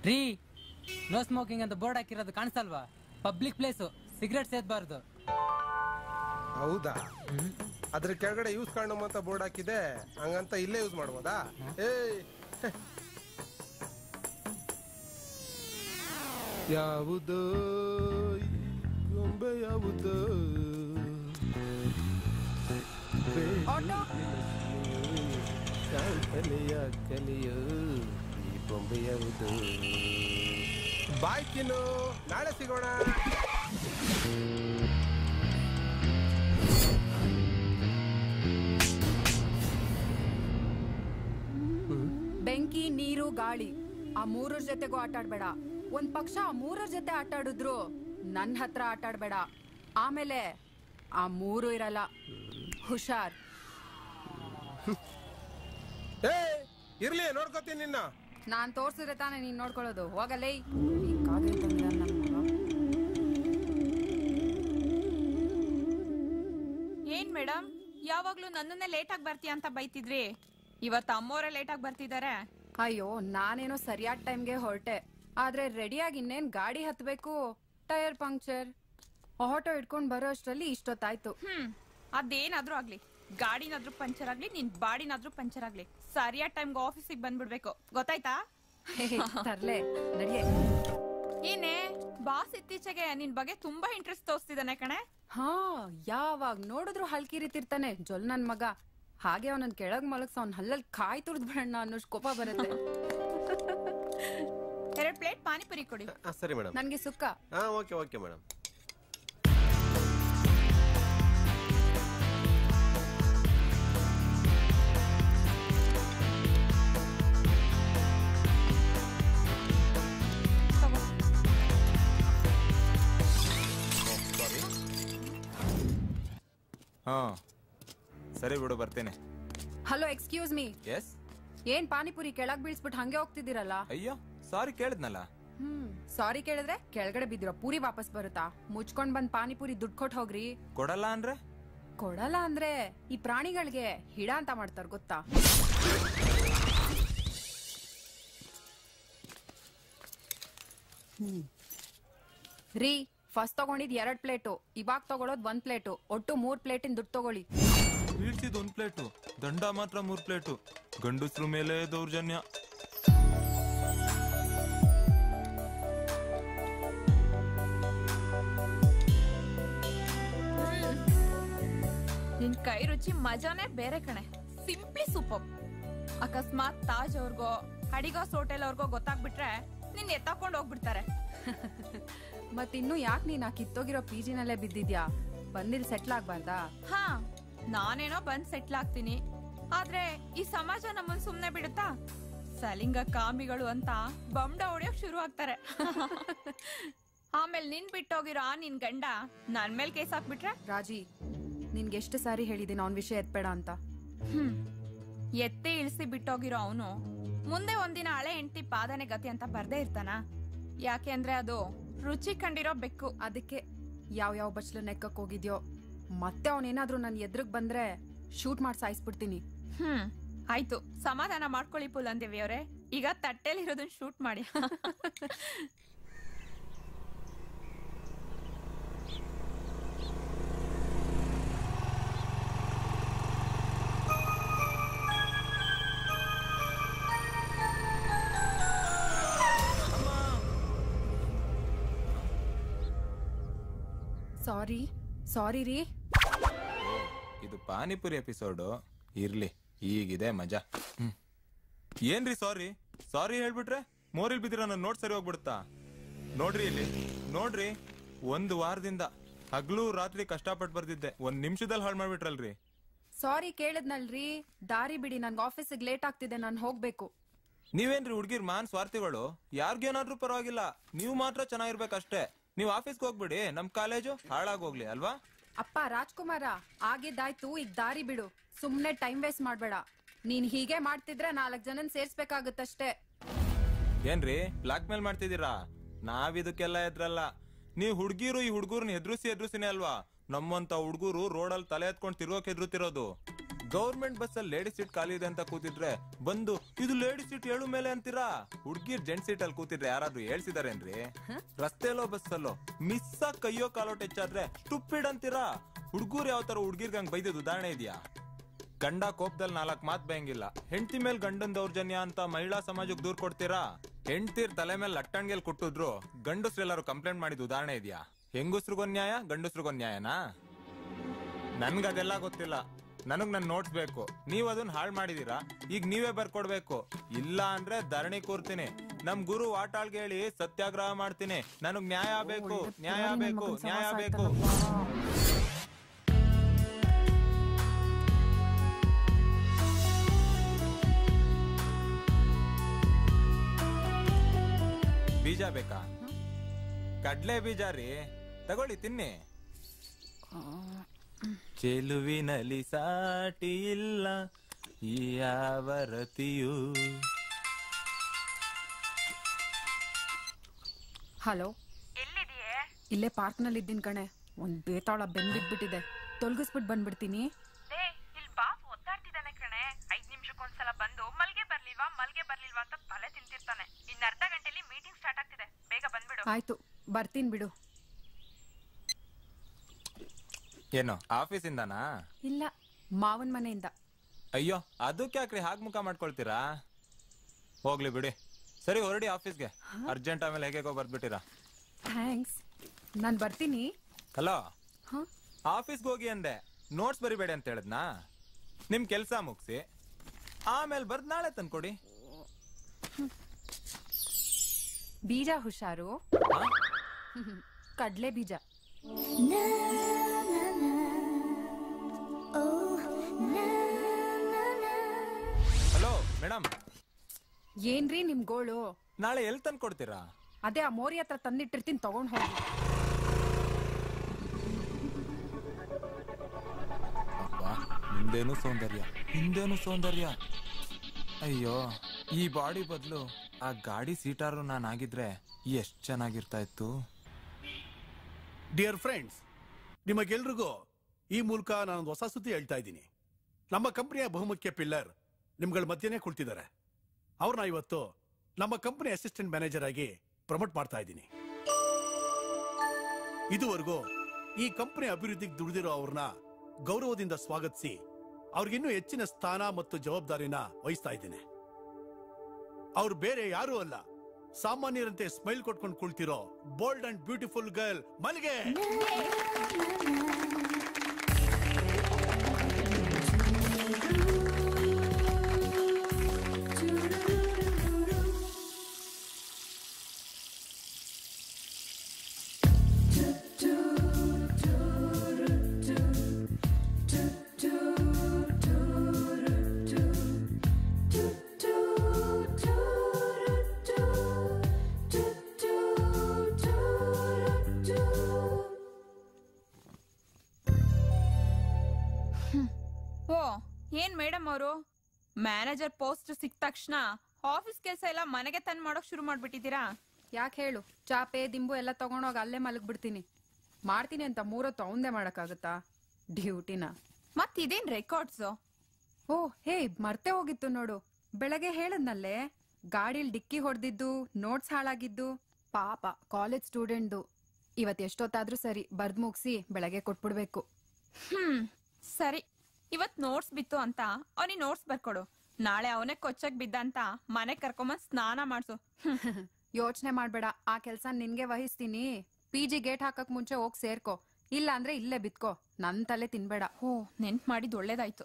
ರೀ no smoking ಅಂತ board ಹಾಕಿರೋದು ಕಾಣಿಸಲ್ವಾ ಪಬ್ಲಿಕ್ ಪ್ಲೇಸು ಸಿಗರೆಟ್ ಸೇದಬಾರ್ದು ಹೌದಾ ಅದ್ರ ಕೆಳಗಡೆ ಯೂಸ್ ಕಾಣುಮ್ ಅಂತ ಬೋರ್ಡ್ ಹಾಕಿದೆ ಹಂಗಂತ ಇಲ್ಲೇ ಯೂಸ್ ಮಾಡ್ಬೋದಾ ಏಯ್ ಯಾವುದೋ ಈ ಗೊಂಬೆ ಯಾವುದೋ ಆಟೋ ಕಲೆಯ ಕಲೆಯೋ ಈ ಬೊಂಬೆ ಯಾವುದು ಬಾಯ್ ಚಿನ್ನು ನಾಳೆ ಸಿಗೋಣ ಬೆಂಕಿ ನೀರು ಗಾಳಿ ಆ ಮೂರರ ಜೊತೆಗೂ ಆಟ ಆಡ್ಬೇಡ ಒಂದ್ ಪಕ್ಷ ಆ ಮೂರರ ಜೊತೆ ಆಟ ಆಡಿದ್ರು ನನ್ ಹತ್ರ ಆಟ ಆಡ್ಬೇಡ ಆಮೇಲೆ ಆ ಮೂರು ಇರಲ್ಲ ಹುಷಾರ್ ಏ ಇರ್ಲಿ ನೋಡ್ಕೋತೀನಿ ನಿನ್ನ ನಾನ್ ತೋರ್ಸಿದ್ರೆ ತಾನೇ ನೀನ್ ನೋಡ್ಕೊಳ್ಳೋದು ಹೋಗಲೇ ಈ ಕಾಗೆ ತಂದಿದಾನ್ ನನ್ ಮಗ. ಏನ್ ಮೇಡಮ್ ಯಾವಾಗ್ಲೂ ನನ್ನನ್ನೇ ಲೇಟ್ ಆಗಿ ಬರ್ತೀಯ ಅಂತ ಬೈತಿದ್ರಿ ಇವತ್ತು ಅಮ್ಮೋರೇ ಲೇಟ್ ಆಗಿ ಬರ್ತಿದ್ದಾರೆ ಅಯ್ಯೋ ನಾನೇನೋ ಸರಿಯಾದ ಟೈಮ್ಗೆ ಹೊರಟೆ ಆದ್ರೆ ರೆಡಿಯಾಗಿ ಇನ್ನೇನ್ ಗಾಡಿ ಹತ್ಬೇಕು ಟೈರ್ ಪಂಕ್ಚರ್ ಆಟೋ ಇಟ್ಕೊಂಡ್ ಬರೋ ಅಷ್ಟ್ರಲ್ಲಿ ಇಷ್ಟೊತ್ತಾಯ್ತು ಹ್ಮ್ ಅದೇನಾದ್ರೂ ಆಗ್ಲಿ ಗಾಡಿನಾದ್ರೂ ಪಂಚರ್ ಆಗ್ಲಿ ನಿನ್ ಬಾಡಿನಾದ್ರೂ ಪಂಚರ್ ಆಗ್ಲಿ ಸರಿಯಾದ ಟೈಮ್ಗೆ ಆಫೀಸಿಗೆ ಬಂದ್ಬಿಡ್ಬೇಕು ಗೊತ್ತಾಯ್ತಾ ತರ್ಲೆ ನಡಿಯೇ ಏನೇ ಬಾಸ್ ಇತ್ತೀಚೆಗೆ ನಿನ್ ಬಗ್ಗೆ ತುಂಬಾ ಇಂಟ್ರೆಸ್ಟ್ ತೋರಿಸ್ತಿದ್ದಾನೆ ಕಣೆ ಹಾ ಯಾವಾಗ ನೋಡಿದ್ರು ಹಲ್ಕಿರಿತಿರ್ತಾನೆ ಜೊಲ್ ನನ್ ಮಗ ಹಾಗೆ ಅವನನ್ ಕೆಳಗ್ ಮಲಗ್ಸ ಅವ್ನ ಹಲ್ಲಲ್ಲಿ ಕಾಯಿ ತುರ್ದ್ ಬಿಡಣ್ಣ ಅನ್ನೋಷ್ಟು ಕೋಪ ಬರುತ್ತೆ ಎರಡ್ ಪ್ಲೇಟ್ ಪಾನಿಪುರಿ ಕೊಡಿ ಆ, ಸರಿ ಮೇಡಮ್ ನನ್ಗೆ ಸುಕ್ಕ ಹಾ ಓಕೆ ಓಕೆ ಮೇಡಮ್ ತಗೋ. ಹಾ ಸರಿ ಬಿಡು ಬರ್ತೇನೆ ಹಲೋ ಎಕ್ಸ್ಕ್ಯೂಸ್ ಮೀ ಎಸ್ ಏನ್ ಪಾನಿಪುರಿ ಕೆಳಗ್ ಬೀಳ್ಸ್ಬಿಟ್ಟು ಹಂಗೆ ಹೋಗ್ತಿದ್ದೀರಲ್ಲ ಅಯ್ಯೋ ಸಾರಿ ಕೇಳಿದ್ನಲ್ಲ ಹ್ಮ್ ಸಾರಿ ಕೇಳಿದ್ರೆ ಕೆಳಗಡೆ ಬಿದ್ದಿರೋ ಪೂರಿ ವಾಪಸ್ ಬರುತ್ತಾ ಮುಚ್ಕೊಂಡ್ ಬಂದ್ ಪಾನಿಪುರಿ ದುಡ್ಡು ಕೊಟ್ಟು ಹೋಗ್ರಿ ಕೊಡಲ್ಲ ಅಂದ್ರೆ ಕೊಡಲ್ಲ ಅಂದ್ರೆ ಈ ಪ್ರಾಣಿಗಳಿಗೆ ಹಿಡ ಅಂತ ಮಾಡ್ತಾರ ಗೊತ್ತಾ ಹ್ಮ್. ರೀ ಫಸ್ಟ್ ತಗೊಂಡಿದ್ ಎರಡ್ ಪ್ಲೇಟು ಇವಾಗ ತಗೊಳೋದ್ ಒಂದ್ ಪ್ಲೇಟು ಒಟ್ಟು ಮೂರ್ ಪ್ಲೇಟಿನ ದುಡ್ಡು ತಗೊಳ್ಳಿ ಬೀಳ್ಸಿದ್ ಒಂದ್ ಪ್ಲೇಟು ದಂಡ ಮಾತ್ರ ಮೂರ್ ಪ್ಲೇಟು ಗಂಡಸ್ರ ಮೇಲೆ ದೌರ್ಜನ್ಯ ನಿನ್ ಕೈ ರುಚಿ ಮಜಾನೇ ಬೇರೆ ಕಣೆ ಸಿಂಪ್ಲಿ ಸೂಪರ್ ಅಕಸ್ಮಾತ್ ತಾಜ್ ಅವ್ರಿಗೋ ಅಡಿಗಾಸ್ ಹೋಟೆಲ್ ಅವ್ರಿಗೋ ಗೊತ್ತಾಗ್ಬಿಟ್ರೆ ನಿನ್ ಎತ್ತಾಕೊಂಡ್ ಹೋಗ್ಬಿಡ್ತಾರೆ ಮತ್ ಇನ್ನು ಯಾಕೆ ನೀನ್ ಆ ಕಿತ್ತೋಗಿರೋ ಪಿ ಜಿನಲ್ಲೇ ಬಿದ್ದಿದ್ಯಾ ಬಂದಿಲ್ ಸೆಟ್ಲ್ ಆಗ್ಬಾರ್ದಾ ಹಾ ನಾನೇನೋ ಬಂದ್ ಸೆಟ್ಲ್ ಆಗ್ತೀನಿ ಆದ್ರೆ ಈ ಸಮಾಜ ನಮ್ಮನ್ ಸುಮ್ನೆ ಬಿಡುತ್ತಾ ಸಲಿಂಗ ಕಾಮಿಗಳು ಅಂತ ಬಂಡ ಹೊಡಿಯೋಕ್ ಶುರು ಆಗ್ತಾರೆ ಆಮೇಲೆ ನಿನ್ ಬಿಟ್ಟೋಗಿರೋ ಆ ನಿನ್ ಗಂಡ ನನ್ ಮೇಲ್ ಕೇಸ್ ಹಾಕ್ಬಿಟ್ರೆ ರಾಜಿ ನಿನ್ಗೆ ಎಷ್ಟು ಸಾರಿ ಹೇಳಿದ್ದೀನಿ ಅವ್ನ್ ವಿಷಯ ಎತ್ಬೇಡ ಅಂತ ಹ್ಮ್ ಎತ್ತಿ ಇಳಿಸಿ ಬಿಟ್ಟೋಗಿರೋ ಅವನು ಮುಂದೆ ಒಂದಿನ ಹಳೆ ಹೆಂಡತಿ ಪಾದನೆ ಗತಿ ಅಂತ ಬರ್ದೇ ಇರ್ತಾನ ಯಾಕೆ ಅಂದ್ರೆ ಅದು ರುಚಿ ಕಂಡಿರೋ ಬೆಕ್ಕು ಅದಕ್ಕೆ ಯಾವ ಯಾವ ಬಚ್ಲು ನೆಕ್ಕಕ್ ಹೋಗಿದ್ಯೋ ಮತ್ತೆ ಅವನೇನಾದ್ರೂ ನನ್ ಎದ್ರಗ್ ಬಂದ್ರೆ ಶೂಟ್ ಮಾಡಿ ಸಾಯಿಸ್ಬಿಡ್ತೀನಿ ಹ್ಮ್ ಆಯ್ತು ಸಮಾಧಾನ ಮಾಡ್ಕೊಳ್ಳಿ ಪುಲಂದೇವಿ ಅವರೇ ಈಗ ತಟ್ಟೆಲಿರೋದನ್ನ ಶೂಟ್ ಮಾಡಿ ಸಾರಿ ಸಾರಿ ರೀ ಇದು ಪಾನಿಪುರಿ ಎಪಿಸೋಡು ಇರ್ಲಿ ಈಗಿದೆ ಮಜಾ ಹ್ಮ್. ಏನ್ರಿ ಸಾರಿ ಸಾರಿ ಹೇಳ್ಬಿಟ್ರೆ ಮೋರಿಲ್ ಬಿದ್ದಿರ ನನ್ನ ನೋಟ್ ಸರಿ ಹೋಗ್ಬಿಡುತ್ತಾ ನೋಡ್ರಿ ಇಲ್ಲಿ ನೋಡ್ರಿ ಒಂದು ವಾರದಿಂದ ಹಗ್ಲು ರಾತ್ರಿ ಕಷ್ಟಪಟ್ಟು ಬರ್ದಿದ್ದೆ ಒಂದ್ ನಿಮಿಷದಲ್ಲಿ ಹಾಳು ಮಾಡ್ಬಿಟ್ರಲ್ರಿ ಸಾರಿ ಕೇಳಿದ್ನಲ್ರಿ ದಾರಿ ಬಿಡಿ ನನ್ಗೆ ಆಫೀಸಿಗೆ ಲೇಟ್ ಆಗ್ತಿದೆ ನಾನು ಹೋಗ್ಬೇಕು ನೀವೇನ್ರಿ ಹುಡ್ಗಿರ್ ಮಾನ್ ಸ್ವಾರ್ಥಿಗಳು ಯಾರ್ಗೇನಾದ್ರೂ ಪರವಾಗಿಲ್ಲ ನೀವು ಮಾತ್ರ ಚೆನ್ನಾಗಿರ್ಬೇಕಷ್ಟೇ ನೀವು ಆಫೀಸ್ಗೆ ಹೋಗ್ಬಿಡಿ ನಮ್ ಕಾಲೇಜು ಹಾಳಾಗೋಗ್ಲಿ ಅಲ್ವಾ ಅಪ್ಪ ರಾಜ್ಕುಮಾರ ಆಗಿದ್ದಾಯ್ತು ಈಗ ದಾರಿ ಬಿಡು ಸುಮ್ನೆ ಟೈಮ್ ವೇಸ್ಟ್ ಮಾಡ್ಬೇಡ ನೀನ್ ಹೀಗೆ ಮಾಡ್ತಿದ್ರೆ ನಾಲ್ಕ್ ಜನನ್ ಸೇರ್ಸ್ಬೇಕಾಗುತ್ತಷ್ಟೇ ಏನ್ರಿ ಬ್ಲಾಕ್ ಮೇಲ್ ಮಾಡ್ತಿದ್ದೀರಾ ನಾವ್ ಇದಕ್ಕೆಲ್ಲ ಎದ್ರಲ್ಲ ನೀವ್ ಹುಡ್ಗಿರು ಈ ಹುಡ್ಗರ್ನ ಎದುರಿಸಿ ಎದುರಿಸಿನೇ ಅಲ್ವಾ ನಮ್ಮಂತ ಹುಡ್ಗರು ರೋಡಲ್ಲಿ ತಲೆ ಎತ್ಕೊಂಡು ತಿರ್ಗೋಕ್ ಎದುರುತ್ತಿರೋದು ಗೌರ್ಮೆಂಟ್ ಬಸ್ ಅಲ್ಲಿ ಲೇಡಿ ಸೀಟ್ ಖಾಲಿ ಇದೆ ಅಂತ ಕೂತಿದ್ರೆ ಬಂದು ಇದು ಲೇಡಿ ಸೀಟ್ ಏಳು ಮೇಲೆ ಅಂತೀರಾ ಹುಡ್ಗಿರ್ ಜೆಂಟ್ ಸೀಟ್ ಅಲ್ಲಿ ಕೂತಿದ್ರೆ ಯಾರಾದ್ರೂ ಹೇಳ್ಸಿದಾರೇನ್ರಿ ರಸ್ತೆಲೋ ಬಸ್ ಅಲ್ಲೋ ಮಿಸ್ ಆಗಿ ಕೈಯೋ ಕಾಲೋ ಟಚ್ ಆದ್ರೆ ಸ್ಟುಪಿಡ್ ಅಂತೀರಾ ಹುಡ್ಗೂರ್ ಯಾವ ತರ ಹುಡ್ಗಿರ್ಗ್ ಹಂಗ್ ಬೈದಿದ್ ಉದಾಹರಣೆ ಇದೆಯಾ ಗಂಡ ಕೋಪದಲ್ಲಿ ನಾಲ್ಕ್ ಮಾತ್ ಬಯಂಗಿಲ್ಲ ಹೆಂಡತಿ ಮೇಲ್ ಗಂಡನ್ ದೌರ್ಜನ್ಯ ಅಂತ ಮಹಿಳಾ ಸಮಾಜಕ್ಕೆ ದೂರ್ ಕೊಡ್ತೀರಾ ಹೆಂಡ್ತಿರ್ ತಲೆ ಮೇಲೆ ಲಟ್ಟಣ್ಗೆಲ್ ಕುಟ್ಟಿದ್ರು ಗಂಡಸ್ರು ಎಲ್ಲಾರು ಕಂಪ್ಲೇಂಟ್ ಮಾಡಿದ ಉದಾಹರಣೆ ಇದೆಯಾ ಹೆಂಗಸ್ರಿಗೊಂದ್ ನ್ಯಾಯ ಗಂಡಸ್ರಿಗೊಂದ್ ನ್ಯಾಯನಾ ನನ್ಗ್ ಅದೆಲ್ಲ ಗೊತ್ತಿಲ್ಲ ನನಗ್ ನನ್ ನೋಟ್ಸ್ ಬೇಕು ನೀವ್ ಅದನ್ನ ಹಾಳ್ ಮಾಡಿದೀರಾ ಈಗ ನೀವೇ ಬರ್ಕೊಡ್ಬೇಕು ಇಲ್ಲ ಅಂದ್ರೆ ಧರಣಿ ಕೂರ್ತೀನಿ ನಮ್ ಗುರು ವಾಟಾಳ್ಗೆ ಹೇಳಿ ಸತ್ಯಾಗ್ರಹ ಮಾಡ್ತೀನಿ ನನಗ್ ನ್ಯಾಯ ಬೇಕು ನ್ಯಾಯ ಬೇಕು ನ್ಯಾಯ ಬೇಕು ಬೀಜ ಬೇಕಾ ಕಡ್ಲೆ ಬೀಜ ರೀ ತಗೊಳ್ಳಿ ತಿನ್ನಿ ಚೆಲುವಿನಲ್ಲಿ ಸಾಟಿ ಇಲ್ಲ ಈ ಯಾವರತಿಯು ಹಲೋ ಇಲ್ಲೇ ಪಾರ್ಕ್ ನಲ್ಲಿ ಇದ್ದೀನಿ ಕಣೆ ಒಂದ್ ಬೇತಾಳ ಬೆಂದ್ಬಿಟ್ಬಿಟ್ಟಿದೆ ತೊಲ್ಗಿಸ್ಬಿಟ್ ಬಂದ್ಬಿಡ್ತೀನಿ ಲೇ ಇಲ್ಲಿ ಬಾಸ್ ಒದ್ದಾಡ್ತಿದ್ದಾನೆ ಕಣೆ ಐದ್ ನಿಮಿಷಕ್ಕೊಂದ್ಸಲ ಬಂದು ಮಲ್ಗೆ ಬರ್ಲಿಲ್ವಾ ಮಲ್ಗೆ ಬರ್ಲಿಲ್ವಾ ಅಂತ ತಲೆ ತಿಂತಿರ್ತಾನೆ ಇನ್ನ ಅರ್ಧ ಗಂಟೆಲಿ ಮೀಟಿಂಗ್ ಸ್ಟಾರ್ಟ್ ಆಗ್ತಿದೆ ಬೇಗ ಬಂದ್ಬಿಡು ಆಯ್ತು ಬರ್ತೀನಿ ಬಿಡು ಏನು ಆಫೀಸಿಂದನಾ ಇಲ್ಲ ಮಾವನ್ ಮನೆಯಿಂದ ಅಯ್ಯೋ ಅದಕ್ಕೆ ಯಾಕ್ರಿ ಹಾಗೆ ಮುಖ ಮಾಡ್ಕೊಳ್ತೀರಾ ಹೋಗ್ಲಿ ಬಿಡಿ ಸರಿ ಹೊರಡಿ ಆಫೀಸ್ಗೆ ಅರ್ಜೆಂಟ್ ಆಮೇಲೆ ಹೇಗೆ ಬರ್ಬಿಟ್ಟಿರಾ ಥ್ಯಾಂಕ್ಸ್ ನಾನು ಬರ್ತೀನಿ ಹಲೋ ಹ ಆಫೀಸ್ಗೆ ಹೋಗಿ ಅಂದೆ ನೋಟ್ಸ್ ಬರಿಬೇಡಿ ಅಂತ ಹೇಳಿದ್ನಾ ನಿಮ್ ಕೆಲ್ಸ ಮುಗಿಸಿ ಆಮೇಲೆ ಬರ್ದ್ ನಾಳೆ ತಂದ್ಕೊಡಿ ಬೀಜ ಹುಷಾರು ಆ? ಕಡ್ಲೆ ಬೀಜ ಹಲೋ ಮೇಡಮ್ ಏನ್ರಿ ನಿಮ್ ಗೋಳು ನಾಳೆ ಎಲ್ಲಿ ತಂದ್ಕೊಡ್ತೀರಾ ಅದೇ ಆ ಮೋರಿ ಹತ್ರ ತಂದಿಟ್ಟಿರ್ತೀನಿ ತಗೊಂಡ್ ಹೋಗಿ ಅಬ್ಬಾ, ಹಿಂದೇನು ಸೌಂದರ್ಯ ಹಿಂದೇನು ಸೌಂದರ್ಯ ಅಯ್ಯೋ ಈ ಬಾಡಿ ಬದಲು ಆ ಗಾಡಿ ಸೀಟಾರು ನಾನಾಗಿದ್ರೆ ಎಷ್ಟ್ ಚೆನ್ನಾಗಿರ್ತಾ ಇತ್ತು ಡಿಯರ್ ಫ್ರೆಂಡ್ಸ್ ನಿಮಗೆಲ್ರಿಗೂ ಈ ಮೂಲಕ ನಾನೊಂದು ಹೊಸ ಸುದ್ದಿ ಹೇಳ್ತಾ ಇದ್ದೀನಿ ನಮ್ಮ ಕಂಪನಿಯ ಬಹುಮುಖ್ಯ ಪಿಲ್ಲರ್ ನಿಮ್ಗಳ ಮಧ್ಯೆನೇ ಕುಳಿತಿದ್ದಾರೆ ಅವ್ರನ್ನ ಇವತ್ತು ನಮ್ಮ ಕಂಪನಿ ಅಸಿಸ್ಟೆಂಟ್ ಮ್ಯಾನೇಜರ್ ಆಗಿ ಪ್ರಮೋಟ್ ಮಾಡ್ತಾ ಇದ್ದೀನಿ ಇದುವರೆಗೂ ಈ ಕಂಪನಿ ಅಭಿವೃದ್ಧಿಗೆ ದುಡಿದಿರೋ ಅವ್ರನ್ನ ಗೌರವದಿಂದ ಸ್ವಾಗತಿಸಿ ಅವ್ರಿಗಿನ್ನೂ ಹೆಚ್ಚಿನ ಸ್ಥಾನ ಮತ್ತು ಜವಾಬ್ದಾರಿನ ವಹಿಸ್ತಾ ಇದ್ದೇನೆ ಅವ್ರು ಬೇರೆ ಯಾರೂ ಅಲ್ಲ ಸಾಮಾನ್ಯರಂತೆ ಸ್ಮೈಲ್ ಕೊಟ್ಕೊಂಡು ಕುಳ್ತಿರೋ ಬೋಲ್ಡ್ ಅಂಡ್ ಬ್ಯೂಟಿಫುಲ್ ಗರ್ಲ್ ಮಲ್ಗೆ ಓ ಏನ್ ಮೇಡಮ್ ಅವರು ಮ್ಯಾನೇಜರ್ ಪೋಸ್ಟ್ ಸಿಕ್ಕ ತಕ್ಷಣ ಆಫೀಸ್ ಕೆಲಸ ಎಲ್ಲ ಮನೆಗೆ ತಂದ್ ಮಾಡೋಕ್ ಶುರು ಮಾಡ್ಬಿಟ್ಟಿದ್ದೀರಾ ಯಾಕೆ ಹೇಳು ಚಾಪೆ ದಿಂಬು ಎಲ್ಲ ತಗೊಂಡೋಗಿ ಅಲ್ಲೇ ಮಲಗ್ಬಿಡ್ತೀನಿ ಮಾಡ್ತೀನಿ ಅಂತ ಮೂರೊತ್ತು ಅವಂದೇ ಮಾಡಕ್ಕಾಗತ್ತಾ ಡ್ಯೂಟಿನ ಮತ್ ಇದೇನ್ ರೆಕಾರ್ಡ್ಸ್ ಓ ಹೇ ಮರ್ತೆ ಹೋಗಿತ್ತು ನೋಡು ಬೆಳಗ್ಗೆ ಹೇಳದ್ನಲ್ಲೇ ಗಾಡಿಲ್ ಡಿಕ್ಕಿ ಹೊಡೆದಿದ್ದು ನೋಟ್ಸ್ ಹಾಳಾಗಿದ್ದು ಪಾಪ ಕಾಲೇಜ್ ಸ್ಟೂಡೆಂಟ್ದು ಇವತ್ ಎಷ್ಟೊತ್ತಾದ್ರೂ ಸರಿ ಬರ್ದ್ ಮುಗಿಸಿ ಬೆಳಗ್ಗೆ ಕೊಟ್ಬಿಡ್ಬೇಕು ಹ್ಮ್ ಸರಿ ಇವತ್ ನೋಟ್ಸ್ ಬಿತ್ತು ಅಂತ ಅವನಿಗೆ ನೋಟ್ಸ್ ಬರ್ಕೊಡು ನಾಳೆ ಅವನೇ ಕೊಚ್ಚಕ್ ಬಿದ್ದ ಅಂತ ಮನೆ ಕರ್ಕೊಂಬಂದ್ ಸ್ನಾನ ಮಾಡ್ಸು ಹ್ಮ್. ಯೋಚನೆ ಮಾಡ್ಬೇಡ ಆ ಕೆಲ್ಸ ನಿನ್ಗೆ ವಹಿಸ್ತೀನಿ ಪಿ ಜಿ ಗೇಟ್ ಹಾಕಕ್ ಮುಂಚೆ ಹೋಗ್ ಸೇರ್ಕೋ ಇಲ್ಲ ಅಂದ್ರೆ ಇಲ್ಲೇ ಬಿತ್ಕೋ ನನ್ ತಲೆ ತಿನ್ಬೇಡ ಓ ನೆನ್ಪ್ ಮಾಡಿದ್ ಒಳ್ಳೇದಾಯ್ತು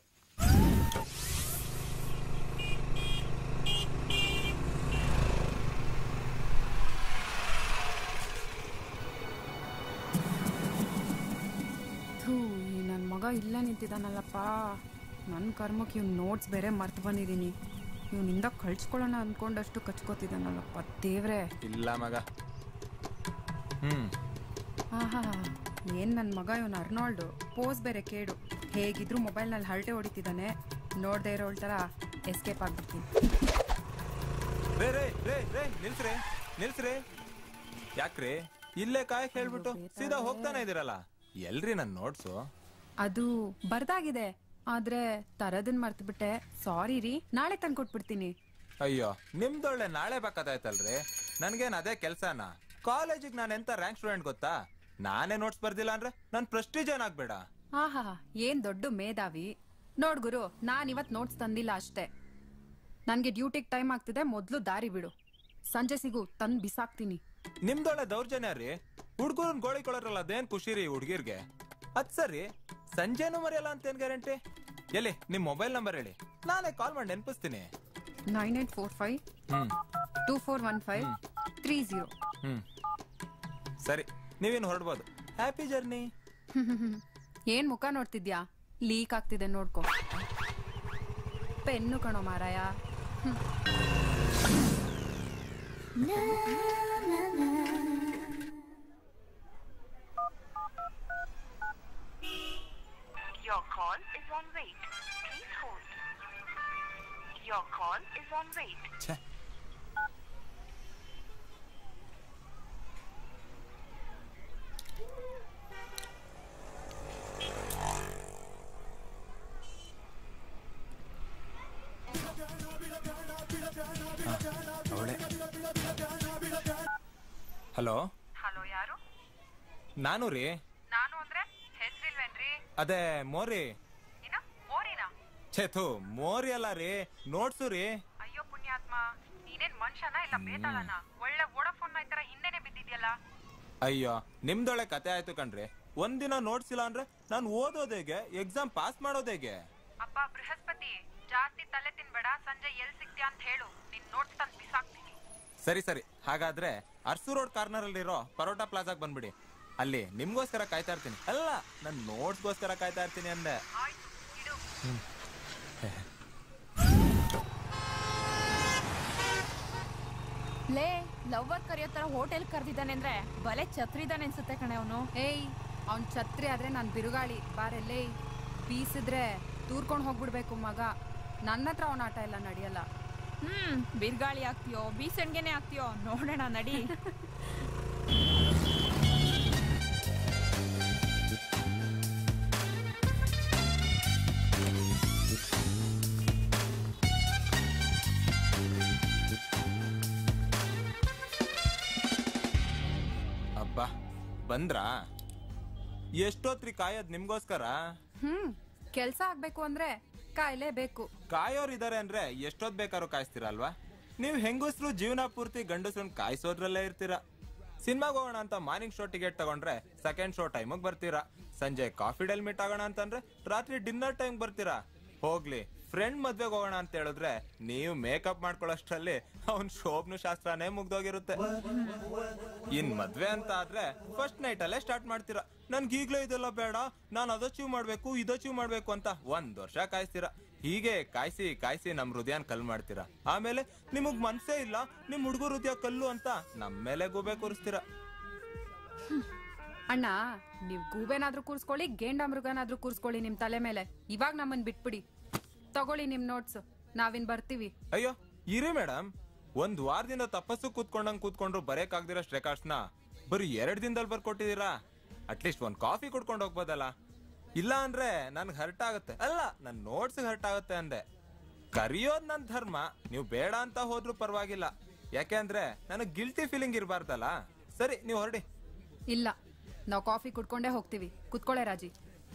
ಥೂ ಈ ನನ್ ಮಗ ಇಲ್ಲೇ ನಿಂತಿದ್ದಾನಲ್ಲಪ್ಪ ನನ್ನ ಕರ್ಮಕ್ಕೆ ಇವ್ನ ನೋಟ್ಸ್ ಬೇರೆ ಮರ್ತು ಬಂದಿದ್ದೀನಿ ಇವನಿಂದ ಕಳ್ಸ್ಕೊಳ್ಳೋಣ ಅನ್ಕೊಂಡಷ್ಟು ಕಚ್ಕೋತಿದ್ದಾನಲ್ಲಪ್ಪ ದೇವ್ರೆ ಇಲ್ಲ ಮಗ ಹ್ಮ್ ಆಹಾ ಏನ್ ನನ್ನ ಮಗ ಇವನ್ ಅರ್ನಾಲ್ಡು ಪೋಸ್ ಬೇರೆ ಕೇಡು ಹೇಗಿದ್ರು ಮೊಬೈಲ್ನಲ್ಲಿ ಹರಟೆ ಹೊಡಿತಿದ್ದಾನೆ ನೋಡ್ದೇ ಇರೋಳ್ ಥರ ಎಸ್ಕೇಪ್ ಆಗ್ಬಿಡ್ತೀನಿ ರೇ ರೇ ರೇ ರೇ ನಿಲ್ಸ್ರಿ ನಿಲ್ಸ್ರಿ ಯಾಕ್ರಿ ಇಲ್ಲೇ ಕಾಯಕ್ ಹೇಳ್ಬಿಟ್ಟು ಸೀದಾ ಹೋಗ್ತಾನೆ ಇದೀರಲ್ಲ ಎಲ್ರಿ ನನ್ ನೋಟ್ಸು ಅದು ಬರ್ದಾಗಿದೆ ಆದ್ರೆ ತರದನ್ ಮರ್ತ್ಬಿಟ್ಟೆ ಸಾರಿ ರೀ ನಾಳೆ ತಂದ್ಕೊಟ್ಬಿಡ್ತೀನಿ ಅಯ್ಯೋ ನಿಮ್ದೊಳ್ಳೆ ನಾಳೆ ಬೇಕಾದಾಯ್ತಲ್ರಿ ನನ್ಗೇನ್ ಅದೇ ಕೆಲ್ಸನ ಕಾಲೇಜಿಗೆ ನಾನು ಎಂತ ರ್ಯಾಂಕ್ ಸ್ಟೂಡೆಂಟ್ ಗೊತ್ತಾ ನಾನೇ ನೋಟ್ಸ್ ಬರ್ದಿಲ್ಲ ಅಂದ್ರೆ ನನ್ ಪ್ರೆಸ್ಟೀಜ್ ಏನಾಗ್ಬೇಡ ಆಹಾ ಏನ್ ದೊಡ್ಡ ಮೇಧಾವಿ ನೋಡ್ ಗುರು ನಾನ್ ಇವತ್ ನೋಟ್ಸ್ ತಂದಿಲ್ಲ ಅಷ್ಟೇ ನನ್ಗೆ ಡ್ಯೂಟಿಗ್ ಟೈಮ್ ಆಗ್ತಿದೆ ಮೊದ್ಲು ದಾರಿ ಬಿಡು ಸಂಜೆ ಸಿಗು ತಂದ್ ಬಿಸಾಕ್ತೀನಿ ನಿಮ್ದೊಳ್ಳೆ ದೌರ್ಜನ್ಯ ರೀ ಹುಡ್ಗರನ್ ಗೋಳಿ ಕೊಳರಲ್ಲ ಅದೇನ್ ಖುಷಿ ರೀ ಹುಡ್ಗಿರ್ಗೆ ಅದ್ ಸರಿ ಸಂಜೆನೂ ಮರೆಯಲ್ಲ ಅಂತ ಏನ್ ಗ್ಯಾರಂಟಿ ಎಲ್ಲಿ ನಿಮ್ ಮೊಬೈಲ್ ನಂಬರ್ ಹೇಳಿ ನಾನೇ ಕಾಲ್ ಮಾಡಿ ನೆನಪಿಸ್ತೀನಿ nine eight four five hmm two four one five three zero hmm ಸರಿ ನೀವೇನು ಹೊರಡ್ಬೋದು ಹ್ಯಾಪಿ ಜರ್ನಿ ಏನ್ ಮುಖ ನೋಡ್ತಿದ್ಯಾ ಲೀಕ್ ಆಗ್ತಿದೆ ನೋಡ್ಕೊ ಪೆನ್ನು ಕಣೋ ಮಾರಾಯ ಹ್ಮ್. Your call is on wait. Please hold. Your call is on wait. ಛೇ ಅವಳೆ ಹಲೋ ಹಲೋ ಯಾರು ನಾನು ರೀ ನಾನು ಅಂದ್ರೆ ಹೆಸರಿಲ್ವೇನ್ರಿ ಅದೇ ಮೋರಿ ಇನ್ನ ಮೋರಿನಾ ಛೇತು ಮೋರಿ ಅಲ್ಲ ರೀ ನೋಡ್ಸು ರೀ ಅಯ್ಯೋ ಪುಣ್ಯಾತ್ಮ ನೀನೇನ್ ಮನುಷ್ಯನ ಇಲ್ಲ ಬೇತಾಳನ ಒಳ್ಳೆ ವೋಡಫೋನ್ ತರ ಹಿಂದೆನೆ ಬಿದ್ದಿದ್ಯಲ್ಲ ಅಯ್ಯೋ ನಿಮ್ದೊಳೆ ಕತೆ ಆಯ್ತು ಕಣ್ರಿ ಒಂದಿನ ನೋಡ್ಸಿಲ್ಲ ಅಂದ್ರೆ ನಾನು ಓದೋದ್ ಹೇಗೆ ಎಕ್ಸಾಮ್ ಪಾಸ್ ಮಾಡೋದ್ ಹೇಗೆ ಅಪ್ಪ ಬೃಹಸ್ಪತಿ ಜಾಸ್ತಿ ತಲೆ ತಿನ್ಬೇಡ ಸಂಜೆ ಎಲ್ ಸಿಗ್ತೀಯ ಅಂತ ಹೇಳು ನಿನ್ ನೋಟ್ಸ್ ತಂದ್ ಬಿಸಾಕ್ತೀನಿ ಸರಿ ಸರಿ ಹಾಗಾದ್ರೆ ಅರ್ಸು ರೋಡ್ ಕಾರ್ನರ್ ಅಲ್ಲಿರೋ ಪರೋಟಾ ಪ್ಲಾಜಾಗ್ ಬಂದ್ಬಿಡಿ ಅಲ್ಲಿ ನಿಮ್ಗೋಸ್ಕರ ಕಾಯ್ತಾ ಇರ್ತೀನಿ ಅಲ್ಲ ನನ್ ನೋಟ್ಸ್ಗೋಸ್ಕರ ಕಾಯ್ತಾ ಇರ್ತೀನಿ ಅಂದೆ ಆಯ್ತು ಇಡು ಲೇ ಲವ್ವರ್ ಕರೆಯೋ ತರ ಹೋಟೆಲ್ ಕರ್ದಿದ್ದಾನೆ ಅಂದ್ರೆ ಬಲೆ ಛತ್ರಿದಾನೆ ಅನ್ಸುತ್ತೆ ಕಣೆ ಅವನು ಏಯ್ ಅವ್ನ್ ಛತ್ರಿ ಆದ್ರೆ ನಾನ್ ಬಿರುಗಾಳಿ ಬಾರೆಲ್ಲೇ ಬೀಸಿದ್ರೆ ತೂರ್ಕೊಂಡ್ ಹೋಗ್ಬಿಡ್ಬೇಕು ಮಗ ನನ್ನ ಹತ್ರ ಅವನ ಆಟ ಎಲ್ಲ ನಡೆಯಲ್ಲ ಹ್ಮ್ ಬಿರ್ಗಾಳಿ ಆಗ್ತೀಯೋ ಬೀಸಣ್ಗೆನೆ ಆಗ್ತೀಯೋ ನೋಡೋಣ ನಡಿ ಅಬ್ಬಾ ಬಂದ್ರಾ ಎಷ್ಟೊತ್ರಿ ಕಾಯೋದ್ ನಿಮ್ಗೋಸ್ಕರ ಹ್ಮ್ ಕೆಲ್ಸ ಆಗ್ಬೇಕು ಅಂದ್ರೆ ಕಾಯ್ಲೇಬೇಕು ಕಾಯೋರ್ ಇದಾರೆ ಅಂದ್ರೆ ಎಷ್ಟೊತ್ ಬೇಕಾದ್ರೂ ಕಾಯಿಸ್ತೀರಲ್ವಾ ನೀವು ಹೆಂಗಸ್ರು ಜೀವನ ಪೂರ್ತಿ ಗಂಡಸ್ರನ್ ಕಾಯಿಸೋದ್ರಲ್ಲೇ ಇರ್ತೀರಾ ಸಿನಿಮಾಗ್ ಹೋಗೋಣ ಅಂತ ಮಾರ್ನಿಂಗ್ ಶೋ ಟಿಕೆಟ್ ತಗೊಂಡ್ರೆ ಸೆಕೆಂಡ್ ಶೋ ಟೈಮಿಗೆ ಬರ್ತೀರಾ ಸಂಜೆ ಕಾಫಿ ಡೇಲ್ ಮೀಟ್ ಆಗೋಣ ಅಂತಂದ್ರೆ ರಾತ್ರಿ ಡಿನ್ನರ್ ಟೈಮ್ ಬರ್ತೀರಾ ಹೋಗ್ಲಿ ಫ್ರೆಂಡ್ ಮದ್ವೆಗೆ ಹೋಗೋಣ ಅಂತ ಹೇಳಿದ್ರೆ ನೀವು ಮೇಕಪ್ ಮಾಡ್ಕೊಳ್ಳೋಷ್ಟ್ರಲ್ಲಿ ಅವ್ನ್ ಶೋಭನು ಶಾಸ್ತ್ರನೇ ಮುಗ್ದೋಗಿರುತ್ತೆ ಇನ್ ಮದ್ವೆ ಅಂತ ಆದ್ರೆ ಫಸ್ಟ್ ನೈಟ್ ಅಲ್ಲೇ ಸ್ಟಾರ್ಟ್ ಮಾಡ್ತೀರಾ ನನ್ಗೆ ಈಗ್ಲೇ ಇದೆಲ್ಲ ಬೇಡ ನಾನು ಅದು ಅಚೀವ್ ಮಾಡ್ಬೇಕು ಇದು ಅಚೀವ್ ಮಾಡ್ಬೇಕು ಅಂತ ಒಂದ್ ವರ್ಷ ಕಾಯ್ಸ್ತೀರಾ ಹೀಗೆ ಕಾಯ್ಸಿ ಕಾಯ್ಸಿ ನಮ್ ಹೃದಯನ್ ಕಲ್ ಮಾಡ್ತೀರಾ ಆಮೇಲೆ ನಿಮಗ್ ಮನ್ಸೇ ಇಲ್ಲ ನಿಮ್ ಹುಡುಗರು ಹೃದಯ ಕಲ್ಲು ಅಂತ ನಮ್ ಮೇಲೆ ಗೂಬೆ ಕೂರಿಸ್ತೀರಾ ಅಣ್ಣ ನೀವ್ ಗೂಬೆನಾದ್ರೂ ಕೂರ್ಸ್ಕೊಳ್ಳಿ ಗೇಂಡ ಮೃಗನಾದ್ರೂ ಕೂರ್ಸ್ಕೊಳ್ಳಿ ನಿಮ್ ತಲೆ ಮೇಲೆ ಇವಾಗ ನಮ್ಮನ್ ಬಿಟ್ಬಿಡಿ ತಗೊಳ್ಳಿ ನಿಮ್ ನೋಟ್ಸ್ ನಾವಿನ್ ಬರ್ತೀವಿ ಅಯ್ಯೋ ಇರಿ ಮೇಡಮ್ ಒಂದ್ ವಾರದಿಂದ ತಪಸ್ಸು ಕೂತ್ಕೊಂಡಂಗ್ ಕೂತ್ಕೊಂಡ್ರು ಬರೆಯಕ್ಕಾಗ್ದಿರೋ ನ ಬರೀ ಎರಡ್ ದಿನದಲ್ಲಿ ಬರ್ಕೊಟ್ಟಿದೀರಾ ಅಟ್ಲೀಸ್ಟ್ ಒಂದ್ ಕಾಫಿ ಕುಡ್ಕೊಂಡು ಹೋಗ್ಬೋದಲ್ಲ ಇಲ್ಲ ಅಂದ್ರೆ ನನ್ಗೆ ಹರ್ಟ್ ಆಗುತ್ತೆ ಅಲ್ಲ ನನ್ ನೋಟ್ಸ್ ಹರ್ಟ್ ಆಗುತ್ತೆ ಅಂದೆ ಕರಿಯೋದ್ ನನ್ ಧರ್ಮ ನೀವು ಬೇಡ ಅಂತ ಹೋದ್ರೂ ಪರವಾಗಿಲ್ಲ ಯಾಕೆ ಅಂದ್ರೆ ನನಗ್ ಗಿಲ್ಟಿ ಫೀಲಿಂಗ್ ಇರಬಾರ್ದಲ್ಲ ಸರಿ ನೀವು ಹೊರಡಿ ಇಲ್ಲ ನಾವ್ ಕಾಫಿ ಕುಡ್ಕೊಂಡೇ ಹೋಗ್ತೀವಿ ಕುತ್ಕೊಳ್ಳೆ ರಾಜಿ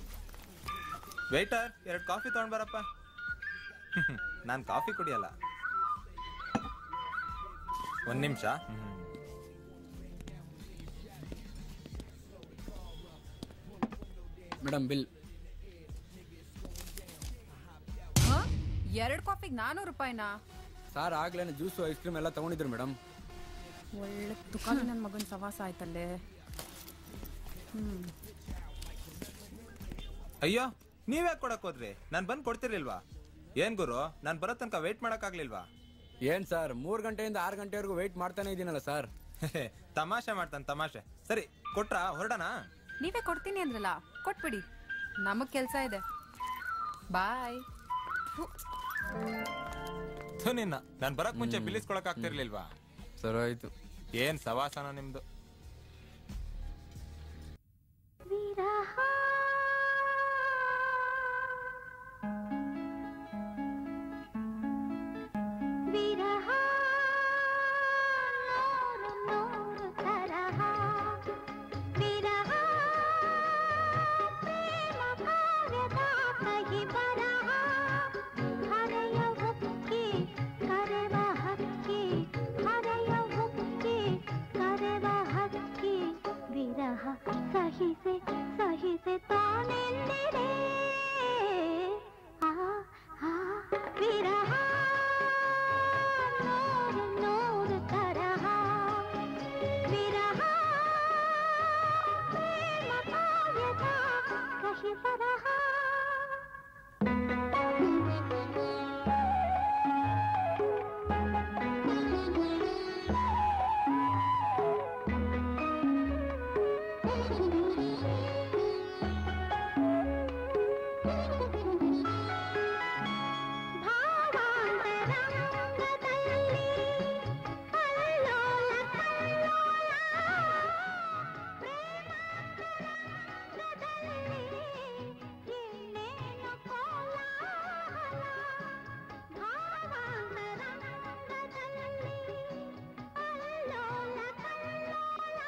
ವೇಟರ್ ಎರಡ್ ಕಾಫಿ ತಗೊಂಡ್ ಬರಪ್ಪ ನಾನ್ ಕಾಫಿ ಕುಡಿಯಲ್ಲ ಒಂದ್ ನಿಮಿಷ ಮೇಡಮ್ ಬಿಲ್ ಹ? ಎರಡ್ ಕಾಫಿಗ್ ನಾನೂರು ರೂಪಾಯಿನಾ ಸಾರ್ ಆಗ್ಲೇನೆ ಜ್ಯೂಸು ಐಸ್ ಕ್ರೀಮ್ ಎಲ್ಲ ತಗೊಂಡಿದ್ರು ಮೇಡಮ್ ಒಳ್ಳೆ ತುಕಾಲಿ ನನ್ ಮಗನ್ ಸವಾಸ ಆಯ್ತಲ್ಲೇ ಹ್ಮ್ ಅಯ್ಯೋ ನೀವ್ಯಾಕೆ ಕೊಡಕ್ ಹೋದ್ರಿ ನಾನ್ ಬಂದ್ ಕೊಡ್ತಿರ್ಲಿಲ್ವಾ ಏನ್ ಗುರು ನಾನ್ ಬರೋ ತನಕ ವೇಟ್ ಮಾಡಕ್ ಆಗ್ಲಿಲ್ವಾ ಏನ್ ಸರ್ ಮೂರ್ ಗಂಟೆಯಿಂದ ಆರು ಗಂಟೆವರೆಗೂ ವೆಯ್ಟ್ ಮಾಡ್ತಾನೆ ಇದೀನಲ್ಲ ಸರ್ ತಮಾಷೆ ಮಾಡ್ತಾನೆ ತಮಾಷೆ ಸರಿ ಕೊಟ್ರಾ ಹೊರಡಣ ನೀವೇ ಕೊಡ್ತೀನಿ ಅಂದ್ರಲ್ಲ ಕೊಟ್ಬಿಡಿ ನಮಗ್ ಕೆಲ್ಸ ಇದೆ ಬಾಯ್ ಥು ನಿನ್ನ ನಾನ್ ಬರಕ್ ಮುಂಚೆ ಬಿಲ್ಲಿಸ್ಕೊಳಕ್ ಆಗ್ತಿರ್ಲಿಲ್ವಾ ಸರ್ ಆಯ್ತು ಏನ್ ಸವಾಸನ ನಿಮ್ದು ಸಹಿಸೆ ಸಹಿಸೆ ತಾನೆಂದಿರೆ ಆ ಆ ವಿರಹ ನೂರು ನೂರು ತರಹ ವಿರಹ ಪ್ರೇಮ ಕಾವ್ಯದ ಕಹಿ ಬರಹ ಭಾವಾಂತರಂಗದಲ್ಲಿ ಅಲ್ಲೋಲ ಕಲ್ಲೋಲ ಪ್ರೇಮಾಂತರಂಗದಲ್ಲಿ ಇನ್ನೇನು ಕೋಲಾಹಲ ಭಾವಾಂತರಂಗದಲ್ಲಿ ಅಲ್ಲೋಲ ಕಲ್ಲೋಲ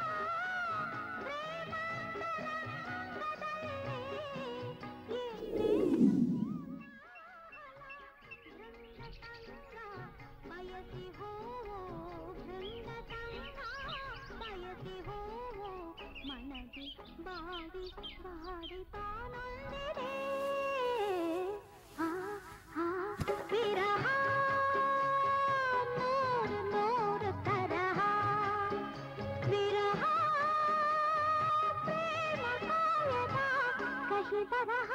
ಬಯಸಿ ಹೋವೋ ಬೃಂದತಂಗ ಬಯಸಿ ಹೋವೋ ಮನದಿ ಬಾಡಿ ಬಾಡಿ ತಾನೊಂದಿದೆ ಆ ಆ ವಿರಹ ನೂರು ನೂರು ತರಹ ವಿರಹ ಪ್ರೇಮ ಕಾವ್ಯದ ಕಹಿ ಬರಹ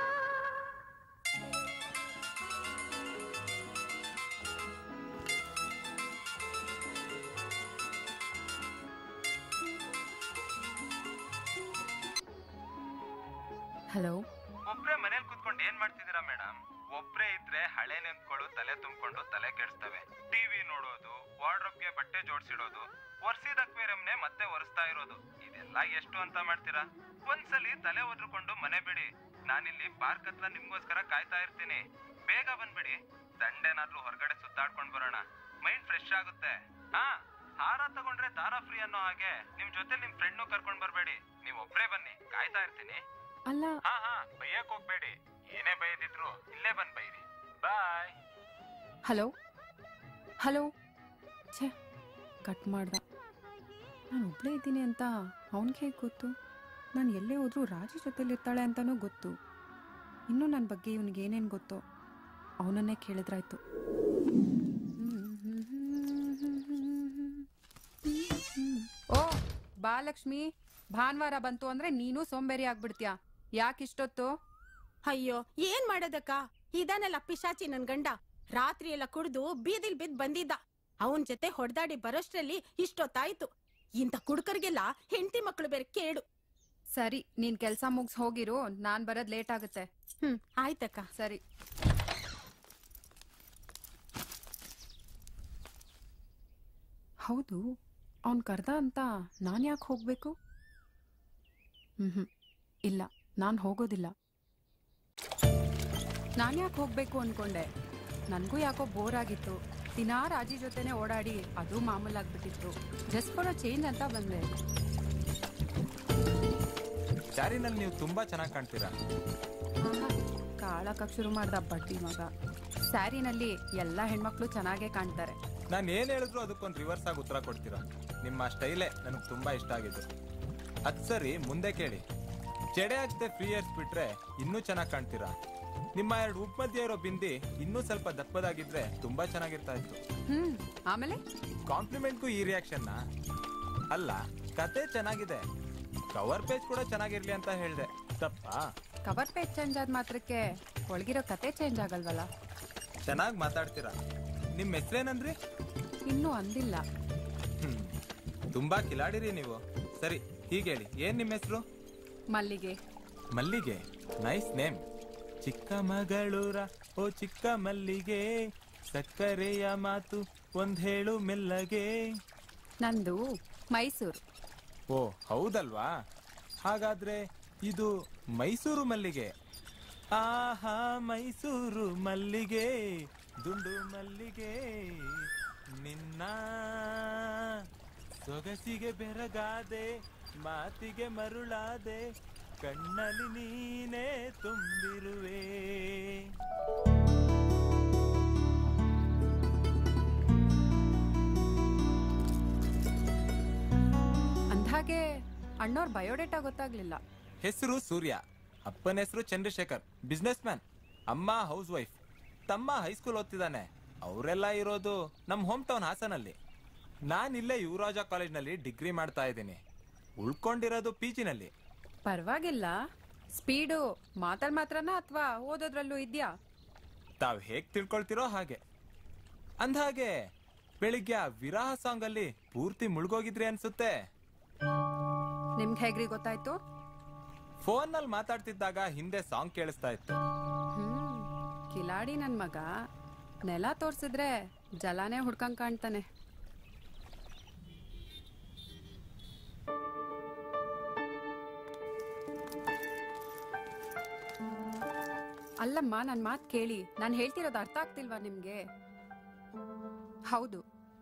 ಹಲೋ ಒಬ್ರೇ ಮನೇಲಿ ಕುತ್ಕೊಂಡು ಏನ್ ಮಾಡ್ತಿದ್ದೀರಾ ಮೇಡಮ್ ಒಬ್ರೇ ಇದ್ರೆ ಹಳೆ ನೆನ್ಸ್ಗಳು ತಲೆ ತುಂಬಿಕೊಂಡು ತಲೆ ಕೆಡಿಸ್ತವೆ ಟಿವಿ ನೋಡೋದು ವಾರ್ಡ್ರೋಬ್ಗೆ ಬಟ್ಟೆ ಜೋಡಿಸಿಡೋದು ಒರ್ಸಿದ ಅಕ್ವೇರಿಯಂನೇ ಮತ್ತೆ ಒರೆಸ್ತಾ ಇರೋದು ಇದೆಲ್ಲ ಎಷ್ಟು ಅಂತ ಮಾಡ್ತೀರಾ ಒಂದ್ಸಲಿ ತಲೆ ಒದ್ರುಕೊಂಡು ಮನೆ ಬಿಡಿ ನಾನಿಲ್ಲಿ ಪಾರ್ಕ್ ಹತ್ರ ನಿಮ್ಗೋಸ್ಕರ ಕಾಯ್ತಾ ಇರ್ತೀನಿ ಬೇಗ ಬಂದ್ಬಿಡಿ ಸಂಡೇನಾದ್ರೂ ಹೊರಗಡೆ ಸುತ್ತಾಡ್ಕೊಂಡ್ ಬರೋಣ ಮೈಂಡ್ ಫ್ರೆಶ್ ಆಗುತ್ತೆ ಹಾ ಹಾರ ತಗೊಂಡ್ರೆ ದಾರ ಫ್ರೀ ಅನ್ನೋ ಹಾಗೆ ನಿಮ್ ಜೊತೆ ನಿಮ್ ಫ್ರೆಂಡ್ನು ಕರ್ಕೊಂಡ್ ಬರ್ಬೇಡಿ ನೀವ್ ಒಬ್ರೇ ಬನ್ನಿ ಕಾಯ್ತಾ ಇರ್ತೀನಿ ಅಲ್ಲ ಹಾ ಹಾ ಬೈಯಕ್ ಹೋಗ್ಬೇಡಿ ಏನೇ ಬೈದಿದ್ರು ಇಲ್ಲೇ ಬಂದ್ ಬೈರಿ ಬಾಯ್ ಹಲೋ ಹಲೋ ಛೇ ಕಟ್ ಮಾಡ್ದ ನಾನು ಒಬ್ಬಳೇ ಇದ್ದೀನಿ ಅಂತ ಅವನಿಗೆ ಹೇಗೆ ಗೊತ್ತು ನಾನು ಎಲ್ಲೇ ಹೋದ್ರೂ ರಾಜಿ ಜೊತೆಲಿ ಇರ್ತಾಳೆ ಅಂತಲೂ ಗೊತ್ತು ಇನ್ನೂ ನನ್ನ ಬಗ್ಗೆ ಇವನಿಗೆ ಏನೇನು ಗೊತ್ತೋ ಅವನನ್ನೇ ಕೇಳಿದ್ರಾಯ್ತು ಓ ಬಾ ಲಕ್ಷ್ಮಿ ಭಾನುವಾರ ಬಂತು ಅಂದ್ರೆ ನೀನು ಸೋಂಬೇರಿ ಆಗ್ಬಿಡ್ತೀಯಾ ಯಾಕಿಷ್ಟೊತ್ತು ಅಯ್ಯೋ ಏನ್ ಮಾಡೋದಕ್ಕ ಇದಾನಲ್ಲ ಪಿಶಾಚಿ ನನ್ ಗಂಡ ರಾತ್ರಿ ಎಲ್ಲ ಕುಡ್ದು ಬೀದಿಲ್ ಬಿದ್ ಬಂದಿದ್ದ ಅವನ್ ಜೊತೆ ಹೊಡೆದಾಡಿ ಬರೋಷ್ಟ್ರಲ್ಲಿ ಇಷ್ಟೊತ್ತಾಯ್ತು ಇಂಥ ಕುಡ್ಕರ್ಗೆಲ್ಲ ಹೆಂಡತಿ ಮಕ್ಕಳು ಬೇರೆ ಕೇಡು ಸರಿ ನೀನ್ ಕೆಲ್ಸ ಮುಗ್ಸ್ ಹೋಗಿರು ನಾನ್ ಬರೋದ್ ಲೇಟ್ ಆಗುತ್ತೆ ಹ್ಮ್ ಆಯ್ತಕ್ಕ ಸರಿ ಹೌದು ಅವನ್ ಕರ್ದ ಅಂತ ನಾನ್ ಯಾಕೆ ಹೋಗ್ಬೇಕು ಹ್ಮ್ ಹ್ಮ್ ಇಲ್ಲ ನಾನ್ ಹೋಗೋದಿಲ್ಲ ನಾನ್ ಯಾಕೆ ಹೋಗ್ಬೇಕು ಅನ್ಕೊಂಡೆ ನನಗೂ ಯಾಕೋ ಬೋರ್ ಆಗಿತ್ತು ದಿನಾ ರಾಜಿ ಜೊತೆನೆ ಓಡಾಡಿ ಅದು ಮಾಮೂಲಾಗ್ಬಿಟ್ಟಿತ್ತು ಜಸ್ಟ್ ಫಾರ್ ಅ ಚೇಂಜ್ ಅಂತ ಬಂದೆ ಸ್ಯಾರಿನಲ್ಲಿ ನೀವು ತುಂಬಾ ಚೆನ್ನಾಗಿ ಕಾಣ್ತೀರಾ ಆಹಾ, ಕಾಳಕಕ್ ಶುರು ಮಾಡ್ದ ಬಡ್ಡಿ ಮಗ ಸ್ಯಾರಿನಲ್ಲಿ ಎಲ್ಲ ಹೆಣ್ಮಕ್ಳು ಚೆನ್ನಾಗೇ ಕಾಣ್ತಾರೆ ನಾನು ಏನ್ ಹೇಳಿದ್ರು ಅದಕ್ಕೊಂದು ರಿವರ್ಸ್ ಆಗಿ ಉತ್ತರ ಕೊಡ್ತೀರಾ ನಿಮ್ಮ ಸ್ಟೈಲೇ ನನಗೆ ತುಂಬಾ ಇಷ್ಟ ಆಗಿದ್ದು ಅದ್ ಸರಿ ಮುಂದೆ ಕೇಳಿ ಜಡೆ ಹಚ್ಚದೆ ಫ್ರೀ ಏರ್ಸ್ ಬಿಟ್ರೆ ಇನ್ನೂ ಚೆನ್ನಾಗಿ ಕಾಣ್ತೀರಾ ನಿಮ್ಮ ಎರಡು ಉಪ್ ಮಧ್ಯೆ ಇರೋ ಬಿಂದಿ ಇನ್ನೂ ಸ್ವಲ್ಪ ದಪ್ಪದಾಗಿದ್ರೆ ತುಂಬಾ ಚೆನ್ನಾಗಿರ್ತಾ ಇತ್ತು ಹ್ಮ್ ಆಮೇಲೆ ಕಾಂಪ್ಲಿಮೆಂಟ್ಗೂ ಈ ರಿಯಾಕ್ಷನ್ನ ಅಲ್ಲ ಕತೆ ಚೆನ್ನಾಗಿದೆ ಕವರ್ ಪೇಜ್ ಕೂಡ ಚೆನ್ನಾಗಿರ್ಲಿ ಅಂತ ಹೇಳ್ದೆ ತಪ್ಪಾ ಕವರ್ ಪೇಜ್ ಚೇಂಜ್ ಆದ ಮಾತ್ರಕ್ಕೆ ಒಳಗಿರೋ ಕತೆ ಚೇಂಜ್ ಆಗಲ್ವಲ್ಲ ಚೆನ್ನಾಗಿ ಮಾತಾಡ್ತೀರಾ ನಿಮ್ಮ ಹೆಸ್ರೇನಂದ್ರಿ ಇನ್ನೂ ಅಂದಿಲ್ಲ ಹ್ಮ್ ತುಂಬಾ ಕಿಲಾಡಿರಿ ನೀವು ಸರಿ ಹೀಗೆ ಹೇಳಿ ಏನ್ ನಿಮ್ಮ ಹೆಸರು ಮಲ್ಲಿಗೆ ಮಲ್ಲಿಗೆ ನೈಸ್ ನೇಮ್ ಚಿಕ್ಕಮಗಳೂರ ಓ ಚಿಕ್ಕ ಮಲ್ಲಿಗೆ ಸಕ್ಕರೆಯ ಮಾತು ಒಂದ್ ಹೇಳು ಮೆಲ್ಲಗೆ ನಂದು ಮೈಸೂರು ಓ ಹೌದಲ್ವಾ ಹಾಗಾದ್ರೆ ಇದು ಮೈಸೂರು ಮಲ್ಲಿಗೆ ಆಹಾ ಮೈಸೂರು ಮಲ್ಲಿಗೆ ದುಂಡು ಮಲ್ಲಿಗೆ ನಿನ್ನ ಸೊಗಸಿಗೆ ಬೆರಗಾದೆ ಮಾತಿಗೆ ಮರುಳಾದೆ ಕಣ್ಣಲ್ಲಿ ನೀನೇ ತುಂಬಿರುವೆ ಅಂದ್ಹಾಗೆ ಅಣ್ಣವ್ರ ಬಯೋಡೇಟಾ ಗೊತ್ತಾಗ್ಲಿಲ್ಲ ಹೆಸರು ಸೂರ್ಯ ಅಪ್ಪನ ಹೆಸರು ಚಂದ್ರಶೇಖರ್ ಬಿಸ್ನೆಸ್ ಮ್ಯಾನ್ ಅಮ್ಮ ಹೌಸ್ ವೈಫ್ ತಮ್ಮ ಹೈಸ್ಕೂಲ್ ಓದ್ತಿದ್ದಾನೆ ಅವರೆಲ್ಲ ಇರೋದು ನಮ್ಮ ಹೋಮ್ ಟೌನ್ ಹಾಸನಲ್ಲಿ ನಾನು ಇಲ್ಲೇ ಯುವರಾಜ ಕಾಲೇಜ್ನಲ್ಲಿ ಡಿಗ್ರಿ ಮಾಡ್ತಾ ಇದ್ದೀನಿ ಉಳ್ಕೊಂಡಿರೋದು ಪಿ ಜಿನಲ್ಲಿ ಪರವಾಗಿಲ್ಲ ಸ್ಪೀಡು ಮಾತಲ್ ಮಾತ್ರನಾ ಅಥವಾ ಓದೋದ್ರಲ್ಲೂ ಇದ್ಯಾ ತಾವ್ ಹೇಗ್ ತಿಳ್ಕೊಳ್ತಿರೋ ಹಾಗೆ ಅಂದ್ಹಾಗೆ ಬೆಳಿಗ್ಗೆ ಆ ವಿರಾಹ ಸಾಂಗ್ ಅಲ್ಲಿ ಪೂರ್ತಿ ಮುಳುಗೋಗಿದ್ರಿ ಅನ್ಸುತ್ತೆ ನಿಮ್ಗೆ ಹೇಗ್ರಿ ಗೊತ್ತಾಯ್ತು ಫೋನ್ ನಲ್ಲಿ ಮಾತಾಡ್ತಿದ್ದಾಗ ಹಿಂದೆ ಸಾಂಗ್ ಕೇಳಿಸ್ತಾ ಇತ್ತು ಹ್ಮ್ ಕಿಲಾಡಿ ನನ್ ಮಗ ನೆಲ ತೋರ್ಸಿದ್ರೆ ಜಲಾನೇ ಹುಡ್ಕಂಗ್ ಕಾಣ್ತಾನೆ ಅಲ್ಲಮ್ಮ ನನ್ ಮಾತ್ ಕೇಳಿ ನಾನ್ ಹೇಳ್ತಿರೋದು ಅರ್ಥ ಆಗ್ತಿಲ್ವಾ ನಿಮ್ಗೆ ಹೌದು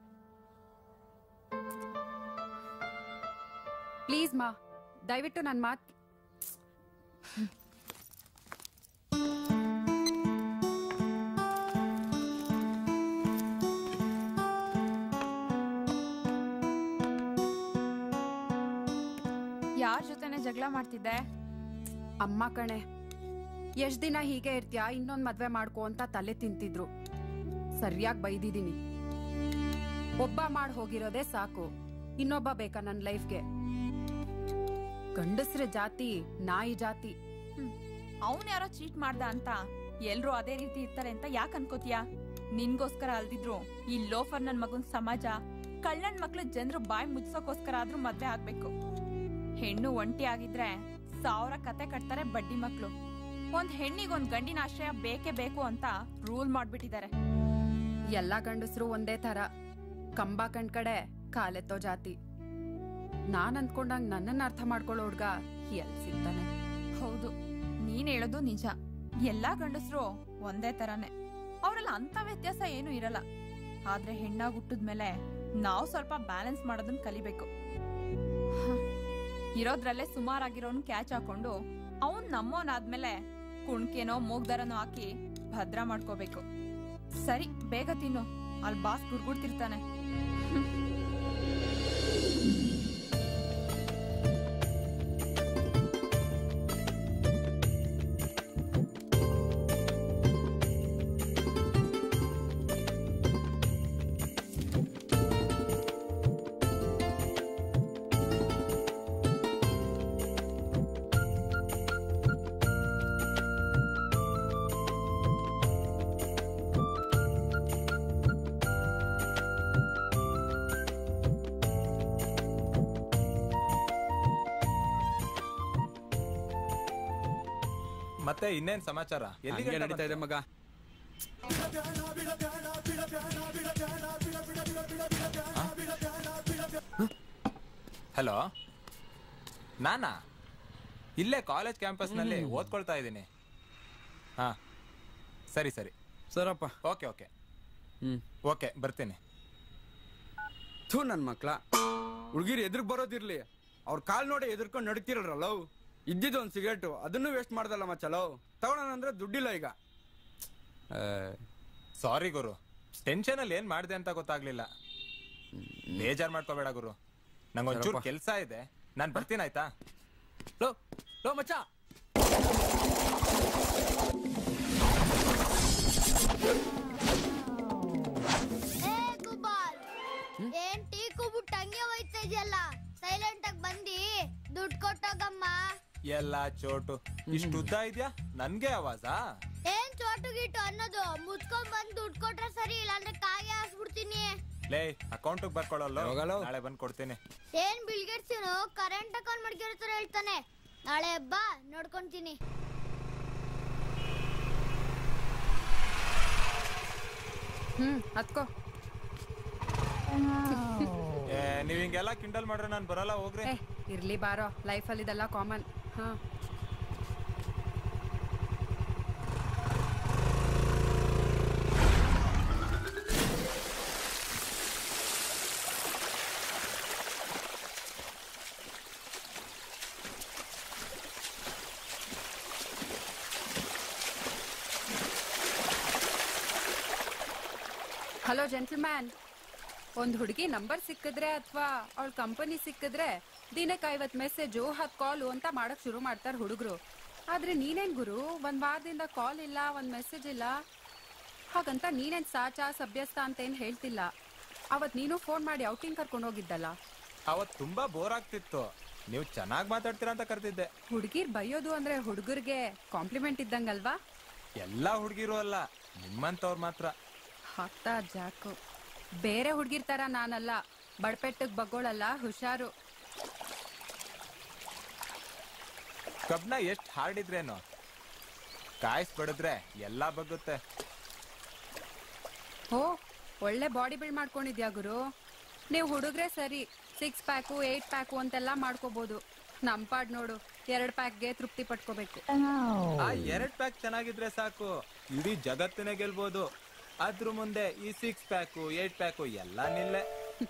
ಪ್ಲೀಸ್ ಮಾ ದಯವಿಟ್ಟು ನನ್ ಮಾತ್ ಯಾರ ಜೊತೆನೆ ಜಗಳ ಮಾಡ್ತಿದ್ದೆ ಅಮ್ಮ ಕಣೆ ಎಷ್ಟ್ ದಿನ ಹೀಗೆ ಇರ್ತ್ಯಾ ಇನ್ನೊಂದ್ ಮದ್ವೆ ಮಾಡ್ಕೋ ಅಂತ ತಲೆ ತಿಂತಿದ್ರು ಸರಿಯಾಗಿ ಬೈದಿದೀನಿ ಒಬ್ಬ ಮಾಡ್ ಹೋಗಿರೋದೇ ಸಾಕು ಇನ್ನೊಬ್ಬ ಬೇಕಾ ನನ್ ಲೈಫ್ಗೆ ಗಂಡಸ್ರ ಜಾತಿ ನಾಯಿ ಜಾತಿ ಅವನ್ ಯಾರೋ ಚೀಟ್ ಮಾಡ್ದ ಅಂತ ಎಲ್ರು ಅದೇ ರೀತಿ ಇರ್ತಾರೆ ಅಂತ ಯಾಕೆ ಅನ್ಕೋತೀಯ ನಿನ್ಗೋಸ್ಕರ ಅಲ್ದಿದ್ರು ಈ ಲೋಫರ್ ನನ್ ಮಗನ್ ಸಮಾಜ ಕಳ್ಳನ್ ಮಕ್ಳು ಜನರು ಬಾಯ್ ಮುಚ್ಸೋಕೋಸ್ಕರ ಆದ್ರೂ ಮದ್ವೆ ಆಗ್ಬೇಕು ಹೆಣ್ಣು ಒಂಟಿ ಆಗಿದ್ರೆ ಸಾವಿರ ಕತೆ ಕಟ್ತಾರೆ ಬಡ್ಡಿ ಮಕ್ಳು ಒಂದ್ ಹೆಣ್ಣಿಗೆ ಒಂದ್ ಗಂಡಿನ ಆಶ್ರಯ ಬೇಕೇ ಬೇಕು ಅಂತ ರೂಲ್ ಮಾಡ್ಬಿಟ್ಟಿದ್ದಾರೆ ಎಲ್ಲಾ ಗಂಡಸ್ರು ಒಂದೇ ತರ ಕಂಬ ಕಣ್ ಕಡೆ ಕಾಲೆತ್ತೋ ಜಾತಿ ನಾನ್ ಅಂದ್ಕೊಂಡಂಗ್ ನನ್ನನ್ನ ಅರ್ಥ ಮಾಡ್ಕೊಳ್ಳೋ ಹುಡ್ಗ ಎಲ್ ಸಿಗ್ತಾನೆ ಹೌದು ನೀನ್ ಹೇಳೋದು ನಿಜ ಎಲ್ಲಾ ಗಂಡಸ್ರು ಒಂದೇ ತರಾನೇ ಅವ್ರಲ್ಲಿ ಅಂತ ವ್ಯತ್ಯಾಸ ಏನು ಇರಲ್ಲ ಆದ್ರೆ ಹೆಣ್ಣಾಗ್ ಹುಟ್ಟಿದ್ಮೇಲೆ ನಾವು ಸ್ವಲ್ಪ ಬ್ಯಾಲೆನ್ಸ್ ಮಾಡೋದನ್ನ ಕಲಿಬೇಕು ಹ, ಇರೋದ್ರಲ್ಲೇ ಸುಮಾರಾಗಿರೋನ್ ಕ್ಯಾಚ್ ಹಾಕೊಂಡು ಅವನ್ ನಮ್ಮೋನಾದ್ಮೇಲೆ ಕುಣ್ಕೆನೋ ಮೂಗ್ದಾರನೋ ಹಾಕಿ ಭದ್ರ ಮಾಡ್ಕೋಬೇಕು ಸರಿ ಬೇಗ ತಿನ್ನು ಅಲ್ಲಿ ಬಾಸ್ ಗುರ್ಗುಡ್ತಿರ್ತಾನೆ ಮತ್ತೆ ಇನ್ನೇನ್ ಸಮಾಚಾರ ಎಲ್ಲಿ ಹಂಗೆ ನಡೀತಾ ಇದೆ ಮಗ ಹಲೋ ನಾನಾ ಇಲ್ಲೇ ಕಾಲೇಜ್ ಕ್ಯಾಂಪಸ್ನಲ್ಲಿ ಓದ್ಕೊಳ್ತಾ ಇದ್ದೀನಿ ಹಾ ಸರಿ ಸರಿ ಸರಪ್ಪ ಓಕೆ ಓಕೆ ಹ್ಮ್ ಓಕೆ ಬರ್ತೀನಿ ಥೂ ನನ್ ಮಕ್ಳ ಹುಡುಗಿರು ಎದುರು ಬರೋದಿರ್ಲಿ ಅವ್ರ ಕಾಲ್ ನೋಡಿ ಎದುರ್ಕೊಂಡು ನಡೀತಿರಲ್ರ ಲವ್ ಇದ್ದಿದ್ದು ಒಂದು ಸಿಗರೇಟು ಅದನ್ನು ವೇಸ್ಟ್ ಮಾಡ್ದಲ್ಲ ಮಚ್ಚ ಲವ್ ತಗೊಳ್ಳೋಣ ಅಂದ್ರೆ ದುಡ್ಡಿಲ್ಲ ಈಗ ಸಾರಿ ಗುರು ಟೆನ್ಷನ್ ಅಲ್ಲಿ ಏನ್ ಮಾಡಿದೆ ಅಂತ ಗೊತ್ತಾಗ್ಲಿಲ್ಲ ಬೇಜಾರ್ ಮಾಡ್ಕೋಬೇಡ ಗುರು ನಂಗೊಂಚೂರು ಸರಪ್ಪ. ಕೆಲ್ಸ ಇದೆ ನಾನ್ ಬರ್ತೀನಿ ಆಯ್ತಾ ಲೋ ಲೋ ಮಚ್ಚ ಏ ಗುಬ್ಬಾಲ್ ಏನ್ ಟೀ ಕುಬಿಟ್ಟು ಹಂಗೆ ಹೋಯ್ತಾ ಇದೆಯಲ್ಲ ಸೈಲೆಂಟ್ ಆಗಿ ಬಂದಿ ದುಡ್ಡು ಕೊಟ್ಟೋಗಮ್ಮ ಎಲ್ಲ ಚೋಟು ಇಷ್ಟು ಉದ್ದ ಇದ್ಯಾ ನನ್ಗೆ ಆವಾಜಾ ಏನ್ ಚೋಟು ಗೀಟು ಅನ್ನೋದು ಮುಚ್ಕೊಂಡ್ ಬಂದ್ ದುಡ್ಡು ಕೊಟ್ರೆ ಸರಿ ಇಲ್ಲ ಅಂದ್ರೆ ಕಾಗೆ ಹಾಸ್ಬಿಡ್ತೀನಿ ಲೇ ಅಕೌಂಟ್ ಬರ್ಕೊಳ್ಳಲ್ಲ ಹೋಗಲ್ಲ. ನಾಳೆ ಬಂದ್ ಕೊಡ್ತೀನಿ ಏನ್ ಬಿಲ್ಗೇಟ್ಸ್ ಇವನು ಕರೆಂಟ್ ಅಕೌಂಟ್ ಮಾಡ್ಕೊಂಡಿರ್ತಾರೆ ಹೇಳ್ತಾನೆ ನಾಳೆ ಬಾ ನೋಡ್ಕೊಂತೀನಿ ಹ್ಮ್ ಹತ್ಕೋ ಏ, ನೀವ್ ಹಿಂಗೆಲ್ಲ ಕಿಂಡಲ್ ಮಾಡ್ರೆ ನಾನ್ ಬರಲ್ಲ ಹೋಗ್ರಿ ಏ ಇರ್ಲಿ ಬಾರೋ ಲೈಫಲ್ಲಿ ಇದೆಲ್ಲ ಕಾಮನ್ ಹಾ ಹಲೋ ಜೆಂಟಲ್ಮ್ಯಾನ್ ಒಂದ್ ಹುಡುಗಿ ನಂಬರ್ ಸಿಕ್ಕಿದ್ರೆ ಅಥವಾ ಅವಳ ಕಂಪನಿ ಸಿಕ್ಕಿದ್ರೆ ದಿನಕ್ಕೆ ಐವತ್ ಮೆಸೇಜು ಹತ್ ಕಾಲು ಅಂತ ಮಾಡಕ್ ಶುರು ಮಾಡ್ತಾರ ಹುಡುಗರು ಆದ್ರೆ ನೀನೇನ್ ಗುರು ಒಂದ್ ವಾರದಿಂದ ಕಾಲ್ ಇಲ್ಲ ಒಂದ್ ಮೆಸೇಜ್ ಇಲ್ಲ ಹಾಗಂತ ನೀನೇನ್ ಸಾಚ ಸಭ್ಯಸ್ತ ಅಂತ ಏನ್ ಹೇಳ್ತಿಲ್ಲ ಅವತ್ ನೀನು ಫೋನ್ ಮಾಡಿ ಔಟಿಂಗ್ ಕರ್ಕೊಂಡು ಹೋಗಿದ್ದಲ್ಲ ಅವತ್ ತುಂಬಾ ಬೋರ್ ಆಗ್ತಿತ್ತು ನೀವು ಚೆನ್ನಾಗ್ ಮಾತಾಡ್ತೀರಾ ಅಂತ ಕರ್ತಿದ್ದೆ ಹುಡುಗಿರ್ ಬೈಯೋದು ಅಂದ್ರೆ ಹುಡುಗರಿಗೆ ಕಾಂಪ್ಲಿಮೆಂಟ್ ಇದ್ದಂಗಲ್ವಾ ಎಲ್ಲಾ ಹುಡುಗಿರು ಅಲ್ಲ ನಿಮ್ಮಂತವ್ರು ಮಾತ್ರ ಹತ್ತ ಜಾಕು ಬೇರೆ ಹುಡುಗಿರ್ ತರ ನಾನಲ್ಲ ಬಡ್ಪೆಟ್ಟಗ್ ಬಗ್ಗೋಳಲ್ಲ ಹುಷಾರು ಕಬ್ನ ಎಷ್ಟ್ ಹಾರ್ಡ್ ಇದ್ರೇನು ಕಾಯಿಸ್ ಬಡಿದ್ರೆ ಎಲ್ಲಾ ಬಗ್ಗುತ್ತೆ ಓ ಒಳ್ಳೆ ಬಾಡಿ ಬಿಲ್ಡ್ ಮಾಡ್ಕೊಂಡಿದ್ಯಾ ಗುರು ನೀವು ಹುಡುಗ್ರೆ ಸರಿ ಸಿಕ್ಸ್ ಪ್ಯಾಕು ಏಟ್ ಪ್ಯಾಕು ಅಂತೆಲ್ಲ ಮಾಡ್ಕೋಬಹುದು ನಮ್ ಪಾಡ್ ನೋಡು ಎರಡ್ ಪ್ಯಾಕ್ಗೆ ತೃಪ್ತಿ ಪಟ್ಕೋಬೇಕು ಆ ಎರಡ್ ಪ್ಯಾಕ್ ಚೆನ್ನಾಗಿದ್ರೆ ಸಾಕು ಇಡೀ ಜಗತ್ತನ್ನೇ ಗೆಲ್ಬೋದು ಅದ್ರ ಮುಂದೆ ಈ ಸಿಕ್ಸ್ ಪ್ಯಾಕು ಏಟ್ ಪ್ಯಾಕು ಎಲ್ಲ ನಿಲ್ಲೆ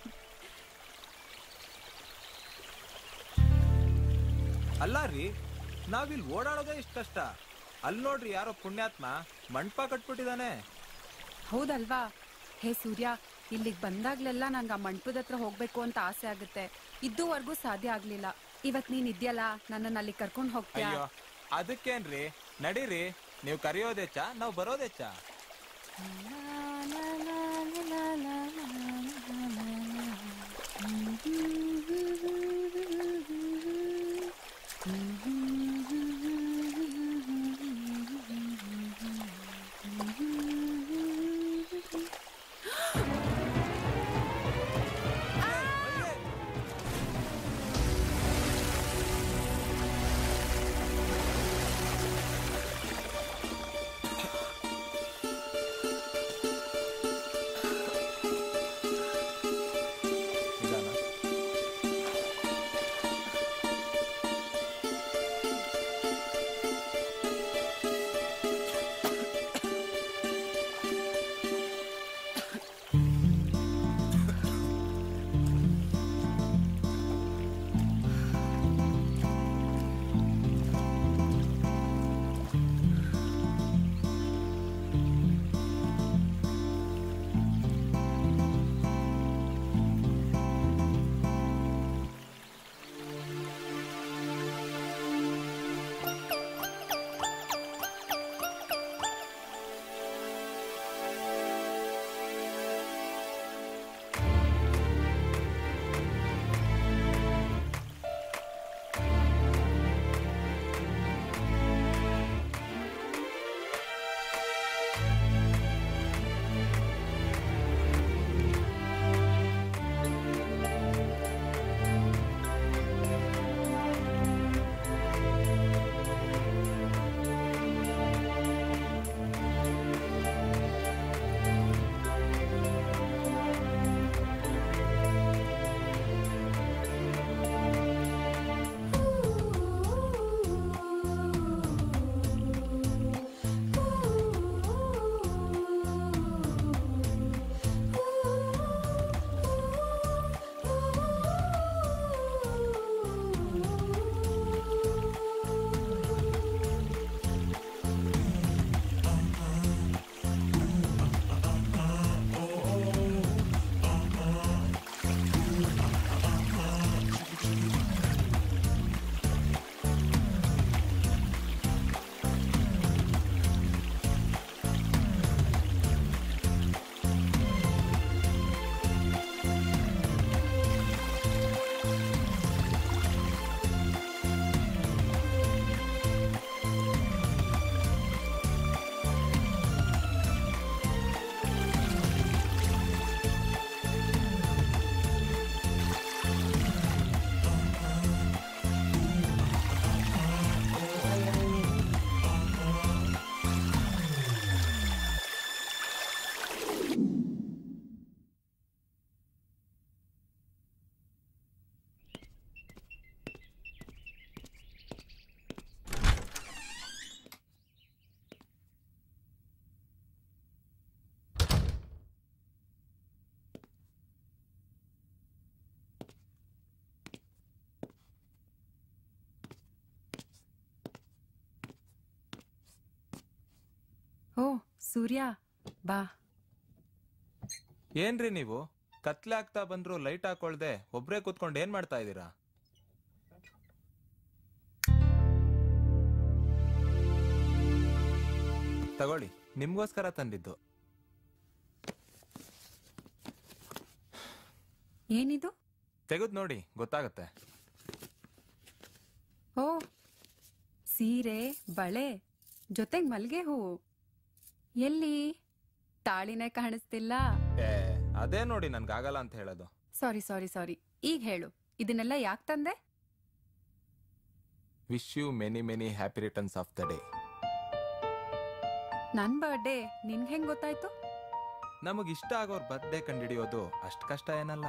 ಅಲ್ಲ ರೀ ನಾವಿಲ್ ಓಡಾಡೋದೇ ಇಷ್ಟ ಕಷ್ಟ ಅಲ್ಲಿ ನೋಡ್ರಿ ಯಾರೋ ಪುಣ್ಯಾತ್ಮ ಮಂಟಪ ಕಟ್ಬಿಟ್ಟಿದಾನೆ ಹೌದಲ್ವಾ ಹೇ ಸೂರ್ಯ ಇಲ್ಲಿಗ್ ಬಂದಾಗ್ಲೆಲ್ಲ ನಂಗೆ ಆ ಮಂಟಪದ ಹತ್ರ ಹೋಗ್ಬೇಕು ಅಂತ ಆಸೆ ಆಗುತ್ತೆ ಇದುವರೆಗೂ ಸಾಧ್ಯ ಆಗ್ಲಿಲ್ಲ ಇವತ್ ನೀನ್ ಇದ್ಯಲ್ಲ ನನ್ನನ್ನ ಅಲ್ಲಿ ಕರ್ಕೊಂಡ್ ಹೋಗ್ತೀಯಾ ಅಯ್ಯೋ ಅದಕ್ಕೇನ್ರಿ ನಡೀರಿ ನೀವು ಕರೆಯೋದೆಚ್ಚ ನಾವು ಬರೋದೆಚ್ಚ ನಿಧಾನ. ಓ ಸೂರ್ಯ ಬಾ ಏನ್ರಿ ನೀವು ಕತ್ಲೆ ಆಗ್ತಾ ಬಂದ್ರು ಲೈಟ್ ಹಾಕೊಳ್ದೆ ಒಬ್ರೇ ಕೂತ್ಕೊಂಡು ಏನ್ ಮಾಡ್ತಾ ಇದೀರಾ ತಗೊಳ್ಳಿ ನಿಮ್ಗೋಸ್ಕರ ತಂದಿದ್ದು ಏನಿದು ತೆಗೆದು ನೋಡಿ ಗೊತ್ತಾಗತ್ತೆ ಓ ಸೀರೆ ಬಳೆ ಜೊತೆಗ್ ಮಲ್ಗೆ ಹೂವು ಎಲ್ಲಿ ತಾಳಿನೇ ಕಾಣಿಸ್ತಿಲ್ಲ ಏ ಅದೇ ನೋಡಿ ನನ್ಗಾಗಲ್ಲ ಅಂತ ಹೇಳೋದು ಸಾರಿ ಸಾರಿ ಸಾರಿ ಈಗ ಹೇಳು ಇದನ್ನೆಲ್ಲ ಯಾಕೆ ತಂದೆ wish you many many happy returns of the day ನನ್ ಬರ್ಡೇ ನಿನ್ಗೆ ಹೆಂಗ್ ಗೊತ್ತಾಯ್ತು ನಮಗ್ ಇಷ್ಟ ಆಗೋರ್ ಬರ್ತ್ಡೇ ಕಂಡಿಡಿಯೋದು ಅಷ್ಟ್ ಕಷ್ಟ ಏನಲ್ಲ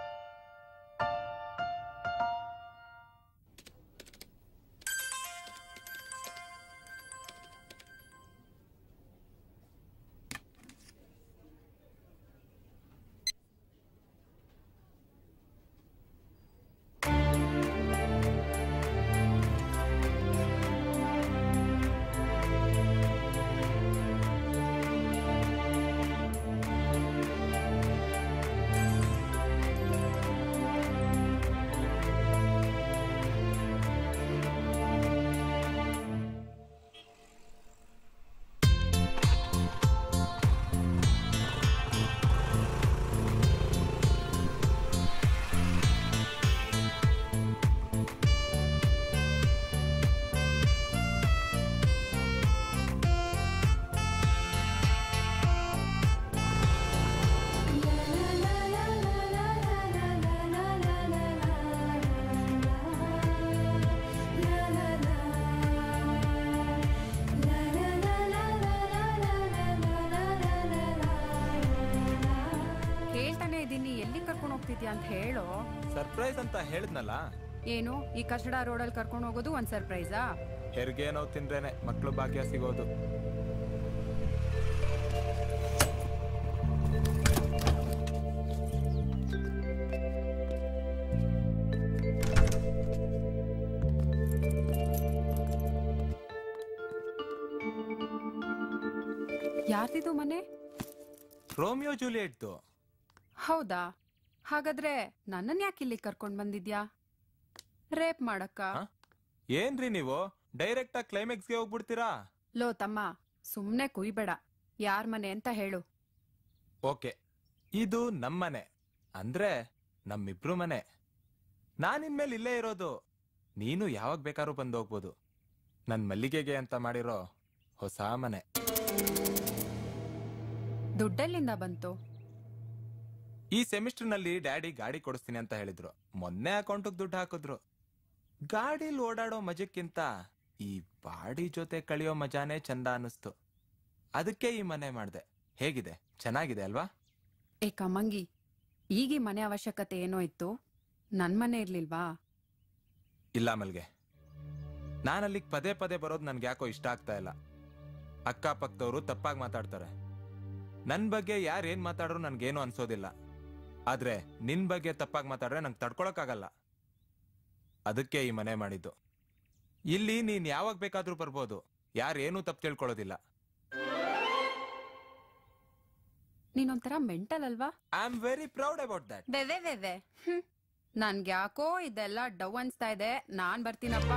ಹೇಳ್ತಾನೆ ಇದೀನಿ ಎಲ್ಲಿ ಕರ್ಕೊಂಡು ಹೋಗ್ತಿದ್ಯಾ ಅಂತ ಹೇಳೋ ಸರ್ಪ್ರೈಸ್ ಅಂತ ಹೇಳಿದ್ನಲ್ಲ ಏನು ಈ ಕಚಡ ರೋಡಲ್ಲಿ ಕರ್ಕೊಂಡು ಹೋಗೋದು ಒಂದ್ ಸರ್ಪ್ರೈಸಾ ಹೆರಿಗೆ ನೋವು ತಿಂದ್ರೇನೆ ಮಕ್ಳು ಭಾಗ್ಯ ಸಿಗೋದು ಯಾರ್ದಿದು ಮನೆ ರೋಮಿಯೋ ಜೂಲಿಯಟ್ದು ಹೌದಾ ಹಾಗಾದ್ರೆ ನನ್ನನ್ ಯಾಕೆ ಇಲ್ಲಿ ಕರ್ಕೊಂಡ್ ಬಂದಿದ್ಯಾ ರೇಪ್ ಮಾಡಕ್ಕ ಏನ್ರಿ ನೀವು ಡೈರೆಕ್ಟ್ ಆಗಿ ಕ್ಲೈಮ್ಯಾಕ್ಸ್ಗೆ ಹೋಗ್ಬಿಡ್ತೀರಾ ಲೋ ತಮ್ಮ ಸುಮ್ನೆ ಕುಯ್ಬೇಡ ಯಾರ್ ಮನೆ ಅಂತ ಹೇಳು ಓಕೆ ಇದು ನಮ್ಮನೆ ಅಂದ್ರೆ ನಮ್ಮಿಬ್ರು ಮನೆ ನಾನಿನ್ಮೇಲೆ ಇಲ್ಲೇ ಇರೋದು ನೀನು ಯಾವಾಗ ಬೇಕಾದ್ರೂ ಬಂದು ಹೋಗ್ಬೋದು ನನ್ ಮಲ್ಲಿಗೆಗೆ ಅಂತ ಮಾಡಿರೋ ಹೊಸ ಮನೆ ದುಡ್ಡೆಲ್ಲಿಂದ ಬಂತು ಈ ಸೆಮಿಸ್ಟರ್ನಲ್ಲಿ ಡ್ಯಾಡಿ ಗಾಡಿ ಕೊಡಿಸ್ತೀನಿ ಅಂತ ಹೇಳಿದ್ರು ಮೊನ್ನೆ ಅಕೌಂಟಿಗೆ ದುಡ್ಡು ಹಾಕಿದ್ರು ಗಾಡಿಲ್ ಓಡಾಡೋ ಮಜಕ್ಕಿಂತ ಈ ಬಾಡಿ ಜೊತೆ ಕಳಿಯೋ ಮಜಾನೇ ಚಂದ ಅನ್ನಿಸ್ತು ಅದಕ್ಕೆ ಈ ಮನೆ ಮಾಡ್ದೆ ಹೇಗಿದೆ ಚೆನ್ನಾಗಿದೆ ಅಲ್ವಾ ಏ ಕಮ್ಮಂಗಿ ಈಗ ಈ ಮನೆ ಅವಶ್ಯಕತೆ ಏನೋ ಇತ್ತು ನನ್ ಮನೆ ಇರ್ಲಿಲ್ವಾ ಇಲ್ಲ ಮಲ್ಗೆ ನಾನು ಅಲ್ಲಿಗೆ ಪದೇ ಪದೇ ಬರೋದು ನನ್ಗೆ ಯಾಕೋ ಇಷ್ಟ ಆಗ್ತಾ ಇಲ್ಲ ಅಕ್ಕಪಕ್ಕದವರು ತಪ್ಪಾಗಿ ಮಾತಾಡ್ತಾರೆ ನನ್ ಬಗ್ಗೆ ಯಾರು ಏನ್ ಮಾತಾಡ್ರು ನನ್ಗೇನು ಅನ್ಸೋದಿಲ್ಲ ಆದ್ರೆ ನಿನ್ ಬಗ್ಗೆ ತಪ್ಪಾಗಿ ಮಾತಾಡ್ರೆ ನಂಗೆ ತಡ್ಕೊಳಕ್ಕಾಗಲ್ಲ ಅದಕ್ಕೆ ಈ ಮನೆ ಮಾಡಿದ್ದು ಇಲ್ಲಿ ನೀನ್ ಯಾವಾಗ ಬೇಕಾದ್ರೂ ಬರ್ಬೋದು ಯಾರೇನೂ ತಪ್ಪು ತಿಳ್ಕೊಳ್ಳೋದಿಲ್ಲ ನೀನೊಂಥರ ಮೆಂಟಲ್ ಅಲ್ವಾ I am very proud about that ವೆವೆ ವೆವೆ ಹ್ಮ್ ನನ್ಗ್ಯಾಕೋ ಇದೆಲ್ಲ ಡವ್ ಅನ್ಸ್ತಾ ಇದೆ ನಾನ್ ಬರ್ತೀನಪ್ಪ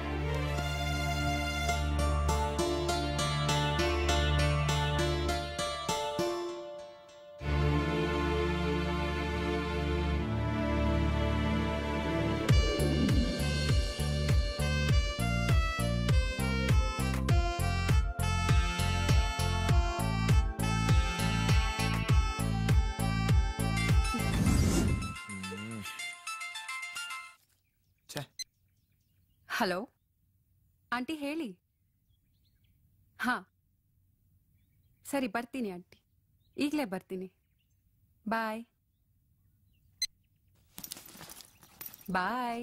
ಛೆ ಹಲೋ ಆಂಟಿ ಹೇಳಿ ಹಾ ಸರಿ ಬರ್ತೀನಿ ಆಂಟಿ ಈಗಲೇ ಬರ್ತೀನಿ ಬಾಯ್ ಬಾಯ್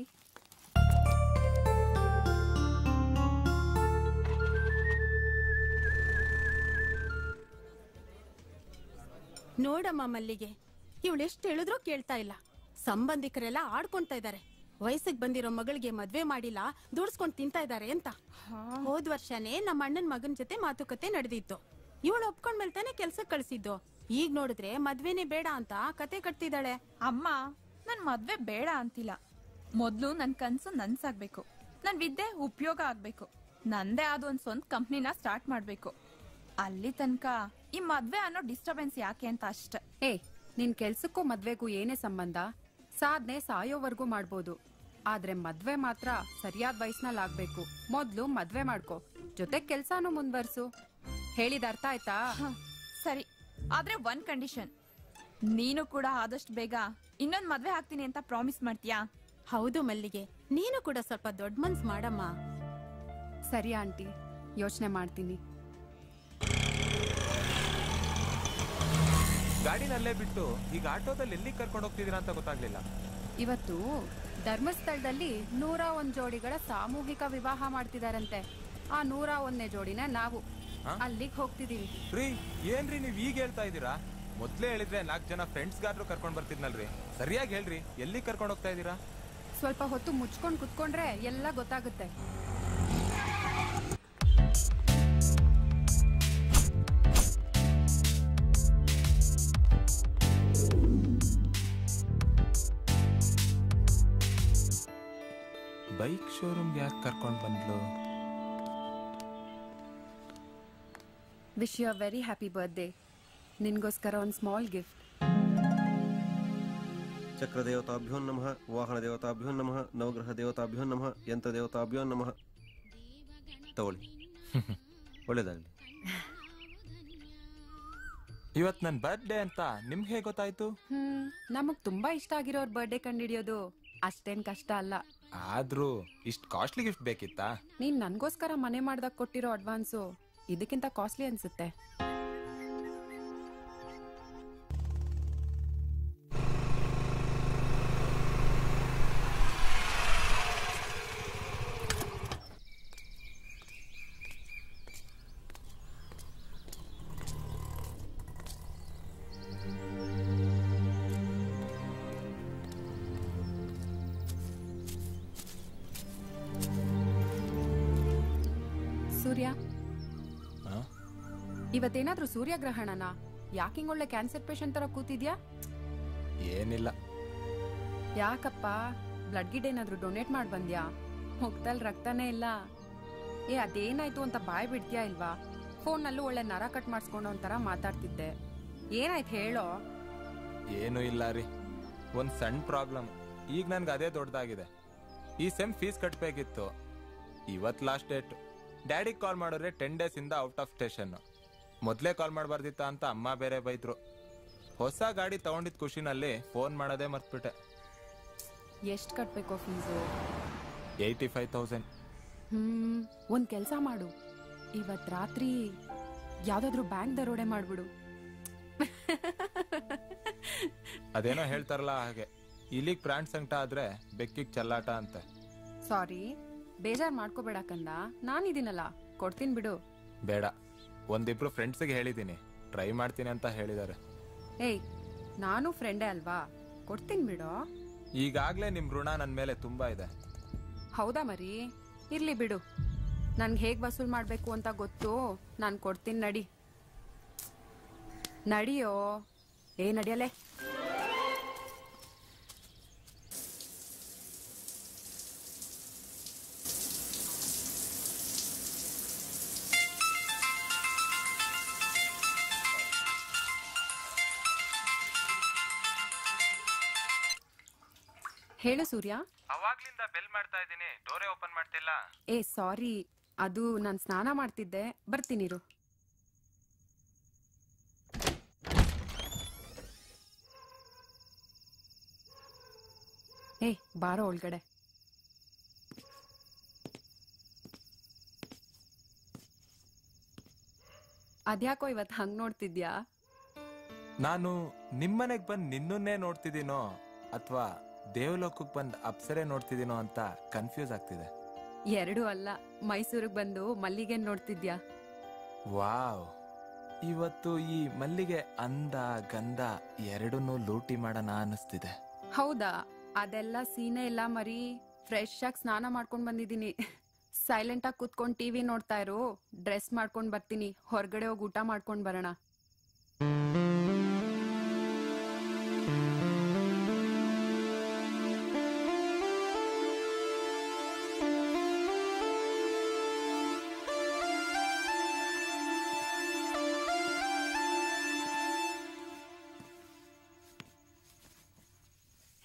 ನೋಡಮ್ಮ ಮಲ್ಲಿಗೆ ಇವಳು ಎಷ್ಟು ಹೇಳಿದ್ರೂ ಕೇಳ್ತಾ ಇಲ್ಲ ಸಂಬಂಧಿಕರೆಲ್ಲ ಆಡ್ಕೊಂತಾ ಇದ್ದಾರೆ ವಯಸ್ಸಿಗೆ ಬಂದಿರೋ ಮಗಳಿಗೆ ಮದ್ವೆ ಮಾಡಿಲ್ಲ ದುಡ್ಸ್ಕೊಂಡ್ ತಿಂತಾ ಇದ್ದಾರೆ ಅಂತ ಹೋದ್ ವರ್ಷನೇ ನಮ್ಮ ಅಣ್ಣನ್ ಮಗನ್ ಜೊತೆ ಮಾತುಕತೆ ನಡೆದಿತ್ತು ಇವಳು ಒಪ್ಕೊಂಡ್ಮೇಲೆ ತಾನೇ ಕೆಲ್ಸಕ್ ಕಳ್ಸಿದ್ದು ಈಗ ನೋಡಿದ್ರೆ ಮದ್ವೆನೇ ಬೇಡ ಅಂತ ಕತೆ ಕಟ್ತಿದ್ದಾಳೆ ಅಮ್ಮ ನನ್ ಮದ್ವೆ ಬೇಡ ಅಂತಿಲ್ಲ ಮೊದ್ಲು ನನ್ ಕನ್ಸು ನನ್ಸಾಗ್ಬೇಕು ನನ್ ವಿದ್ಯೆ ಉಪಯೋಗ ಆಗ್ಬೇಕು ನಂದೇ ಆದ ಒಂದ್ ಸ್ವಂತ ಕಂಪ್ನಿನ ಸ್ಟಾರ್ಟ್ ಮಾಡ್ಬೇಕು ಅಲ್ಲಿ ತನಕ ಈ ಮದ್ವೆ ಅನ್ನೋ ಡಿಸ್ಟರ್ಬೆನ್ಸ್ ಯಾಕೆ ಅಂತ ಅಷ್ಟೆ ಏ ನಿನ್ ಕೆಲ್ಸಕ್ಕೂ ಮದ್ವೆಗೂ ಏನೇ ಸಂಬಂಧ ಸಾಧ್ನೆ ಸಾಯೋವರ್ಗೂ ಮಾಡ್ಬೋದು ಆದ್ರೆ ಮದ್ವೆ ಮಾತ್ರ ಸರಿಯಾದ ವಯಸ್ಸಿನಲ್ಲಿ ಆಗ್ಬೇಕು ಮೊದ್ಲು ಮದ್ವೆ ಮಾಡ್ಕೋ ಜೊತೆ ಕೆಲ್ಸಾನು ಮುಂದ್ವರ್ಸು ಹೇಳಿದ ಅರ್ಥ ಆಯ್ತಾ ಸರಿ ಆದ್ರೆ ಒಂದ್ ಕಂಡೀಷನ್ ನೀನು ಕೂಡ ಆದಷ್ಟು ಬೇಗ ಇನ್ನೊಂದ್ ಮದ್ವೆ ಹಾಕ್ತೀನಿ ಅಂತ ಪ್ರಾಮಿಸ್ ಮಾಡ್ತೀಯಾ ಹೌದು ಮಲ್ಲಿಗೆ ನೀನು ಕೂಡ ಸ್ವಲ್ಪ ದೊಡ್ಡ ಮನ್ಸ್ ಮಾಡಮ್ಮ ಸರಿ ಆಂಟಿ ಯೋಚನೆ ಮಾಡ್ತೀನಿ ಗಾಡಿನಲ್ಲೇ ಬಿಟ್ಟು ಈಗ ಆಟೋದಲ್ಲಿ ಎಲ್ಲಿ ಕರ್ಕೊಂಡು ಹೋಗ್ತಿದ್ದೀರಾ ಅಂತ ಗೊತ್ತಾಗ್ಲಿಲ್ಲ ಇವತ್ತು ಧರ್ಮಸ್ಥಳದಲ್ಲಿ ನೂರ ಒಂದ್ ಜೋಡಿಗಳ ಸಾಮೂಹಿಕ ವಿವಾಹ ಮಾಡ್ತಿದಾರಂತೆ ಆ ನೂರ ಒಂದನೇ ಜೋಡಿನ ನಾವು ಹಾ? ಅಲ್ಲಿಗೆ ಹೋಗ್ತಿದೀವಿ ರೀ ಏನ್ರಿ ನೀವ್ ಈಗ ಹೇಳ್ತಾ ಇದ್ದೀರಾ ಮೊದ್ಲೇ ಹೇಳಿದ್ರೆ ನಾಲ್ಕು ಜನ ಫ್ರೆಂಡ್ಸ್ಗಾದ್ರೂ ಕರ್ಕೊಂಡ್ ಬರ್ತಿದ್ನಲ್ರಿ ಸರಿಯಾಗಿ ಹೇಳ್ರಿ ಎಲ್ಲಿ ಕರ್ಕೊಂಡು ಹೋಗ್ತಾ ಇದ್ದೀರಾ ಸ್ವಲ್ಪ ಹೊತ್ತು ಮುಚ್ಕೊಂಡ್ ಕುತ್ಕೊಂಡ್ರೆ ಎಲ್ಲ ಗೊತ್ತಾಗುತ್ತೆ ಬೈಕ್ ಶೋರೂಮ್ಗೆ ಯಾಕೆ ಕರ್ಕೊಂಡು ಬಂದ್ಲು wish you very happy birthday ನಿನ್ಗೋಸ್ಕರ ಒಂದು ಸ್ಮಾಲ್ ಗಿಫ್ಟ್ ಚಕ್ರದೇವತಾಭ್ಯೋ ನಮಃ ವಾಹನ ದೇವತಾಭ್ಯೋ ನಮಃ ನವಗ್ರಹ ದೇವತಾಭ್ಯೋ ನಮಃ ಯಂತ್ರ ದೇವತಾಭ್ಯೋ ನಮಃ ತಗೊಳ್ಳಿ ಒಳ್ಳೇದಾಗಲಿ ಇವತ್ ನನ್ ಬರ್ತ್ಡೇ ಅಂತ ನಿಮ್ಗೆ ಹೇಗೆ ಗೊತ್ತಾಯ್ತು ಹ್ಮ್ ನಮಗ್ ತುಂಬಾ ಇಷ್ಟ ಆಗಿರೋರ್ ಬರ್ಡೇ ಕಂಡಿಡಿಯೋದು ಅಷ್ಟೇನ್ ಕಷ್ಟ ಅಲ್ಲ ಆದ್ರೂ ಇಷ್ಟ್ ಕಾಸ್ಟ್ಲಿ ಗಿಫ್ಟ್ ಬೇಕಿತ್ತಾ ನೀನ್ ನನ್ಗೋಸ್ಕರ ಮನೆ ಮಾಡ್ದಾಗ ಕೊಟ್ಟಿರೋ ಅಡ್ವಾನ್ಸು ಇದಕ್ಕಿಂತ ಕಾಸ್ಟ್ಲಿ ಅನ್ಸುತ್ತೆ ಸೂರ್ಯ ಆ? ಇವತ್ತೇನಾದ್ರೂ ಸೂರ್ಯಗ್ರಹಣನ ಯಾಕಿಂಗ್ ಒಳ್ಳೆ ಕ್ಯಾನ್ಸರ್ ಪೇಷಂಟ್ ತರ ಕೂತಿದ್ಯಾ ಏನಿಲ್ಲ ಯಾಕಪ್ಪ ಬ್ಲಡ್ ಗಿಡ್ ಏನಾದ್ರೂ ಡೊನೇಟ್ ಮಾಡಿ ಬಂದ್ಯಾ ಮುಗ್ದಲ್ ರಕ್ತನೇ ಇಲ್ಲ ಏ ಅದೇನಾಯ್ತು ಅಂತ ಬಾಯ್ ಬಿಡ್ತೀಯಾ ಇಲ್ವಾ ಫೋನ್ನಲ್ಲೂ ಒಳ್ಳೆ ನರ ಕಟ್ ಮಾಡಿಸ್ಕೊಂಡು ಒಂಥರ ಮಾತಾಡ್ತಿದ್ದೆ ಏನಾಯ್ತು ಹೇಳೋ ಏನೂ ಇಲ್ಲ ರೀ ಒಂದ್ ಸಣ್ಣ ಪ್ರಾಬ್ಲಮ್ ಈಗ ನನ್ಗೆ ಅದೇ ದೊಡ್ಡದಾಗಿದೆ ಈ ಸೆಮ್ ಫೀಸ್ ಕಟ್ಬೇಕಿತ್ತು ಇವತ್ ಲಾಸ್ಟ್ ಡೇಟ್ ಡ್ಯಾಡಿಗೆ ಕಾಲ್ ಮಾಡಿದ್ರೆ ಟೆನ್ ಡೇಸ್ ಇಂದ ಔಟ್ ಆಫ್ ಸ್ಟೇಷನ್ ಮೊದಲೇ ಕಾಲ್ ಮಾಡಬಾರ್ದಿತ್ತ ಅಂತ ಅಮ್ಮ ಬೇರೆ ಬೈದ್ರು ಹೊಸ ಗಾಡಿ ತಗೊಂಡಿದ್ ಖುಷಿನಲ್ಲಿ ಫೋನ್ ಮಾಡೋದೇ ಮರ್ತ್ಬಿಟ್ಟೆ ಎಷ್ಟು ಕಟ್ಬೇಕೋ fees eighty five thousand hmm ಒಂದ್ ಕೆಲ್ಸ ಮಾಡು ಇವತ್ ರಾತ್ರಿ ಯಾವ್ದಾದ್ರು ಬ್ಯಾಂಕ್ ದರೋಡೆ ಮಾಡ್ಬಿಡು ಅದೇನೋ ಹೇಳ್ತಾರಲ್ಲ ಹಾಗೆ ಇಲ್ಲಿಗ್ ಪ್ರಾಣ್ ಸಂಕಟ ಆದ್ರೆ ಬೆಕ್ಕಿಗ್ ಚಲ್ಲಾಟ ಅಂತ ಸಾರಿ ಬೇಜಾರ್ ಮಾಡ್ಕೋಬೇಡ ಕಂದ ನಾನಿದ್ದೀನಲ್ಲ ಕೊಡ್ತೀನಿ ಬಿಡು ಬೇಡ ಒಂದಿಬ್ರು ಫ್ರೆಂಡ್ಸಿಗೆ ಹೇಳಿದ್ದೀನಿ ಟ್ರೈ ಮಾಡ್ತೀನಿ ಅಂತ ಹೇಳಿದ್ದಾರೆ ಏಯ್ ನಾನು ಫ್ರೆಂಡೇ ಅಲ್ವಾ ಕೊಡ್ತೀನಿ ಬಿಡು ಈಗಾಗ್ಲೇ ನಿಮ್ ಋಣ ನನ್ ಮೇಲೆ ತುಂಬಾ ಇದೆ ಹೌದಾ ಮರಿ ಇರ್ಲಿ ಬಿಡು ನನ್ಗೆ ಹೇಗ್ ವಸೂಲ್ ಮಾಡ್ಬೇಕು ಅಂತ ಗೊತ್ತು ನಾನು ಕೊಡ್ತೀನಿ ನಡಿ ನಡಿಯೋ ಏ ನಡಿಯಲೇ ಹೇಳು ಸೂರ್ಯ ಅವಾಗ್ಲಿಂದ ಬೆಲ್ ಮಾಡ್ತಾ ಇದ್ದೀನಿ ಡೋರೇ ಓಪನ್ ಮಾಡ್ತಿಲ್ಲ ಏ ಸಾರಿ ಅದು ನಾನು ಸ್ನಾನ ಮಾಡ್ತಿದ್ದೆ ಬರ್ತೀನಿರು ಏ ಬಾರೋ ಒಳಗಡೆ ಅದ್ಯಾಕೋ ಇವತ್ತು ಹಂಗ್ ನೋಡ್ತಿದ್ಯಾ ನಾನು ನಿಮ್ಮನೆಗ್ ಬಂದ್ ನಿನ್ನನ್ನೇ ನೋಡ್ತಿದ್ದೀನೋ ಅಥವಾ ದೇವಲೋಕಕ್ಕೆ ಬಂದ್ ಅಪ್ಸರೆ ನೋಡ್ತಿದ್ದೀನೋ ಅಂತ ಕನ್ಫ್ಯೂಸ್ ಆಗ್ತಿದೆ ಎರಡೂ ಅಲ್ಲ ಮೈಸೂರಿಗೆ ಬಂದು ಮಲ್ಲಿಗೆ ನೋಡ್ತಿದ್ಯಾ ವಾವ್ ಇವತ್ತು ಈ ಮಲ್ಲಿಗೆ ಅಂದ ಗಂಧ ಎರಡನ್ನೂ ಲೂಟಿ ಮಾಡೋಣ ಅನಿಸ್ತಿದೆ ಹೌದಾ ಅದೆಲ್ಲ ಸೀನೆ ಇಲ್ಲ ಮರಿ ಫ್ರೆಶ್ ಆಗಿ ಸ್ನಾನ ಮಾಡ್ಕೊಂಡ್ ಬಂದಿದ್ದೀನಿ ಸೈಲೆಂಟ್ ಆಗಿ ಕುತ್ಕೊಂಡ್ ಟಿವಿ ನೋಡ್ತಾ ಇರು ಡ್ರೆಸ್ ಮಾಡ್ಕೊಂಡ್ ಬರ್ತೀನಿ ಹೊರಗಡೆ ಹೋಗಿ ಊಟ ಮಾಡ್ಕೊಂಡ್ ಬರೋಣ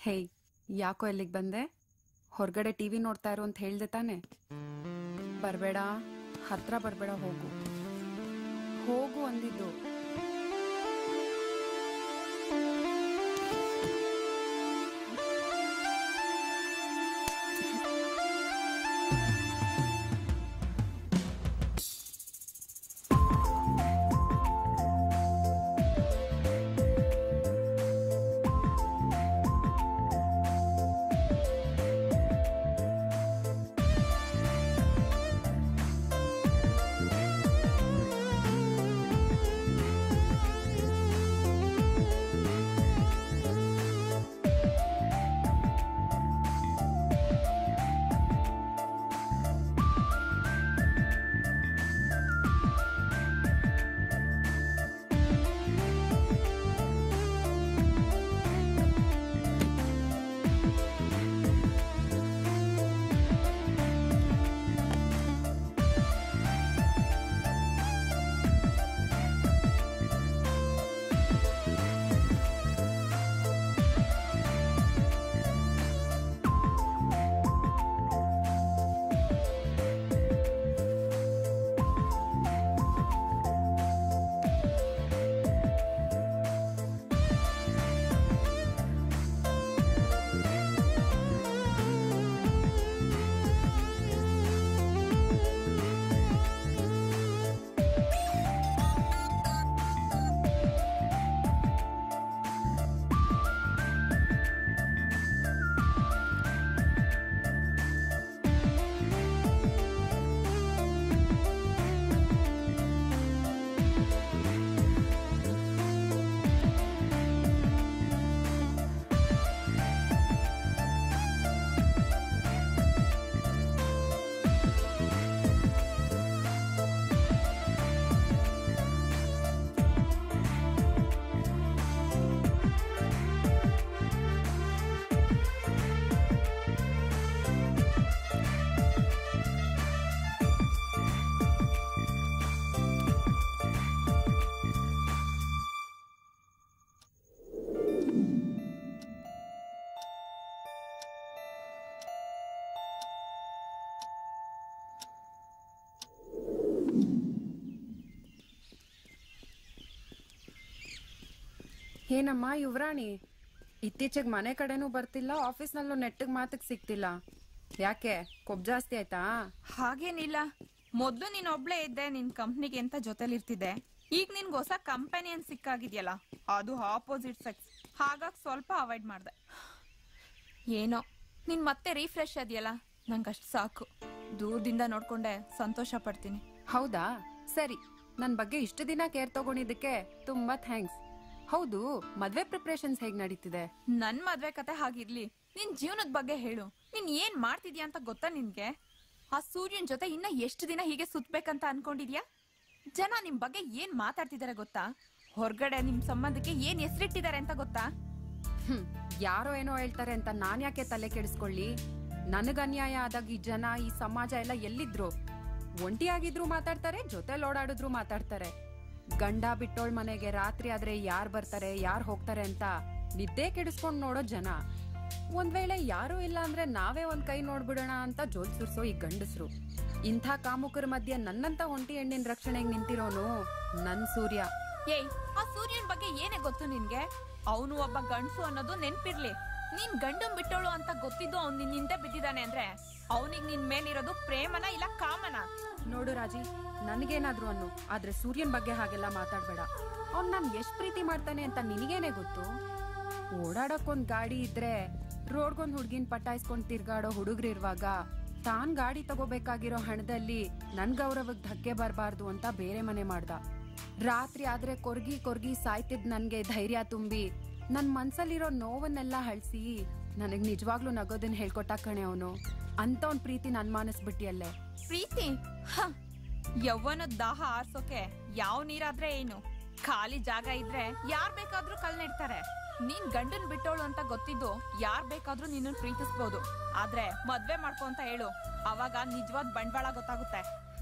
ಹೇಯ್ ಯಾಕೋ ಎಲ್ಲಿಗೆ ಬಂದೆ ಹೊರಗಡೆ ಟಿವಿ ನೋಡ್ತಾ ಇರು ಅಂತ ಹೇಳ್ದೆ ತಾನೆ ಬರಬೇಡ ಹತ್ರ ಬರಬೇಡ ಹೋಗು ಹೋಗು ಅಂದಿದ್ದು ಏನಮ್ಮ ಯುವರಾಣಿ ಇತ್ತೀಚೆಗೆ ಮನೆ ಕಡೆನೂ ಬರ್ತಿಲ್ಲ ಆಫೀಸ್ನಲ್ಲೂ ನೆಟ್ಟಿಗೆ ಮಾತಿಗೆ ಸಿಗ್ತಿಲ್ಲ ಯಾಕೆ ಕೊಬ್ ಜಾಸ್ತಿ ಆಯ್ತಾ ಹಾಗೇನಿಲ್ಲ ಮೊದ್ಲು ನೀನ್ ಒಬ್ಳೇ ಇದ್ದೆ ನಿನ್ ಕಂಪ್ನಿಗೆ ಅಂತ ಜೊತೆಲಿರ್ತಿದ್ದೆ ಈಗ ನಿನ್ಗೆ ಹೊಸ ಕಂಪನಿ ಅಂತ ಸಿಕ್ಕಾಗಿದ್ಯಲ್ಲ ಅದು ಆಪೋಸಿಟ್ ಸೆಕ್ಸ್ ಹಾಗಾಗಿ ಸ್ವಲ್ಪ ಅವಾಯ್ಡ್ ಮಾಡ್ದೆ ಏನೋ ನೀನ್ ಮತ್ತೆ ರೀಫ್ರೆಶ್ ಅದೆಯಲ್ಲ ನಂಗಷ್ಟು ಸಾಕು ದೂರದಿಂದ ನೋಡ್ಕೊಂಡೆ ಸಂತೋಷ ಪಡ್ತೀನಿ ಹೌದಾ ಸರಿ ನನ್ ಬಗ್ಗೆ ಇಷ್ಟು ದಿನ ಕೇರ್ ತಗೊಂಡಿದ್ದಕ್ಕೆ ತುಂಬಾ ಥ್ಯಾಂಕ್ಸ್ ಹೌದು ಮದ್ವೆ ಪ್ರಿಪ್ರೇಷನ್ಸ್ ಹೇಗ್ ನಡೀತಿದೆ ನನ್ ಮದ್ವೆ ಕತೆ ಹಾಗಿರ್ಲಿ ನಿನ್ ಜೀವನದ ಬಗ್ಗೆ ಹೇಳು ನೀನ್ ಏನ್ ಮಾಡ್ತಿದ್ಯಾ ಅಂತ ಗೊತ್ತಾ ನಿನ್ಗೆ ಆ ಸೂರ್ಯನ್ ಜೊತೆ ಇನ್ನ ಎಷ್ಟು ದಿನ ಹೀಗೆ ಸುತ್ಬೇಕಂತ ಅನ್ಕೊಂಡಿದ್ಯಾ ಜನ ನಿಮ್ ಬಗ್ಗೆ ಏನ್ ಮಾತಾಡ್ತಿದಾರೆ ಗೊತ್ತಾ ಹೊರಗಡೆ ನಿಮ್ ಸಂಬಂಧಕ್ಕೆ ಏನ್ ಹೆಸರಿಟ್ಟಿದ್ದಾರೆ ಅಂತ ಗೊತ್ತಾ ಹ್ಮ್ ಯಾರೋ ಏನೋ ಹೇಳ್ತಾರೆ ಅಂತ ನಾನ್ ಯಾಕೆ ತಲೆ ಕೆಡಿಸ್ಕೊಳ್ಳಿ ನನಗ್ ಅನ್ಯಾಯ ಆದಾಗ ಈ ಜನ ಈ ಸಮಾಜ ಎಲ್ಲ ಎಲ್ಲಿದ್ರು ಒಂಟಿಯಾಗಿದ್ರು ಮಾತಾಡ್ತಾರೆ ಜೊತೆಲ್ ಓಡಾಡಿದ್ರು ಮಾತಾಡ್ತಾರೆ ಗಂಡ ಬಿಟ್ಟೋಳ್ ಮನೆಗೆ ರಾತ್ರಿ ಆದ್ರೆ ಯಾರ್ ಬರ್ತಾರೆ ಯಾರ್ ಹೋಗ್ತಾರೆ ಅಂತ ನಿದ್ದೆ ಕೆಡಿಸ್ಕೊಂಡ್ ನೋಡೋ ಜನ ಒಂದ್ ವೇಳೆ ಯಾರು ಇಲ್ಲ ಅಂದ್ರೆ ನಾವೇ ಒಂದ್ ಕೈ ನೋಡ್ಬಿಡೋಣ ಅಂತ ಜೋಲ್ ಸುರ್ಸೋ ಈ ಗಂಡಸ್ರು ಇಂಥ ಕಾಮುಕರ ಮಧ್ಯೆ ನನ್ನಂತ ಒಂಟಿ ಹೆಣ್ಣಿನ ರಕ್ಷಣೆಗೆ ನಿಂತಿರೋನು ನನ್ ಸೂರ್ಯ ಏಯ್ ಆ ಸೂರ್ಯನ್ ಬಗ್ಗೆ ಏನೇ ಗೊತ್ತು ನಿನ್ಗೆ ಅವನು ಒಬ್ಬ ಗಂಡ್ಸು ಅನ್ನೋದು ನೆನ್ಪಿರ್ಲಿ ನೀನ್ ಗಂಡನ್ ಬಿಟ್ಟೋಳು ಅಂತ ಗೊತ್ತಿದ್ದು ಅವ್ನ್ ನಿನ್ ಹಿಂದೆ ಬಿದ್ದಿದ್ದಾನೆ ಅಂದ್ರೆ ಅವನಿಗೆ ನಿನ್ ಮೇಲಿರೋದು ಪ್ರೇಮನ ಇಲ್ಲ ಕಾಮನ ನೋಡು ರಾಜಿ ನನಗೇನಾದ್ರು ಅನ್ನು ಆದ್ರೆ ಸೂರ್ಯನ್ ಬಗ್ಗೆ ಹಾಗೆಲ್ಲ ಮಾತಾಡ್ಬೇಡ ಅವ್ನ್ ನಾನ್ ಎಷ್ಟ್ ಪ್ರೀತಿ ಮಾಡ್ತಾನೆ ಅಂತ ನಿನಗೇನೆ ಗೊತ್ತು ಓಡಾಡಕ್ಕೊಂದ್ ಗಾಡಿ ಇದ್ರೆ ರೋಡ್ಗೊಂದ್ ಹುಡ್ಗಿನ್ ಪಟಾಯಿಸ್ಕೊಂಡ್ ತಿರ್ಗಾಡೋ ಹುಡುಗ್ರಿರುವಾಗ ತಾನ್ ಗಾಡಿ ತಗೋಬೇಕಾಗಿರೋ ಹಣದಲ್ಲಿ ನನ್ ಗೌರವಕ್ ಧಕ್ಕೆ ಬರಬಾರ್ದು ಅಂತ ಬೇರೆ ಮನೆ ಮಾಡ್ದ ರಾತ್ರಿ ಆದ್ರೆ ಕೊರ್ಗಿ ಕೊರ್ಗಿ ಸಾಯ್ತಿದ್ ನನ್ಗೆ ಧೈರ್ಯ ತುಂಬಿ ನನ್ ಮನ್ಸಲ್ಲಿರೋ ನೋವನ್ನೆಲ್ಲ ಹಳ್ಸಿ ನನಗ್ ನಿಜವಾಗ್ಲೂ ನಗೋದನ್ ಹೇಳ್ಕೊಟ್ಟ ಕಣೆ ಅವನು ಅಂತವನ್ ಪ್ರೀತಿ ಅನ್ಮಾನಿಸ್ಬಿಟ್ಟಿಯಲ್ಲೇ ಪ್ರೀತಿ ಹ ಯವ್ವನದ ದಾಹ ಆರ್ಸೋಕೆ ಯಾವ ನೀರಾದ್ರೆ ಏನು ಖಾಲಿ ಜಾಗ ಇದ್ರೆ ಯಾರ್ ಬೇಕಾದ್ರೂ ಕಲ್ ನೆಡ್ತಾರೆ ನೀನ್ ಗಂಡನ್ ಬಿಟ್ಟೋಳು ಅಂತ ಗೊತ್ತಿದ್ದು ಯಾರ್ ಬೇಕಾದ್ರೂ ನಿನ್ನ ಪ್ರೀತಿಸ್ಬೋದು ಆದ್ರೆ ಮದ್ವೆ ಮಾಡ್ಕೊ ಅಂತ ಹೇಳು ಅವಾಗ ನಿಜವಾದ ಬಂಡವಾಳ ಗೊತ್ತಾಗುತ್ತೆ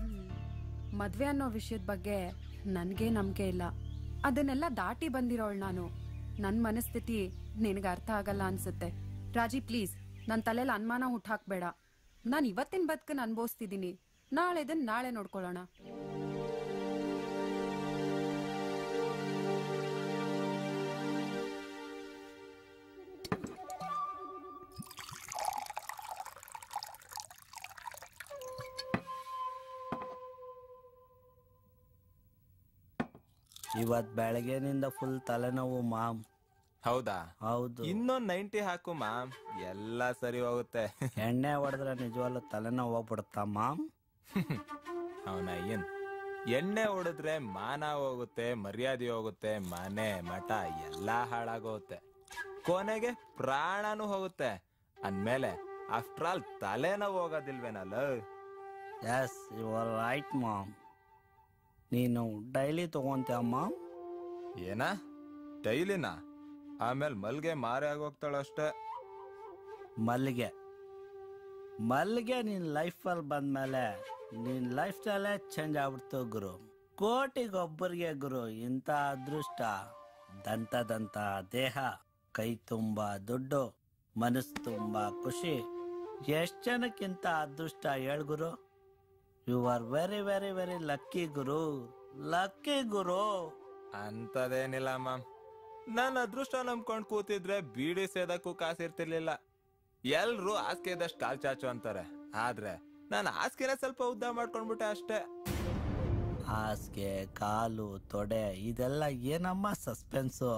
ಮದ್ವೆ ಅನ್ನೋ ವಿಷಯದ ಬಗ್ಗೆ ನನ್ಗೆ ನಂಬಿಕೆ ಇಲ್ಲ ಅದನ್ನೆಲ್ಲ ದಾಟಿ ಬಂದಿರೋಳ್ ನಾನು ನನ್ ಮನಸ್ಥಿತಿ ನಿನಗೆ ಅರ್ಥ ಆಗಲ್ಲ ಅನ್ಸುತ್ತೆ ರಾಜಿ ಪ್ಲೀಸ್ ನನ್ನ ತಲೆಯಲ್ಲಿ ಅನುಮಾನ ಹುಟ್ಟಾಕ್ಬೇಡ ನಾನು ಇವತ್ತಿನ ಬದುಕನ್ನ ಅನ್ಭವಿಸ್ತಿದ್ದೀನಿ ನಾಳೆದನ್ ನಾಳೆ ನೋಡ್ಕೊಳ್ಳೋಣ ಇವತ್ ಬೆಳಗ್ಗೆನಿಂದ ಫುಲ್ ತಲೆನೋವು ಮಾಮ್ ಹೌದಾ ಹೌದು ಇನ್ನೊಂದ್ ನೈಂಟಿ ಹಾಕು ಮಾಮ್ ಎಲ್ಲ ಸರಿ ಹೋಗುತ್ತೆ ಎಣ್ಣೆ ಹೊಡೆದ್ರೆ ನಿಜವಾಗ್ಲೂ ತಲೆನೋವು ಹೋಗ್ಬಿಡುತ್ತಾ ಮಾಮ್ ಅವನ ಏನ್ ಎಣ್ಣೆ ಹೊಡೆದ್ರೆ ಮಾನ ಹೋಗುತ್ತೆ ಮರ್ಯಾದೆ ಹೋಗುತ್ತೆ ಮನೆ ಮಠ ಎಲ್ಲ ಹಾಳಾಗೋಗುತ್ತೆ ಕೊನೆಗೆ ಪ್ರಾಣನೂ ಹೋಗುತ್ತೆ ಅಂದ್ಮೇಲೆ ಆಫ್ಟರ್ ಆಲ್ ತಲೆನೋವು ಹೋಗೋದಿಲ್ವೇನಲ್ಲ yes you are right mom ನೀನು ಡೈಲಿ ತಗೊಂತೀಯ ಮಾಮ್ ಏನ ಡೈಲಿನ ಆಮೇಲೆ ಮಲ್ಗೆ ಮಾರಿ ಆಗೋಗ್ತಾಳಷ್ಟೇ ಮಲ್ಲಿಗೆ ಮಲ್ಲಿಗೆ ನಿನ್ ಲೈಫಲ್ಲಿ ಬಂದ್ಮೇಲೆ ನಿನ್ ಲೈಫ್ ಸ್ಟೈಲೇ ಚೇಂಜ್ ಆಗ್ಬಿಡ್ತು ಗುರು ಕೋಟಿಗೊಬ್ಬರಿಗೆ ಗುರು ಇಂಥ ಅದೃಷ್ಟ ದಂತದಂತ ದೇಹ ಕೈ ತುಂಬ ದುಡ್ಡು ಮನಸ್ಸು ತುಂಬ ಖುಷಿ ಎಷ್ಟು ಜನಕ್ಕಿಂತ ಅದೃಷ್ಟ ಹೇಳ್ ಗುರು you are very very very lucky ಗುರು ಲಕ್ಕಿ ಗುರು ಅಂತದೇನಿಲ್ಲ ಮ್ಯಾಮ್ ನಾನು ಅದೃಷ್ಟ ನಂಬ್ಕೊಂಡ್ ಕೂತಿದ್ರೆ ಬೀಡಿ ಸೇದಕ್ಕೂ ಕಾಸಿರ್ತಿರ್ಲಿಲ್ಲ ಎಲ್ರು ಹಾಸಿಗೆ ಇದ್ದಷ್ಟು ಕಾಲ್ ಚಾಚು ಅಂತಾರೆ ಆದ್ರೆ ನಾನು ಹಾಸಿಗೆನ ಸ್ವಲ್ಪ ಉದ್ದ ಮಾಡ್ಕೊಂಡ್ಬಿಟ್ಟೆ ಅಷ್ಟೇ ಹಾಸಿಗೆ ಕಾಲು ತೊಡೆ ಇದೆಲ್ಲ ಏನಮ್ಮ ಸಸ್ಪೆನ್ಸು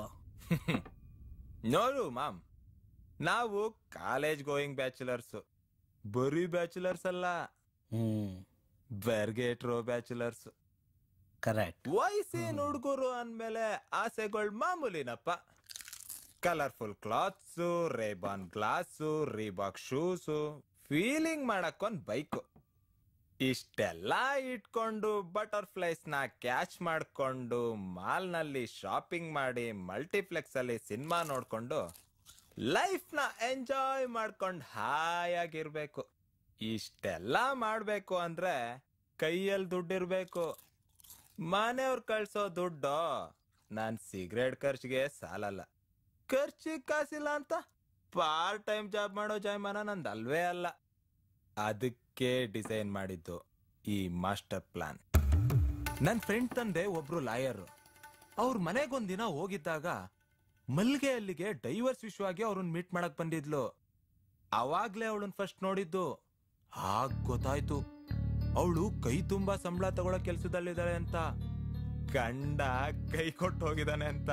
ನೋಡು ಮಾಮ್ ನಾವು ಕಾಲೇಜ್ ಗೋಯಿಂಗ್ ಬ್ಯಾಚುಲರ್ಸ್ ಬರೀ ಬ್ಯಾಚುಲರ್ಸ್ ಅಲ್ಲ ಹ್ಮ್ ಬೆರ್ಗೇಟ್ರೋ ಬ್ಯಾಚುಲರ್ಸ್ ಕರೆಕ್ಟ್ ವಯಸ್ಸಿನ ಹುಡುಗರು ಅಂದ್ಮೇಲೆ ಆಸೆಗಳು ಮಾಮೂಲಿನಪ್ಪ colourful clothes Ray-Ban glass Reebok shoes feeling ಮಾಡಕ್ಕೊಂದ್ ಬೈಕು ಇಷ್ಟೆಲ್ಲ ಇಟ್ಕೊಂಡು ಬಟರ್ಫ್ಲೈಸ್ ನ ಕ್ಯಾಚ್ ಮಾಡ್ಕೊಂಡು ಮಾಲ್ ನಲ್ಲಿ ಶಾಪಿಂಗ್ ಮಾಡಿ ಮಲ್ಟಿಪ್ಲೆಕ್ಸ್ ಅಲ್ಲಿ ಸಿನಿಮಾ ನೋಡ್ಕೊಂಡು ಲೈಫ್ ನ ಎಂಜಾಯ್ ಮಾಡ್ಕೊಂಡು ಹಾಯಾಗಿರ್ಬೇಕು ಇಷ್ಟೆಲ್ಲ ಮಾಡ್ಬೇಕು ಅಂದ್ರೆ ಕೈಯಲ್ಲಿ ದುಡ್ಡಿರ್ಬೇಕು ಮನೆಯವ್ರು ಕಳ್ಸೋ ದುಡ್ಡು ನಾನ್ ಸಿಗರೇಟ್ ಖರ್ಚಿಗೆ ಸಾಲಲ್ಲ ಖರ್ಚಿಗೆ ಕಾಸಿಲ್ಲ ಅಂತ ಪಾರ್ಟ್ ಟೈಮ್ ಜಾಬ್ ಮಾಡೋ ಜಾಯಮಾನ ನಂದು ಅಲ್ವೇ ಅಲ್ಲ ಅದಕ್ಕೆ ಡಿಸೈನ್ ಮಾಡಿದ್ದು ಈ ಮಾಸ್ಟರ್ ಪ್ಲಾನ್ ನನ್ನ ಫ್ರೆಂಡ್ ತಂದೆ ಒಬ್ರು ಲಾಯರ್ ಅವ್ರ ಮನೆಗೊಂದಿನ ಹೋಗಿದ್ದಾಗ ಮಲ್ಗೆ ಅಲ್ಲಿಗೆ ಡೈವರ್ಸ್ ವಿಷಯವಾಗಿ ಅವ್ರನ್ನ ಮೀಟ್ ಮಾಡಕ್ ಬಂದಿದ್ಲು ಅವಾಗ್ಲೇ ಅವಳನ್ನ ಫಸ್ಟ್ ನೋಡಿದ್ದು ಆಗ ಗೊತ್ತಾಯ್ತು ಅವಳು ಕೈ ತುಂಬಾ ಸಂಬಳ ತಗೊಳ್ಳೋ ಕೆಲ್ಸದಲ್ಲಿದ್ದಾಳೆ ಅಂತ ಗಂಡ ಕೈ ಕೊಟ್ಟು ಹೋಗಿದ್ದಾನೆ ಅಂತ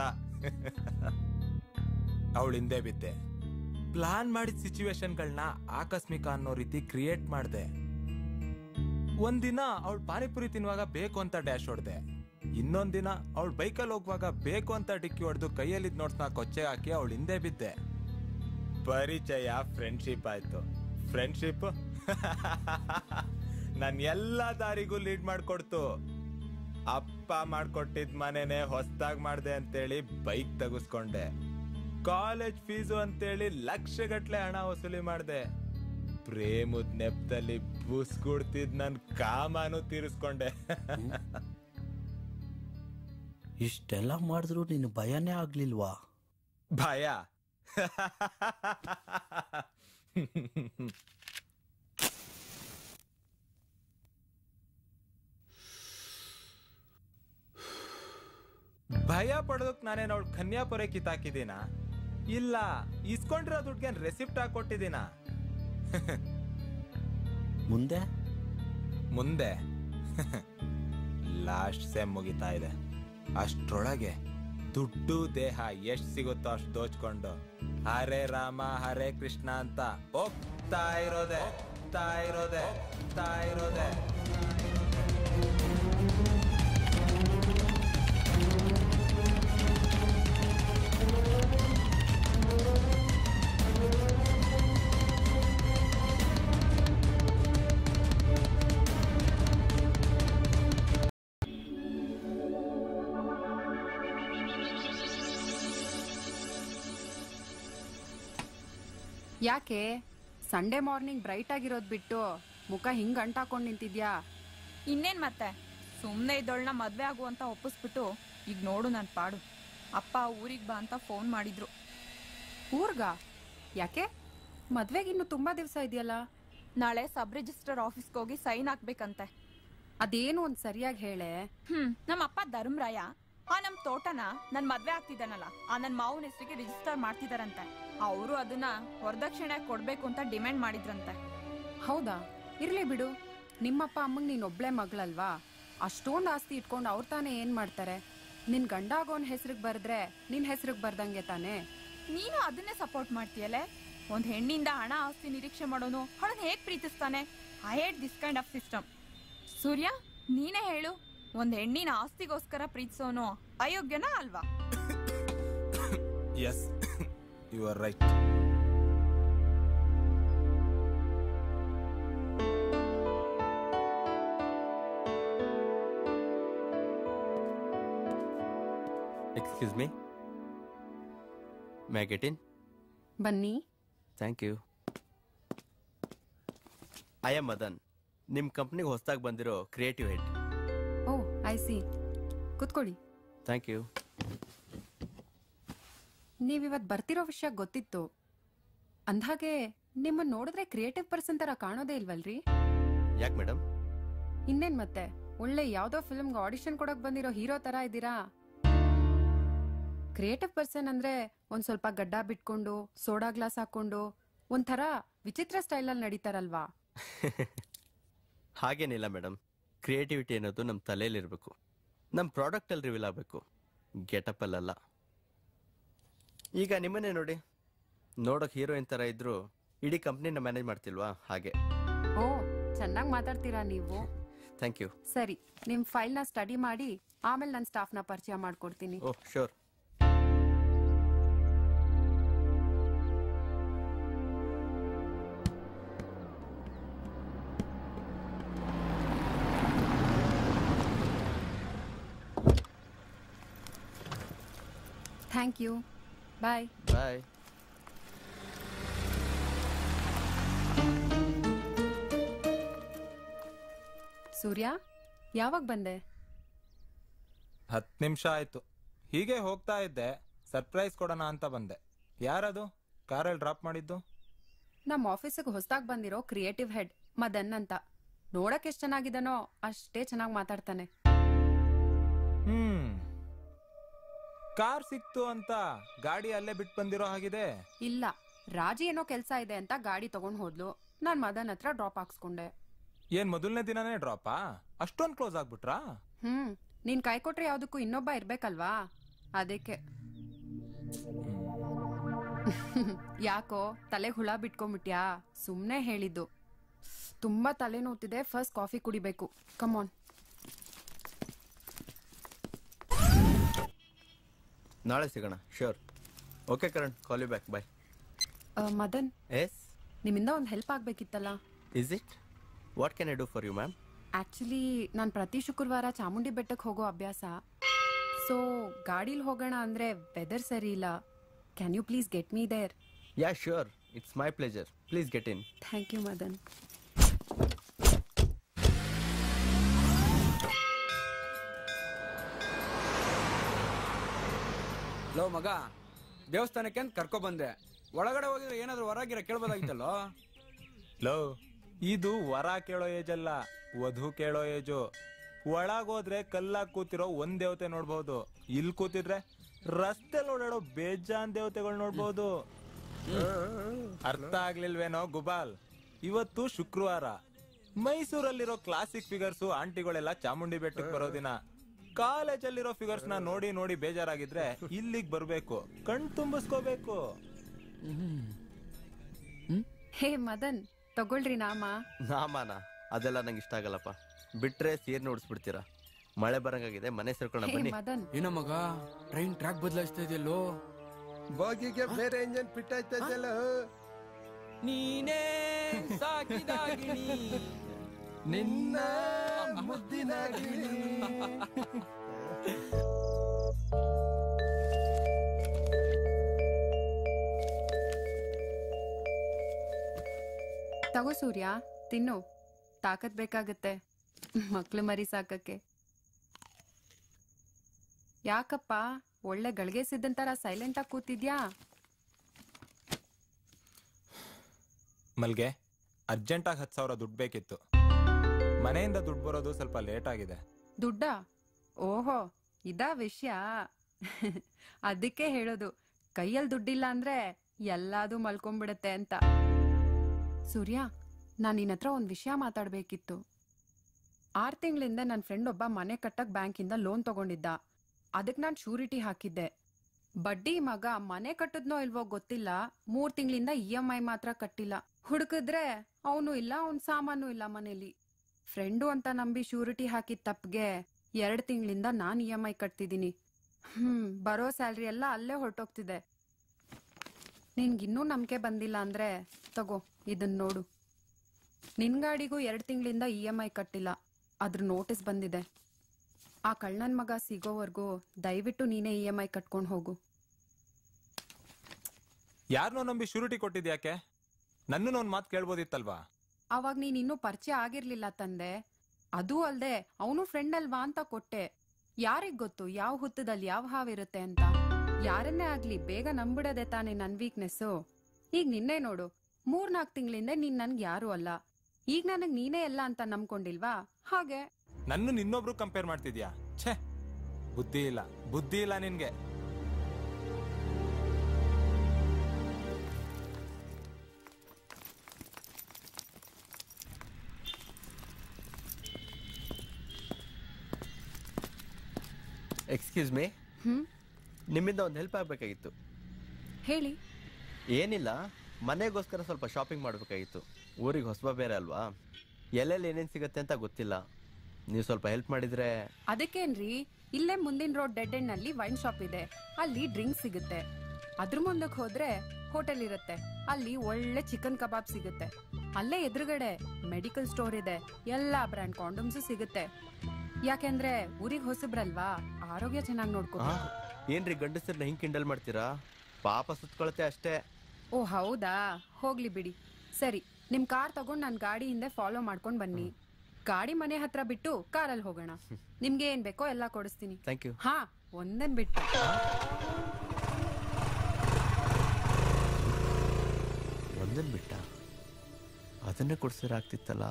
ಅವಳು ಹಿಂದೆ ಬಿದ್ದೆ ಪ್ಲಾನ್ ಮಾಡಿದ ಸಿಚುವೇಶನ್ಗಳನ್ನ ಆಕಸ್ಮಿಕ ಅನ್ನೋ ರೀತಿ ಕ್ರಿಯೇಟ್ ಮಾಡ್ದೆ ಒಂದಿನ ಅವಳು ಪಾನಿಪುರಿ ತಿನ್ನುವಾಗ ಬೇಕು ಅಂತ ಡ್ಯಾಶ್ ಹೊಡ್ದೆ ಇನ್ನೊಂದಿನ ಅವಳು ಬೈಕಲ್ಲಿ ಹೋಗುವಾಗ ಬೇಕು ಅಂತ ಡಿಕ್ಕಿ ಹೊಡೆದು ಕೈಯಲ್ಲಿದ್ ನೋಟ್ಸ್ನ ಕೊಚ್ಚೆ ಹಾಕಿ ಅವಳು ಹಿಂದೆ ಬಿದ್ದೆ ಪರಿಚಯ ಫ್ರೆಂಡ್ಶಿಪ್ ಆಯ್ತು ಫ್ರೆಂಡ್ಶಿಪ್ ನನ್ ಎಲ್ಲಾ ದಾರಿಗೂ ಲೀಡ್ ಮಾಡ್ಕೊಡ್ತು ಅಪ್ಪ ಮಾಡ್ಕೊಟ್ಟಿದ್ ಮನೆನೆ ಹೊಸ್ದಾಗ್ ಮಾಡ್ದೆ ಅಂತೇಳಿ ಬೈಕ್ ತೆಗೆಸ್ಕೊಂಡೆ ಕಾಲೇಜ್ ಫೀಸು ಅಂತೇಳಿ ಲಕ್ಷಗಟ್ಲೆ ಹಣ ವಸೂಲಿ ಮಾಡ್ದೆ ಪ್ರೇಮದ್ ನೆಪದಲ್ಲಿ ಬುಸ್ಗುಡ್ತಿದ್ ನನ್ ಕಾಮಾನು ತೀರಿಸ್ಕೊಂಡೆ ಇಷ್ಟೆಲ್ಲ ಮಾಡಿದ್ರು ನೀನು ಭಯನೇ ಆಗ್ಲಿಲ್ವಾ ಭಯ ಭಯ ಪಡೋದಕ್ ನಾನೇನ್ ಅವಳು ಕನ್ಯಾಪುರ ಕಿತ್ತಾಕಿದ್ದೀನ ಇಲ್ಲ ಇಸ್ಕೊಂಡಿರೋ ದುಡ್ಗೆ ರೆಸಿಪ್ಟ್ ಹಾಕೊಟ್ಟಿದ್ದೀನ ಮುಂದೆ ಮುಂದೆ ಲಾಸ್ಟ್ ಸೆಮ್ ಮುಗಿತಾ ಇದೆ ಅಷ್ಟ್ರೊಳಗೆ ದುಡ್ಡು ದೇಹ ಎಷ್ಟ್ ಸಿಗುತ್ತೋ ಅಷ್ಟು ದೋಚ್ಕೊಂಡು ಹರೇ ರಾಮ ಹರೇ ಕೃಷ್ಣ ಅಂತ ಹೋಗ್ತಾ ಇರೋದೆ ಹೋಗ್ತಾ ಇರೋದೆ ಹೋಗ್ತಾ ಇರೋದೆ ಯಾಕೆ ಸಂಡೇ ಮಾರ್ನಿಂಗ್ ಬ್ರೈಟ್ ಆಗಿರೋದ್ ಬಿಟ್ಟು ಮುಖ ಹಿಂಗ್ ಅಂಟಾಕೊಂಡ್ ನಿಂತಿದ್ಯಾ ಇನ್ನೇನ್ ಮತ್ತೆ ಸುಮ್ಮನೆ ಇದ್ದೋಳ್ನ ಮದ್ವೆ ಆಗು ಅಂತ ಒಪ್ಪಿಸ್ಬಿಟ್ಟು ಈಗ ನೋಡು ನನ್ ಪಾಡು ಅಪ್ಪ ಊರಿಗೆ ಬಾ ಅಂತ ಫೋನ್ ಮಾಡಿದ್ರು ಊರ್ಗ ಯಾಕೆ ಮದ್ವೆಗೆ ಇನ್ನು ತುಂಬಾ ದಿವಸ ಇದೆಯಲ್ಲ ನಾಳೆ ಸಬ್ ರಿಜಿಸ್ಟರ್ ಆಫೀಸ್ಗೆ ಹೋಗಿ ಸೈನ್ ಹಾಕ್ಬೇಕಂತೆ ಅದೇನು ಒಂದ್ ಸರಿಯಾಗಿ ಹೇಳೆ ಹ್ಮ್ ನಮ್ಮ ಅಪ್ಪ ಧರ್ಮರಾಯ ಆ ನಮ್ ತೋಟನ ನನ್ ಮದ್ವೆ ಆಗ್ತಿದ್ದಾನಲ್ಲ ಆ ನನ್ ಮಾವನ ಹೆಸರಿಗೆ ರಿಜಿಸ್ಟರ್ ಮಾಡ್ತಿದಾರಂತೆ ಅವರು ಅದನ್ನ ವರದಕ್ಷಿಣೆ ಕೊಡ್ಬೇಕು ಅಂತ ಡಿಮ್ಯಾಂಡ್ ಮಾಡಿದ್ರಂತೆ ಹೌದಾ ಇರ್ಲಿ ಬಿಡು ನಿಮ್ಮಪ್ಪ ಅಮ್ಮಂಗ್ ನೀನ್ ಒಬ್ಳೆ ಮಗಳಲ್ವಾ ಅಷ್ಟೊಂದ್ ಆಸ್ತಿ ಇಟ್ಕೊಂಡು ಅವ್ರ ತಾನೇ ಏನ್ ಮಾಡ್ತಾರೆ ನಿನ್ ಗಂಡ ಆಗೋನ್ ಹೆಸ್ರಿಗೆ ಬರ್ದ್ರೆ ನಿನ್ ಹೆಸ್ರಿಗೆ ಬರ್ದಂಗೆ ತಾನೇ ನೀನು ಅದನ್ನೇ ಸಪೋರ್ಟ್ ಮಾಡ್ತೀಯಲೆ ಒಂದ್ ಹೆಣ್ಣಿಂದ ಹಣ ಆಸ್ತಿ ನಿರೀಕ್ಷೆ ಮಾಡೋನು ಅವಳನ್ನ ಹೇಗ್ ಪ್ರೀತಿಸ್ತಾನೆ I hate this kind of system Surya ನೀನೇ ಹೇಳು ಒಂದ್ ಹೆಣ್ಣಿನ ಆಸ್ತಿಗೋಸ್ಕರ ಪ್ರೀತಿಸೋನು ಅಯೋಗ್ಯನಾ ಅಲ್ವಾ yes you are right excuse me may get in ಬನ್ನಿ thank you I am Madan ನಿಮ್ಮ ಕಂಪ್ನಿಗೆ ಹೊಸದಾಗಿ ಬಂದಿರೋ creative head oh I see ಕುತ್ಕೊಳ್ಳಿ ಥ್ಯಾಂಕ್ ಯು ನೀವಿವತ್ ಬರ್ತಿರೋ ವಿಷಯ ಗೊತ್ತಿತ್ತು ಅಂದ್ಹಾಗೆ ನಿಮ್ಮನ್ನ ನೋಡಿದ್ರೆ ಕ್ರಿಯೇಟಿವ್ ಪರ್ಸನ್ ತರ ಕಾಣೋದೇ ಇಲ್ವಲ್ರಿ ಯಾಕೆ ಮೇಡಮ್ ಇನ್ನೇನ್ ಮತ್ತೆ ಒಳ್ಳೆ ಯಾವ್ದೋ ಫಿಲ್ಮ್ಗೆ ಆಡಿಷನ್ ಕೊಡಕ್ ಬಂದಿರೋ ಹೀರೋ ತರ ಇದ್ದೀರಾ ಕ್ರಿಯೇಟಿವ್ ಪರ್ಸನ್ ಅಂದ್ರೆ ಒಂದ್ ಸ್ವಲ್ಪ ಗಡ್ಡ ಬಿಟ್ಕೊಂಡು ಸೋಡಾ ಗ್ಲಾಸ್ ಹಾಕೊಂಡು ಒಂಥರ ವಿಚಿತ್ರ ಸ್ಟೈಲಲ್ಲಿ ನಡೀತಾರಲ್ವಾ ಹಾಗೇನಿಲ್ಲ ಮೇಡಮ್ ಕ್ರಿಯೇಟಿವಿಟಿ ಅನ್ನೋದು ನಮ್ಮ ತಲೆಯಲ್ಲಿರಬೇಕು ನಮ್ಮ ಪ್ರಾಡಕ್ಟಲ್ಲಿ ರಿವೀಲ್ ಆಗಬೇಕು ಗೆಟಪಲ್ಲಲ್ಲ ಈಗ ನಿಮ್ಮನ್ನೇ ನೋಡಿ ನೋಡೋಕೆ ಹೀರೋಯಿನ್ ಥರ ಇದ್ದರೂ ಇಡೀ ಕಂಪ್ನಿನ ಮ್ಯಾನೇಜ್ ಮಾಡ್ತಿಲ್ವಾ ಹಾಗೆ ಓ ಚೆನ್ನಾಗಿ ಮಾತಾಡ್ತೀರಾ ನೀವು ಥ್ಯಾಂಕ್ ಯು ಸರಿ ನಿಮ್ ಫೈಲ್ನ ಸ್ಟಡಿ ಮಾಡಿ ಆಮೇಲೆ ನನ್ನ ಸ್ಟಾಫ್ನ ಪರಿಚಯ ಮಾಡ್ಕೊಡ್ತೀನಿ oh sure thank you bye bye Surya ಯಾವಾಗ ಬಂದೆ ಹತ್ತು ನಿಮಿಷ ಆಯ್ತು ಹೀಗೆ ಹೋಗ್ತಾ ಇದ್ದೆ ಸರ್ಪ್ರೈಸ್ ಕೊಡೋಣ ಅಂತ ಬಂದೆ ಯಾರದು ಕಾರಲ್ಲಿ ಡ್ರಾಪ್ ಮಾಡಿದ್ದು ನಮ್ಮ ಆಫೀಸಿಗೆ ಹೊಸದಾಗಿ ಬಂದಿರೋ ಕ್ರಿಯೇಟಿವ್ ಹೆಡ್ ಮದನ್ ಅಂತ ನೋಡಕ್ ಎಷ್ಟ್ ಚೆನ್ನಾಗಿದ್ದಾನೋ ಅಷ್ಟೇ ಚೆನ್ನಾಗಿ ಮಾತಾಡ್ತಾನೆ ಹ್ಮ್ ಕಾರ್ ಸಿಕ್ತು ಅಂತ ಗಾಡಿ ಅಲ್ಲೇ ಬಿಟ್ಟು ಬಂದಿರೋ ಹಾಗಿದೆ ಇಲ್ಲ ರಾಜಿ ಏನೋ ಕೆಲ್ಸ ಇದೆ ಅಂತ ಗಾಡಿ ತಗೊಂಡ್ ಹೋದ್ಲು ನಾನ್ ಮದನ್ ಹತ್ರ ಡ್ರಾಪ್ ಹಾಕ್ಸ್ಕೊಂಡೆ ಏನ್ ಮೊದಲನೇ ದಿನನೇ ಡ್ರಾಪಾ ಅಷ್ಟೊಂದ್ ಕ್ಲೋಸ್ ಆಗ್ಬಿಟ್ರಾ ಹ್ಮ್ ನೀನ್ ಕೈ ಕೊಟ್ರೆ ಯಾವ್ದಕ್ಕೂ ಇನ್ನೊಬ್ಬ ಇರ್ಬೇಕಲ್ವಾ ಅದಕ್ಕೆ ಯಾಕೋ ತಲೆಗೆ ಹುಳ ಬಿಟ್ಕೊಂಬಿಟ್ಯಾ ಸುಮ್ನೆ ಹೇಳಿದ್ದು ತುಂಬಾ ತಲೆ ನೋತಿದೆ ಫಸ್ಟ್ ಕಾಫಿ ಕುಡಿಬೇಕು ಕಮಾನ್ ನಾಳೆ ಸಿಗೋಣ sure okay Karan call you back bye Madan yes ನಿಮ್ಮಿಂದ ಒಂದು ಹೆಲ್ಪ್ ಆಗ್ಬೇಕಿತ್ತಲ್ಲ is it what can I do for you ma'am actually ನಾನು ಪ್ರತಿ ಶುಕ್ರವಾರ ಚಾಮುಂಡಿ ಬೆಟ್ಟಕ್ಕೆ ಹೋಗೋ ಅಭ್ಯಾಸ ಸೊ ಗಾಡೀಲಿ ಹೋಗೋಣ ಅಂದ್ರೆ ವೆದರ್ ಸರಿ ಇಲ್ಲ can you please get me there yeah sure it's my pleasure please get in thank you Madan ಲೋ ಮಗ ದೇವಸ್ಥಾನಕ್ಕೆ ಅಂತ ಕರ್ಕೊ ಬಂದೆ ಒಳಗಡೆ ಹೋಗಿದ್ರೆ ಏನಾದ್ರು ಹೊರಗಿರ ಕೇಳ್ಬೋದಾಗಿತ್ತಲ್ಲೋ ಲೋ ಇದು ವರ ಕೇಳೋ ಏಜ್ ಅಲ್ಲ ವಧು ಕೇಳೋ ಏಜು ಒಳಗೋದ್ರೆ ಕಲ್ಲಾಗ್ ಕೂತಿರೋ ಒಂದ್ ದೇವತೆ ನೋಡ್ಬೋದು ಇಲ್ಲಿ ಕೂತಿದ್ರೆ ರಸ್ತೆ ಓಡಾಡೋ ಬೇಜಾನ್ ದೇವತೆಗಳು ನೋಡ್ಬೋದು ಅರ್ಥ ಆಗ್ಲಿಲ್ವೇನೋ ಗುಬಾಲ್ ಇವತ್ತು ಶುಕ್ರವಾರ ಮೈಸೂರಲ್ಲಿರೋ ಕ್ಲಾಸಿಕ್ ಫಿಗರ್ಸು ಆಂಟಿಗಳೆಲ್ಲ ಚಾಮುಂಡಿ ಬೆಟ್ಟಕ್ಕೆ ಬರೋ ದಿನ ಕಾಲೇಜಲ್ಲಿರೋ ಫಿಗರ್ಸ್ ನ ನೋಡಿ ನೋಡಿ ಬೇಜಾರಾಗಿದ್ರೆ ಇಲ್ಲಿಗ್ ಬರ್ಬೇಕು ಕಣ್ ತುಂಬಿಸ್ಕೋಬೇಕು ಹೇ ಮದನ್ ತಗೊಳ್ರಿ ನಾಮ ನಾಮಾನ ಅದೆಲ್ಲ ನಂಗೆ ಇಷ್ಟ ಆಗಲ್ಲಪ್ಪ ಬಿಟ್ರೆ ಸೀರೆ ನೋಡಿಸ್ಬಿಡ್ತೀರಾ ಮಳೆ ಬರಂಗಾಗಿದೆ ಮನೆ ಸೇರ್ಕೊಂಡ ಹೇ ಬನ್ನಿ ಮದನ್ ಏನೋ ಮಗ ಟ್ರೈನ್ ಟ್ರ್ಯಾಕ್ ಬದಲಾಯಿಸ್ತಾ ಇದೆಯಲ್ಲೋ ಬೋಗಿಗೆ ಬೇರೆ ಇಂಜನ್ ಫಿಟ್ ಆಯ್ತಾ ಇದೆಯಲ್ಲ ನೀನೇ ಸಾಕಿದಾಗಿನಿ ನಿನ್ನ ಮುದ್ದಿನ ಗಿಳಿ ತಗೋ ಸೂರ್ಯ ತಿನ್ನು ತಾಕತ್ ಬೇಕಾಗತ್ತೆ ಮಕ್ಳು ಮರಿ ಸಾಕಕ್ಕೆ ಯಾಕಪ್ಪ ಒಳ್ಳೆ ಗಳಿಗೆ ಸಿದ್ದಂತರ ಸೈಲೆಂಟ್ ಆಗಿ ಕೂತಿದ್ಯಾ ಮಲ್ಗೆ ಅರ್ಜೆಂಟಾಗಿ ಹತ್ತು ಸಾವಿರ ದುಡ್ಡು ಬೇಕಿತ್ತು ಮನೆಯಿಂದ ದುಡ್ಡು ಬರೋದು ಸ್ವಲ್ಪ ಲೇಟ್ ಆಗಿದೆ ದುಡ್ಡ ಓಹೋ ಇದಾ ವಿಷಯ ಅದಕ್ಕೆ ಹೇಳೋದು ಕೈಯಲ್ಲಿ ದುಡ್ಡಿಲ್ಲ ಅಂದ್ರೆ ಎಲ್ಲಾದು ಮಲ್ಕೊಂಡ್ಬಿಡತ್ತೆ ಅಂತ ಸೂರ್ಯ ನಾನು ನಿನ್ನ ಹತ್ರ ಒಂದು ವಿಷಯ ಮಾತಾಡ್ಬೇಕಿತ್ತು ಆರು ತಿಂಗಳಿಂದ ನನ್ನ ಫ್ರೆಂಡ್ ಒಬ್ಬ ಮನೆ ಕಟ್ಟಕ್ ಬ್ಯಾಂಕಿಂದ ಲೋನ್ ತಗೊಂಡಿದ್ದ ಅದಕ್ಕೆ ನಾನು ಶೂರಿಟಿ ಹಾಕಿದ್ದೆ ಬಡ್ಡಿ ಮಗ ಮನೆ ಕಟ್ಟದ್ನೋ ಇಲ್ವೋ ಗೊತ್ತಿಲ್ಲ ಮೂರ್ ತಿಂಗಳಿಂದ ಇ ಎಂ ಐ ಮಾತ್ರ ಕಟ್ಟಿಲ್ಲ ಹುಡುಕಿದ್ರೆ ಅವನು ಇಲ್ಲ ಅವನ್ ಸಾಮಾನು ಇಲ್ಲ ಮನೇಲಿ ಫ್ರೆಂಡು ಅಂತ ನಂಬಿ ಶೂರಿಟಿ ಹಾಕಿದ ತಪ್ಪಿಗೆ ಎರಡು ತಿಂಗಳಿಂದ ನಾನು ಇ ಎಂ ಐ ಕಟ್ತಿದ್ದೀನಿ ಹ್ಮ್ ಬರೋ ಸ್ಯಾಲ್ರಿ ಎಲ್ಲ ಅಲ್ಲೇ ಹೊರಟೋಗ್ತಿದೆ ನಿನ್ಗಿನ್ನೂ ನಂಬಿಕೆ ಬಂದಿಲ್ಲ ಅಂದ್ರೆ ತಗೋ ಇದನ್ ನೋಡು ನಿನ್ ಗಾಡಿಗೂ ಎರಡು ತಿಂಗಳಿಂದ ಇ ಎಂ ಐ ಕಟ್ಟಿಲ್ಲ ಅದ್ರ ನೋಟಿಸ್ ಬಂದಿದೆ ಆ ಕಳ್ಳನ್ ಮಗ ಸಿಗೋವರೆಗೂ ದಯವಿಟ್ಟು ನೀನೇ ಇ ಎಂ ಐ ಕಟ್ಕೊಂಡು ಹೋಗು ಯಾರನ್ನೋ ನಂಬಿ ಶೂರಿಟಿ ಕೊಟ್ಟಿದ್ಯಾಕೆ ನನ್ನನ್ನು ಒಂದು ಮಾತು ಕೇಳ್ಬೋದಿತ್ತಲ್ವಾ ಅವಾಗ ನೀನ್ ಇನ್ನೂ ಪರಿಚಯ ಆಗಿರ್ಲಿಲ್ಲ ತಂದೆ ಅದೂ ಅಲ್ದೆ ಅವನು ಫ್ರೆಂಡ್ ಅಲ್ವಾ ಅಂತ ಕೊಟ್ಟೆ ಯಾರಿಗ್ ಗೊತ್ತು ಯಾವ ಹುತ್ತದಲ್ಲಿ ಯಾವ ಹಾವಿರುತ್ತೆ ಅಂತ ಯಾರನ್ನೇ ಆಗ್ಲಿ ಬೇಗ ನಂಬಿಡದೆ ತಾನೇ ನನ್ ವೀಕ್ನೆಸ್ಸು ಈಗ ನಿನ್ನೆ ನೋಡು ಮೂರ್ನಾಲ್ಕು ತಿಂಗಳಿಂದ ನೀನ್ ನನ್ಗೆ ಯಾರು ಅಲ್ಲ ಈಗ ನನಗ್ ನೀನೇ ಎಲ್ಲ ಅಂತ ನಂಬ್ಕೊಂಡಿಲ್ವಾ ಹಾಗೆ ನನ್ನ ಇನ್ನೊಬ್ರು ಕಂಪೇರ್ ಮಾಡ್ತಿದ್ಯಾ ಛೇ ಬುದ್ಧಿ ಇಲ್ಲ ಬುದ್ಧಿ ಇಲ್ಲ ನಿನ್ಗೆ ಎಕ್ಸ್ಕ್ಯೂಸ್ ಮೀ ಹ್ಮ್ ನಿಮ್ಮಿಂದ ಒಂದು ಹೆಲ್ಪ್ ಆಗಬೇಕಾಗಿತ್ತು ಹೇಳಿ ಏನಿಲ್ಲ ಮನೆಗೋಸ್ಕರ ಸ್ವಲ್ಪ ಶಾಪಿಂಗ್ ಮಾಡಬೇಕಾಗಿತ್ತು ಊರಿಗೆ ಹೊಸಬ ಬೇರೆ ಅಲ್ವಾ ಎಲ್ಲೆಲ್ಲಿ ಏನೇನು ಸಿಗುತ್ತೆ ಅಂತ ಗೊತ್ತಿಲ್ಲ ನೀವು ಸ್ವಲ್ಪ ಹೆಲ್ಪ್ ಮಾಡಿದರೆ ಅದಕ್ಕೇನ್ರಿ ಇಲ್ಲೇ ಮುಂದಿನ ರೋಡ್ ಡೆಡ್ ಎಂಡ್ ನಲ್ಲಿ ವೈನ್ ಶಾಪ್ ಇದೆ ಅಲ್ಲಿ ಡ್ರಿಂಕ್ ಸಿಗುತ್ತೆ ಅದ್ರ ಮುಂದಕ್ಕೆ ಹೋದ್ರೆ ಹೋಟೆಲ್ ಇರುತ್ತೆ ಅಲ್ಲಿ ಒಳ್ಳೆ ಚಿಕನ್ ಕಬಾಬ್ ಸಿಗುತ್ತೆ ಅಲ್ಲೇ ಎದುರುಗಡೆ ಮೆಡಿಕಲ್ ಸ್ಟೋರ್ ಇದೆ ಎಲ್ಲಾ ಬ್ರ್ಯಾಂಡ್ ಕಾಂಡಮ್ಸು ಸಿಗುತ್ತೆ ಯಾಕೆಂದ್ರೆ ಊರಿಗೆ ಹೊಸಬ್ರಲ್ವಾ ಆರೋಗ್ಯ ಚೆನ್ನಾಗಿ ನೋಡ್ಕೋ ಏನ್ರಿ ಗಂಡಸರನ್ನ ಹಿಂಗೆ ಕಿಂಡಲ್ ಮಾಡ್ತೀರಾ ಪಾಪ ಸುತ್ಕೊಳತ್ತೆ ಅಷ್ಟೇ ಓ ಹೌದಾ ಹೋಗ್ಲಿ ಬಿಡಿ ಸರಿ ನಿಮ್ ಕಾರ್ ತಗೊಂಡ್ ನನ್ ಗಾಡಿ ಹಿಂದೆ ಫಾಲೋ ಮಾಡ್ಕೊಂಡ್ ಬನ್ನಿ ಗಾಡಿ ಮನೆ ಹತ್ರ ಬಿಟ್ಟು ಕಾರಲ್ಲಿ ಹೋಗೋಣ ನಿಮ್ಗೆ ಏನ್ ಬೇಕೋ ಎಲ್ಲ ಕೊಡಿಸ್ತೀನಿ ಥ್ಯಾಂಕ್ ಯು ಹಾ ಒಂದನ್ ಬಿಟ್ಟು ಒಂದನ್ನು ಬಿಟ್ಟ ಅದನ್ನೇ ಕೊಡ್ಸಿರಾಗ್ತಿತ್ತಲ್ಲ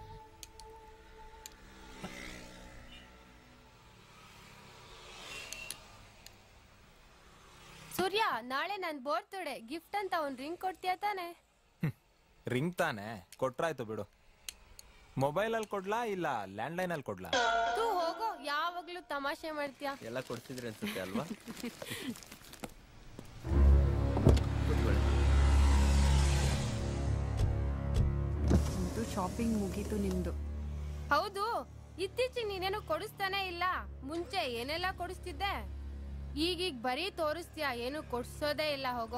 ಸೂರ್ಯ ನಾಳೆ ನನ್ ಬೋರ್ಡ್ ಗಿಫ್ಟ್ ಅಂತ ಒಂದ್ ರಿಂಗ್ ಕೊಡ್ತೀಯ ತಾನೆ ರಿಂಗ್ ತಾನೆ ಕೊಟ್ರಾಯ್ತು ಬಿಡು ಮೊಬೈಲಲ್ಲಿ ಕೊಡ್ಲಾ ಇಲ್ಲ ಲ್ಯಾಂಡ್ಲೈನಲ್ಲಿ ಕೊಡ್ಲಾ ತೂ ಹೋಗೋ ಯಾವಾಗ್ಲೂ ತಮಾಷೆ ಮಾಡ್ತೀಯ ಎಲ್ಲ ಕೊಡ್ಸಿದ್ರಿ ಅನ್ಸುತ್ತೆ ಅಲ್ವಾ ಇದು ಶಾಪಿಂಗ್ ಮುಗೀತು ನಿಮ್ದು ಹೌದು ಇತ್ತೀಚೆಗೆ ನೀನೇನು ಕೊಡಿಸ್ತಾನೆ ಇಲ್ಲ ಮುಂಚೆ ಏನೆಲ್ಲ ಕೊಡಿಸ್ತಿದ್ದೆ ಈಗೀಗ ಬರೀ ತೋರಿಸ್ತೀಯ ಏನು ಕೊಡ್ಸೋದೇ ಇಲ್ಲ ಹೋಗೋ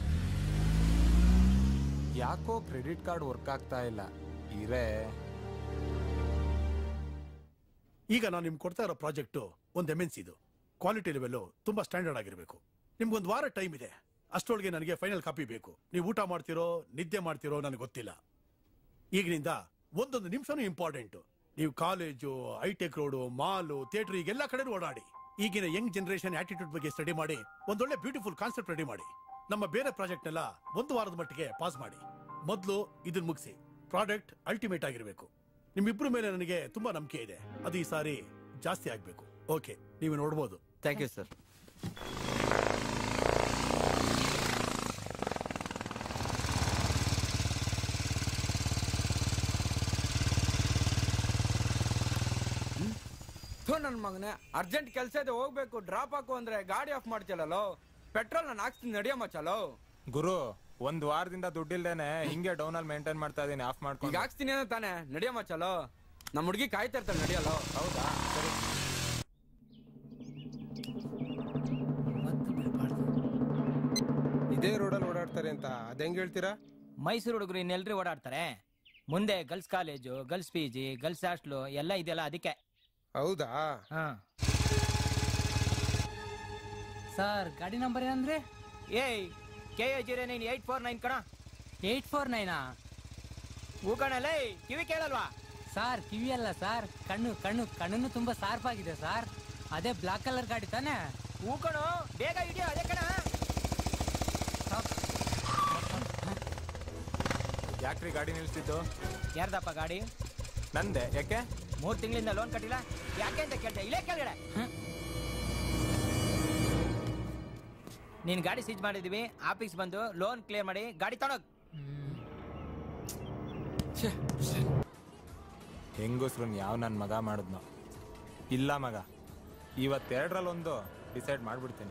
ಯಾಕೋ ಕ್ರೆಡಿಟ್ ಕಾರ್ಡ್ ವರ್ಕ್ ಆಗ್ತಾ ಇಲ್ಲ ಇರೇ ಈಗ ನಾನು ನಿಮ್ಗೆ ಕೊಡ್ತಾ ಇರೋ ಪ್ರಾಜೆಕ್ಟು ಒಂದು ಎಮ್ ಎನ್ ಸಿದು ಕ್ವಾಲಿಟಿ ಲೆವೆಲ್ಲು ತುಂಬಾ ಸ್ಟ್ಯಾಂಡರ್ಡ್ ಆಗಿರಬೇಕು ನಿಮ್ಗೊಂದು ವಾರ ಟೈಮ್ ಇದೆ ಅಷ್ಟರೊಳಗೆ ನನಗೆ ಫೈನಲ್ ಕಾಪಿ ಬೇಕು ನೀವು ಊಟ ಮಾಡ್ತಿರೋ ನಿದ್ದೆ ಮಾಡ್ತಿರೋ ನನಗೆ ಗೊತ್ತಿಲ್ಲ ಈಗಿನಿಂದ ಒಂದೊಂದು ನಿಮಿಷನೂ ಇಂಪಾರ್ಟೆಂಟು ನೀವು college hi tech road mall theatre ಈಗೆಲ್ಲ ಕಡೆ ಓಡಾಡಿ ಈಗಿನ ಯಂಗ್ ಜನರೇಷನ್ ಆಟಿಟ್ಯೂಡ್ ಬಗ್ಗೆ ಸ್ಟಡಿ ಮಾಡಿ ಒಂದೊಳ್ಳೆ ಬ್ಯೂಟಿಫುಲ್ ಕಾನ್ಸೆಪ್ಟ್ ರೆಡಿ ಮಾಡಿ ನಮ್ಮ ಬೇರೆ ಪ್ರಾಜೆಕ್ಟ್ನೆಲ್ಲ ಒಂದು ವಾರದ ಮಟ್ಟಿಗೆ ಪಾಸ್ ಮಾಡಿ ಮೊದಲು ಇದನ್ನ ಮುಗಿಸಿ ಪ್ರಾಡಕ್ಟ್ ಅಲ್ಟಿಮೇಟ್ ಆಗಿರಬೇಕು ನಿಮ್ಮಿಬ್ರ ಮೇಲೆ ನನಗೆ ತುಂಬಾ ನಂಬಿಕೆ ಇದೆ ಅದು ಈ ಸಾರಿ ಜಾಸ್ತಿ ಆಗ್ಬೇಕು ಓಕೆ ನೀವು ನೋಡ್ಬೋದು ಥ್ಯಾಂಕ್ ಯು ಸರ್ ಥೂ ನನ್ನ ಮಗನೇ ಅರ್ಜೆಂಟ್ ಕೆಲಸ ಇದೆ ಹೋಗ್ಬೇಕು ಡ್ರಾಪ್ ಹಾಕು ಅಂದ್ರೆ ಗಾಡಿ ಆಫ್ ಮಾಡ್ತಿಲ್ಲಲ್ಲೋ ಪೆಟ್ರೋಲ್ ನಾನು ಹಾಕ್ಸ್ತೀನಿ ನಡಿಯಮ್ಮ ಚಲೋ ಗುರು ಒಂದ್ ವಾರದಿಂದ ದುಡ್ಡಿಲ್ದೇನೆ ಹಿಂಗೆ ಡೌನ್ ಅಲ್ಲಿ ಮೇಂಟೈನ್ ಮಾಡ್ತಾ ಇದೀನಿ ಆಫ್ ಈಗ ಮಾಡ್ಕೊಂಡು ಹಾಕ್ಸ್ತೀನಿ ಅನ್ನೋ ತಾನೆ ನಡಿಯಮ್ಮ ಚಲೋ ನಮ್ಮ ಹುಡುಗಿ ಕಾಯ್ತಾ ಇರ್ತಾಳೆ ನಡಿಯಲ್ಲೋ ಹೌದಾ ಸರಿ ಇದೇ ರೋಡಲ್ಲಿ ಓಡಾಡ್ತಾರೆ ಅಂತ ಅದ್ ಹೆಂಗ್ ಹೇಳ್ತೀರಾ ಮೈಸೂರು ಹುಡುಗರು ಇನ್ನೆಲ್ರಿ ಓಡಾಡ್ತಾರೆ ಮುಂದೆ girls college girls P G girls hostel ಎಲ್ಲ ಇದೆಯಲ್ಲ ಅದಕ್ಕೆ ಹೌದಾ ಹಾ ಸರ್ ಗಾಡಿ ನಂಬರ್ ಏನಂದ್ರೆ ಏಯ್ K A zero nine eight four nine ಕಣ ಏಯ್ಟ್ ಫೋರ್ ನೈನಾ ಹೂ ಕಣಲ್ಲ ಕಿವಿ ಕೇಳಲ್ವಾ ಸಾರ್ ಕಿವಿ ಅಲ್ಲ ಸರ್ ಕಣ್ಣು ಕಣ್ಣು ಕಣ್ಣು ತುಂಬಾ ಶಾರ್ಪ್ ಆಗಿದೆ ಸರ್ ಅದೇ ಬ್ಲಾಕ್ ಕಲರ್ ಗಾಡಿ ತಾನೇ ಹೂ ಕಣೋ ಬೇಗ ಹಿಡಿಯೋ ಅದೇ ಕಣ ಯಾಕ್ರಿ ಗಾಡಿ ನಿಲ್ಸಿದ್ದು ಯಾರ್ದಪ್ಪ ಗಾಡಿ ನಂದೆ ಯಾಕೆ ಮೂರ್ ತಿಂಗಳಿಂದ ಲೋನ್ ಕಟ್ಟಿಲ್ಲ ಯಾಕೆ ಅಂತ ಕೇಳ್ತೆ ಇಲ್ಲೇ ಕೆಳಗಡೆ ನೀನ್ ಗಾಡಿ ಸೀಜ್ ಮಾಡಿದೀವಿ ಆಫೀಸ್ ಬಂದು ಲೋನ್ ಕ್ಲಿಯರ್ ಮಾಡಿ ಗಾಡಿ ತಗೊಂಡೋಗ್ ಹೆಂಗಸ್ರನ್ ಯಾವ ನನ್ನ ಮಗ ಮಾಡಿದ್ನೋ ಇಲ್ಲ ಮಗ ಇವತ್ತೆರಡರಲ್ಲೊಂದು ಡಿಸೈಡ್ ಮಾಡ್ಬಿಡ್ತೀನಿ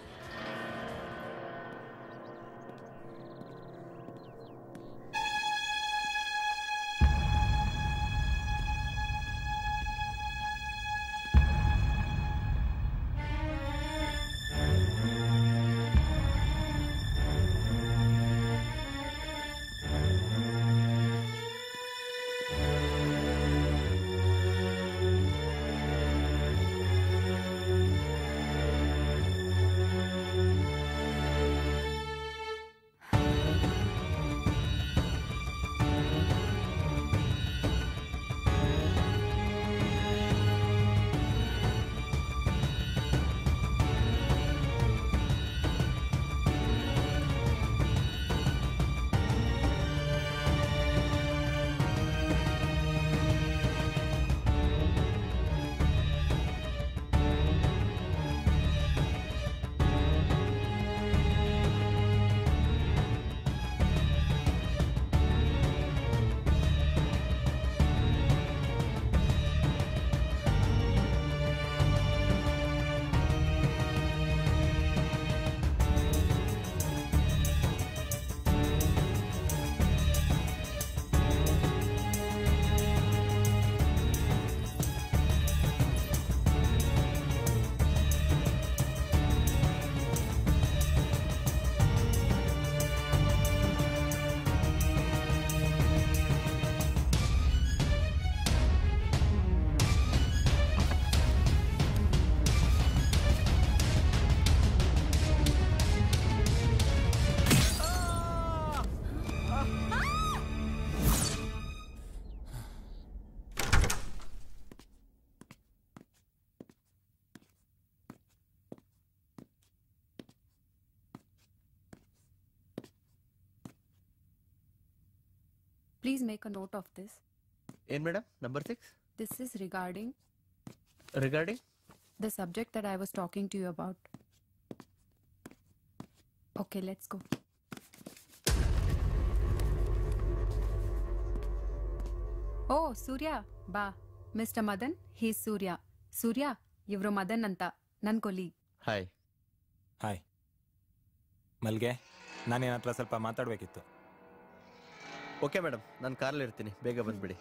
Please make a note of this. ಏನ್ madam number six This is regarding regarding the subject that I was talking to you about. Okay, let's go. ಓ ಸೂರ್ಯ ಬಾ ಮಿಸ್ಟರ್ ಮದನ್ ಹೀ ಸೂರ್ಯ ಸೂರ್ಯ ಇವ್ರು ಮದನ್ ಅಂತ ನನ್ ಕೊಲಿ ಹಾಯ್ ಹಾಯ್ ಮಲ್ಗೆ ನಾನೇನ ಹತ್ರ ಸ್ವಲ್ಪ ಮಾತಾಡ್ಬೇಕಿತ್ತು ಓಕೆ ಮೇಡಮ್ ನಾನು ಕಾರಲ್ಲಿ ಇರ್ತೀನಿ ಬೇಗ ಬಂದ್ಬಿಡಿ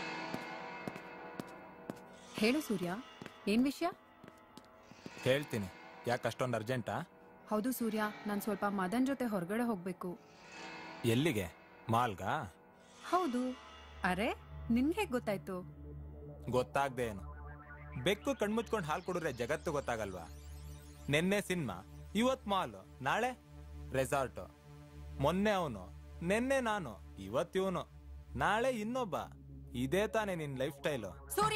ಹೇಳು ಸೂರ್ಯ ಏನ್ ವಿಷಯ ಹೇಳ್ತೀನಿ ಯಾಕೆ ಅಷ್ಟೊಂದು ಅರ್ಜೆಂಟಾ ಹೌದು ಸೂರ್ಯ ನಾನ್ ಸ್ವಲ್ಪ ಮದನ್ ಜೊತೆ ಹೊರಗಡೆ ಹೋಗ್ಬೇಕು ಎಲ್ಲಿಗೆ ಮಾಲ್ಗಾ ಹೌದು ಅರೆ ನಿನ್ಗೆ ಗೊತ್ತಾಯ್ತು ಗೊತ್ತಾಗ್ದೆ ಏನು ಬೆಕ್ಕು ಕಣ್ಮುಚ್ಕೊಂಡು ಹಾಲು ಕುಡಿದ್ರೆ ಜಗತ್ತು ಗೊತ್ತಾಗಲ್ವಾ ನಿನ್ನೆ ಸಿನಿಮಾ ಇವತ್ ಮಾಲ್ ನಾಳೆ ರೆಸಾರ್ಟ್ ಮೊನ್ನೆ ಅವನು ನಿನ್ನೆ ನಾನು ಇವತ್ ಇವನು ನಾಳೆ ಇನ್ನೊಬ್ಬ ಇದೇ ತಾನೇ ನಿನ್ life style Surya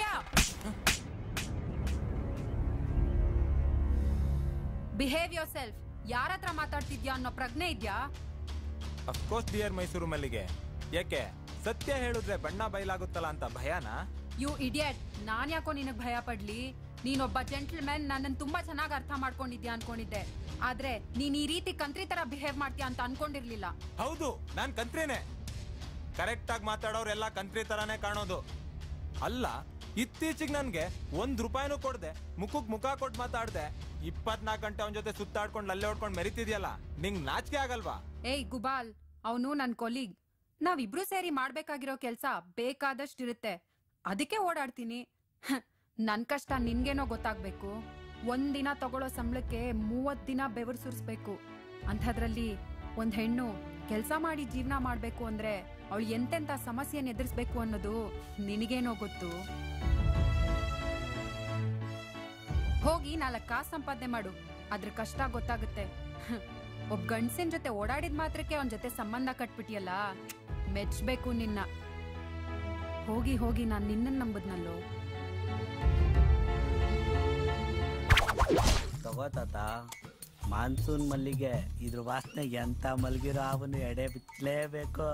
behave yourself ಯಾರ ಹತ್ರ ಮಾತಾಡ್ತಿದ್ಯಾ ಅನ್ನೋ ಪ್ರಜ್ಞೆ ಇದ್ಯಾ ಅಫ್ಕೋರ್ಸ್ ಡಿಯರ್ ಮೈಸೂರು ಮಲ್ಲಿಗೆ ಯಾಕೆ ಸತ್ಯ ಹೇಳಿದ್ರೆ ಬಣ್ಣ ಬಯಲಾಗುತ್ತಲ್ಲ ಅಂತ ಭಯನಾ ಯು ಇಡಿಯಟ್ ನಾನ್ ಯಾಕೋ ನಿನಗ್ ಭಯ ಪಡ್ಲಿ ನೀನೊಬ್ಬ ಜೆಂಟಲ್ ಮ್ಯಾನ್ ನನ್ನನ್ ತುಂಬಾ ಚೆನ್ನಾಗಿ ಅರ್ಥ ಮಾಡ್ಕೊಂಡಿದ್ಯಾ ಅನ್ಕೊಂಡಿದ್ದೆ ಆದ್ರೆ ನೀನ್ ಈ ರೀತಿ ಕಂತ್ರಿ ತರ ಬಿಹೇವ್ ಮಾಡ್ತೀಯ ಅಂತ ಅನ್ಕೊಂಡಿರ್ಲಿಲ್ಲ ಹೌದು ನಾನ್ ಕಂತ್ರಿನೇ ಕರೆಕ್ಟ್ ಆಗಿ ಮಾತಾಡೋರೆಲ್ಲ ಕಂತ್ರಿ ತರಾನೇ ಕಾಣೋದು ಅಲ್ಲ ಇತ್ತೀಚೆಗೆ ನನ್ಗೆ ಒಂದ್ ರೂಪಾಯಿನೂ ಕೊಡ್ದೆ ಮುಖಕ್ ಮುಖ ಕೊಟ್ಟು ಮಾತಾಡ್ದೆ ಇಪ್ಪತ್ನಾಲ್ಕು ಗಂಟೆ ಅವನ ಜೊತೆ ಸುತ್ತಾಡ್ಕೊಂಡು ಅಲ್ಲೇ ಹೊಡ್ಕೊಂಡು ಮೆರಿತಿದ್ಯಲ್ಲ ನಿಂಗ್ ನಾಚಿಕೆ ಆಗಲ್ವಾ ಏಯ್ ಗುಬಾಲ್ ಅವನು ನನ್ ಕೊಲೀಗ್ ನಾವಿಬ್ರು ಸೇರಿ ಮಾಡ್ಬೇಕಾಗಿರೋ ಕೆಲ್ಸ ಬೇಕಾದಷ್ಟಿರುತ್ತೆ ಅದಕ್ಕೆ ಓಡಾಡ್ತೀನಿ ಹ, ನನ್ ಕಷ್ಟ ನಿನ್ಗೇನೋ ಗೊತ್ತಾಗ್ಬೇಕು ಒಂದಿನ ತಗೊಳ್ಳೋ ಸಂಬಳಕ್ಕೆ ಮೂವತ್ ದಿನ ಬೆವರು ಸುರಿಸ್ಬೇಕು ಅಂಥದ್ರಲ್ಲಿ ಒಂದ್ ಹೆಣ್ಣು ಕೆಲ್ಸ ಮಾಡಿ ಜೀವನ ಮಾಡ್ಬೇಕು ಅಂದ್ರೆ ಅವಳು ಎಂತೆಂತ ಸಮಸ್ಯೆನ ಎದುರಿಸ್ಬೇಕು ಅನ್ನೋದು ನಿನಗೇನೋ ಗೊತ್ತು ಹೋಗಿ ನಾಲ್ಕು ಕಾಸು ಸಂಪಾದನೆ ಮಾಡು ಅದ್ರ ಕಷ್ಟ ಗೊತ್ತಾಗುತ್ತೆ ಹ, ಒಬ್ಬ ಗಂಡಸಿನ ಜೊತೆ ಓಡಾಡಿದ ಮಾತ್ರಕ್ಕೆ ಅವನ ಜೊತೆ ಸಂಬಂಧ ಕಟ್ಬಿಟ್ಟಿಯಲ್ಲ ಮೆಚ್ಬೇಕು ನಿನ್ನ ಹೋಗಿ ಹೋಗಿ ನಾನ್ ನಿನ್ನ ನಂಬುದ್ನಲ್ಲೋ ತಗೋ ತಾತ ಮಾನ್ಸೂನ್ ಮಲ್ಲಿಗೆ ಇದ್ರ ವಾಸನೆಗೆ ಎಂತ ಮಲಗಿರೋ ಅವನು ಎಡೆ ಬಿಚ್ಚಲೇಬೇಕು